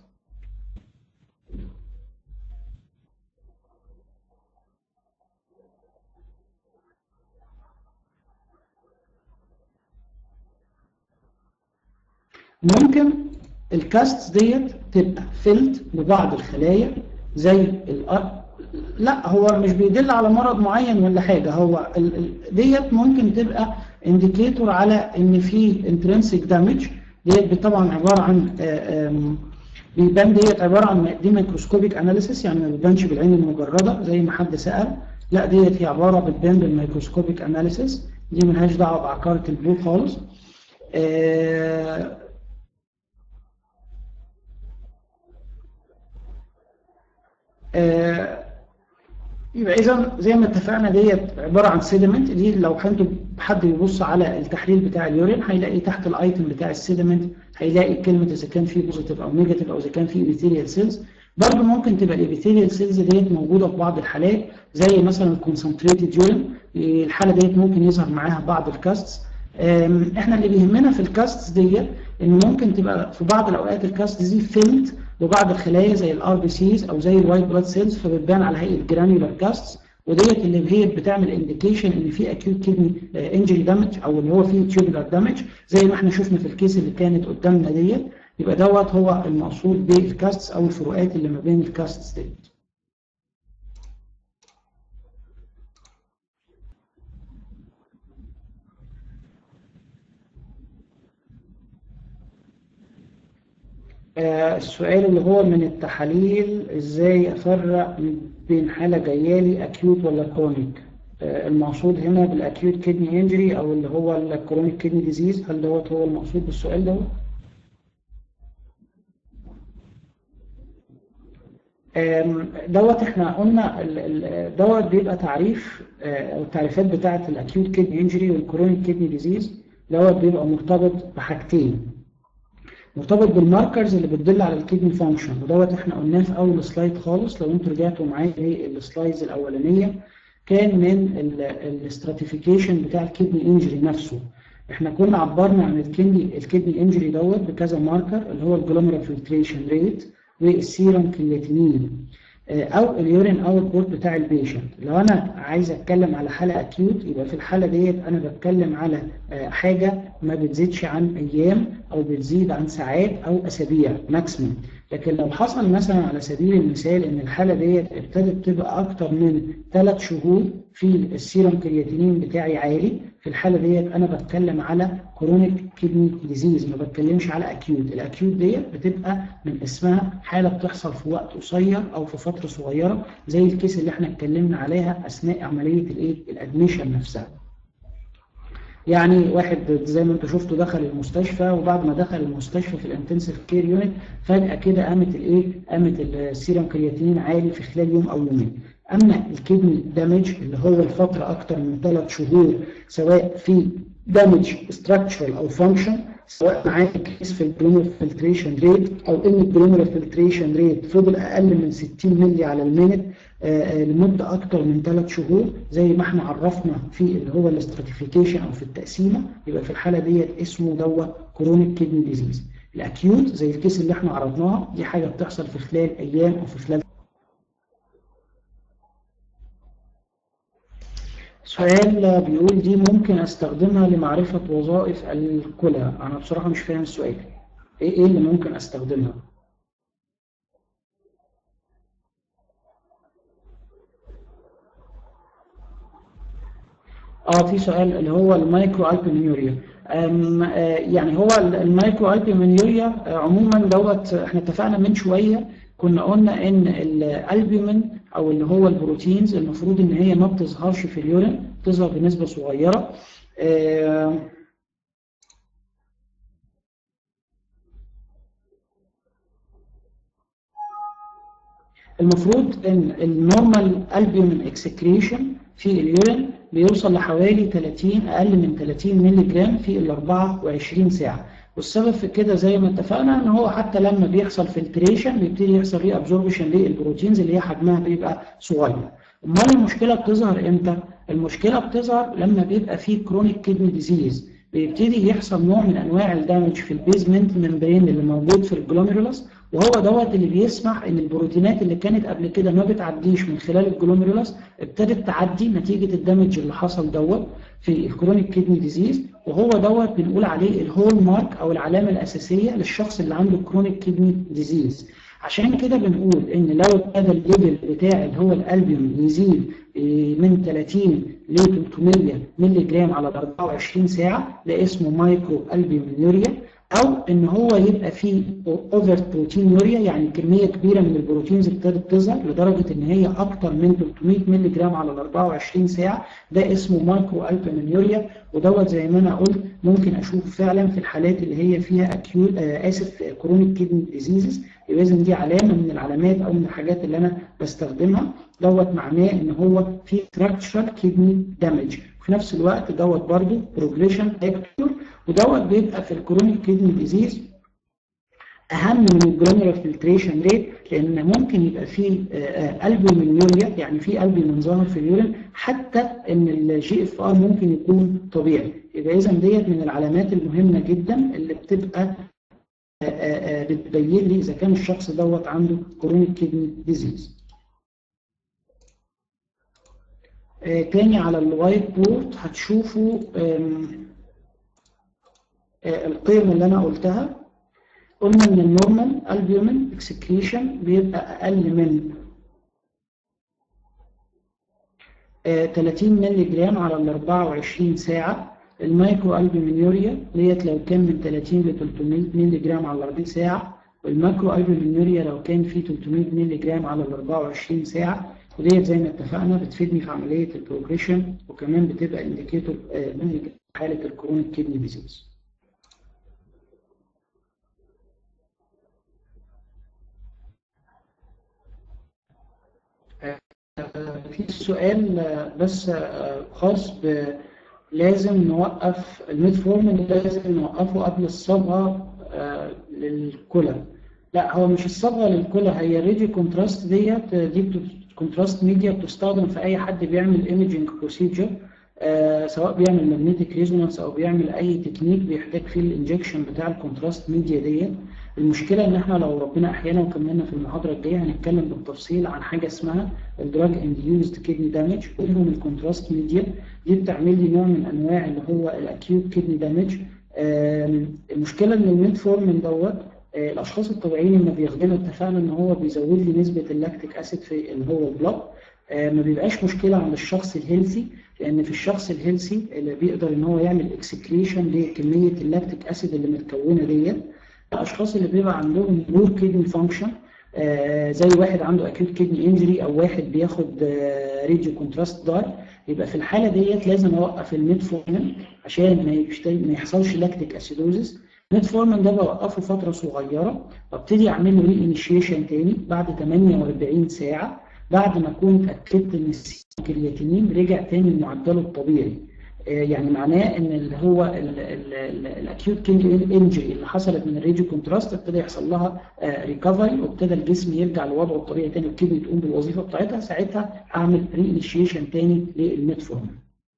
ممكن الكاست ديت تبقى فيلد ببعض الخلايا زي الأ... لا هو مش بيدل على مرض معين ولا حاجة هو ال... ال... ديت ممكن تبقى انديكيتور على ان في انترنسيك دامج ديت طبعا عبارة عن آم... بيبان ديت عبارة عن دي ميكروسكوبيك اناليسيس يعني ما بيبانش بالعين المجردة زي ما حد سأل لا ديت هي عبارة بتبان بالميكروسكوبيك اناليسيس دي ملهاش دعوة بعقارة البول خالص آه... آه يبقى اذا زي ما اتفقنا ديت عباره عن سيدمنت دي لو انتوا حد يبص على التحليل بتاع اليورين هيلاقي تحت الايتم بتاع السيدمنت هيلاقي كلمه اذا كان في بوزيتيف او نيجاتيف او اذا كان في ابيثيريال سيلز برضه ممكن تبقى الابيثيريال سيلز ديت موجوده في بعض الحالات زي مثلا الكونسنتريتد يورين الحاله ديت ممكن يظهر معاها بعض الكاستس احنا اللي بيهمنا في الكاستس ديت ان ممكن تبقى في بعض الاوقات الكاست دي فيلد ببعض الخلايا زي الار بي سيز او زي الوايت بلاد سيلز فبتبان على هيئه جرانيولار كاستس وديت اللي هي بتعمل انديكيشن ان في اكيوت كيدني انجري دامج او اللي هو فيه تيوبولار دامج زي ما احنا شفنا في الكيس اللي كانت قدامنا ديت يبقى دوت هو المقصود بالكاستس او الفروقات اللي ما بين الكاستس ديت السؤال اللي هو من التحاليل ازاي افرق بين حاله جايه لي اكيوت ولا كرونيك المقصود هنا بالاكيوت كدني انجري او اللي هو الكرونيك كدني ديزيز هل دوت هو المقصود بالسؤال دوت دوت احنا قلنا دوت بيبقى تعريف او التعريفات بتاعه الاكيوت كدني انجري والكرونيك كدني ديزيز دوت بيبقى مرتبط بحاجتين مرتبط بالماركرز اللي بتدل على الكدني فانكشن ودوت احنا قلناه في اول سلايد خالص لو انتوا رجعتوا معايا للسلايدز الاولانيه كان من الاستراتيفيكيشن بتاع الكدني انجري نفسه احنا كنا عبرنا عن الكدني الكدني انجري دوت بكذا ماركر اللي هو الجلوميرال فلتريشن ريت والسيرم كرياتينين او اليورين اوتبوت بتاع البيشنت لو انا عايز اتكلم على حاله اكيوت يبقى في الحاله ديت انا بتكلم على حاجه ما بتزيدش عن ايام او بتزيد عن ساعات او اسابيع ماكسيمم لكن لو حصل مثلا على سبيل المثال ان الحاله ديت ابتدت تبقى اكتر من ثلاث شهور في السيرم كرياتينين بتاعي عالي في الحاله ديت انا بتكلم على كرونيك كدني ديزيز ما بتكلمش على اكيوت الاكيوت ديت بتبقى من اسمها حاله بتحصل في وقت قصير او في فتره صغيره زي الكيس اللي احنا اتكلمنا عليها اثناء عمليه الايه الادميشن نفسها يعني واحد زي ما انتم شفتوا دخل المستشفى وبعد ما دخل المستشفى في الانتنسيف كير يونت فجاه كده قامت الايه قامت السيرم كرياتينين عالي في خلال يوم او يومين اما الكدني دامج اللي هو الفتره اكتر من ثلاث شهور سواء في دامج ستراكشرال او فانكشن سواء معاه كيس في البلومر فلتريشن ريت او ان البلومر فلتريشن ريت فضل اقل من 60 مللي على المينت آه لمده اكتر من ثلاث شهور زي ما احنا عرفنا في اللي هو الاستراتيفيكيشن او في التقسيمه يبقى في الحاله ديت اسمه دوت كرونيك كدني ديزيز الاكيوت زي الكيس اللي احنا عرضناها دي حاجه بتحصل في خلال ايام او في خلال سؤال بيقول دي ممكن استخدمها لمعرفة وظائف الكلى انا بصراحة مش فاهم السؤال ايه ايه اللي ممكن استخدمها اه في سؤال اللي هو المايكرو البينيوريا يعني هو المايكرو البينيوريا عموما دوت احنا اتفقنا من شويه كنا قلنا ان الالبومين او اللي هو البروتينز المفروض ان هي ما بتظهرش في اليورين بتظهر بنسبه صغيره آه المفروض ان النورمال البومين اكسكريشن في اليورين بيوصل لحوالي 30 اقل من 30 مللي جرام في ال 24 ساعه والسبب في كده زي ما اتفقنا ان هو حتى لما بيحصل فلتريشن بيبتدي يحصل ري ابزوربشن للبروتينز اللي هي حجمها بيبقى صغير امال المشكله بتظهر امتى المشكله بتظهر لما بيبقى فيه كرونيك كيدني ديزيز بيبتدي يحصل نوع من انواع الدامج في البيزمنت ممبرين اللي موجود في الجلوميرولس وهو دوت اللي بيسمح ان البروتينات اللي كانت قبل كده ما بتعديش من خلال الجلوميرولس ابتدت تعدي نتيجه الدمج اللي حصل دوت في الكرونيك كيدني ديزيز وهو دوت بنقول عليه الهول مارك او العلامه الاساسيه للشخص اللي عنده كرونيك كيدني ديزيز عشان كده بنقول ان لو ابتدى الليفل بتاع اللي هو الالبيوم يزيد من 30 ل 300 مللي جرام على 24 ساعه ده اسمه مايكرو البيومينوريا او ان هو يبقى فيه اوفر بروتين يوريا يعني كميه كبيره من البروتينز ابتدت تظهر لدرجه ان هي اكتر من 300 مللي جرام على 24 ساعه ده اسمه مايكرو البيومينوريا ودوت زي ما انا قلت ممكن اشوفه فعلا في الحالات اللي هي فيها اكيوت آه اسف كرونيك كيدني ديزيزز يبقى اذا دي علامه من العلامات او من الحاجات اللي انا بستخدمها دوت معناه ان هو في structural kidney damage وفي نفس الوقت دوت برضه progression factor ودوت بيبقى في الكرونيك كيدني ديزيز اهم من الجلوميرال فلتريشن ريت لان ممكن يبقى فيه البومينيوريا يعني في البومين ظاهر في اليورين حتى ان الجي اف ار ممكن يكون طبيعي يبقى اذا ديت من العلامات المهمه جدا اللي بتبقى بتبين لي اذا كان الشخص دوت عنده كرونيك كيدني ديزيز آه تاني على الوايت بورد هتشوفوا آه القيم اللي انا قلتها قلنا ان النورمال البيومين اكسكريشن بيبقى اقل من آه 30 مللي جرام على ال 24 ساعه المايكرو البيومينيوريا ديت لو كان من 30 ل 300 مللي جرام على 40 ساعه والماكرو البيومينيوريا لو كان فيه 300 مللي جرام على ال 24 ساعه وديت زي ما اتفقنا بتفيدني في عمليه البروجريشن وكمان بتبقى انديكيتور من حاله الكرونيك كيدني ديزيز. في سؤال بس خاص ب لازم نوقف الميتفورمين لازم نوقفه قبل الصبغه للكلى لا هو مش الصبغه للكلى هي الريديو كونتراست ديت دي كونتراست ميديا بتستخدم في اي حد بيعمل ايمجنج بروسيجر آه سواء بيعمل ماجنتيك ريزونانس او بيعمل اي تكنيك بيحتاج فيه الانجكشن بتاع الكونتراست ميديا ديت المشكله ان احنا لو ربنا احيانا وكملنا في المحاضره الجايه هنتكلم بالتفصيل عن حاجه اسمها الدراج انديوزد كيدني دامج ومنهم الكونتراست ميديا دي بتعمل لي نوع من انواع اللي هو الاكيوت كيدني دامج آه المشكله ان الميتفورمين دوت آه الاشخاص الطبيعيين لما بياخدينه اتفقنا ان هو بيزود لي نسبه اللاكتيك اسيد في اللي هو البلاد آه ما بيبقاش مشكله عند الشخص الهيلثي لان في الشخص الهيلثي اللي بيقدر ان هو يعمل اكسكريشن لكميه اللاكتيك اسيد اللي متكونه ديت الاشخاص اللي بيبقى عندهم بور كيدني فانكشن آه زي واحد عنده اكيوت كيدني انجري او واحد بياخد آه راديو كونتراست داي يبقى في الحاله ديت لازم اوقف الميتفورمين عشان ما, ما يحصلش لاكتيك اسيدوزس الميتفورمين ده بوقفه فتره صغيره وابتدي اعمل له ري انيشيشن تاني بعد 48 ساعه بعد ما اكون اتاكدت ان الكرياتينين رجع تاني لمعدله الطبيعي يعني معناه ان اللي هو الاكيوت كيدني انجري اللي حصلت من الراديو كونتراست ابتدى يحصل لها ريكفري وابتدى الجسم يرجع لوضعه الطبيعي تاني والكدني تقوم بالوظيفه بتاعتها ساعتها اعمل ري انيشيشن تاني للميتفورمين.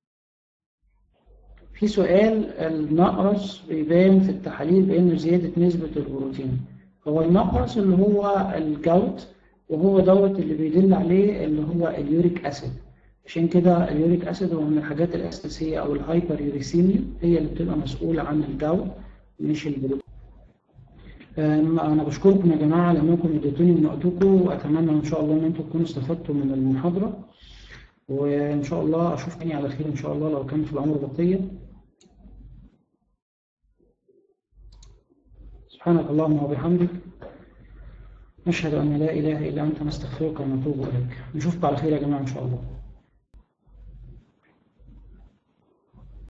في سؤال النقرس بيبان في التحاليل بانه زياده نسبه البروتين. هو النقرس اللي هو الجوت وهو دوت اللي بيدل عليه اللي هو اليوريك اسيد. عشان كده اليوريك اسيد هو من الحاجات الاساسيه او الهايبر يوريسيميا هي اللي بتبقى مسؤوله عن الجو مش البلوك انا بشكركم يا جماعه لانكم اديتوني من وقتكم واتمنى ان شاء الله ان انتم تكونوا استفدتوا من المحاضره وان شاء الله اشوفكم على خير ان شاء الله لو كان في العمر بقيه سبحانك اللهم وبحمدك نشهد ان لا اله الا انت نستغفرك ونتوب اليك نشوفكم على خير يا جماعه ان شاء الله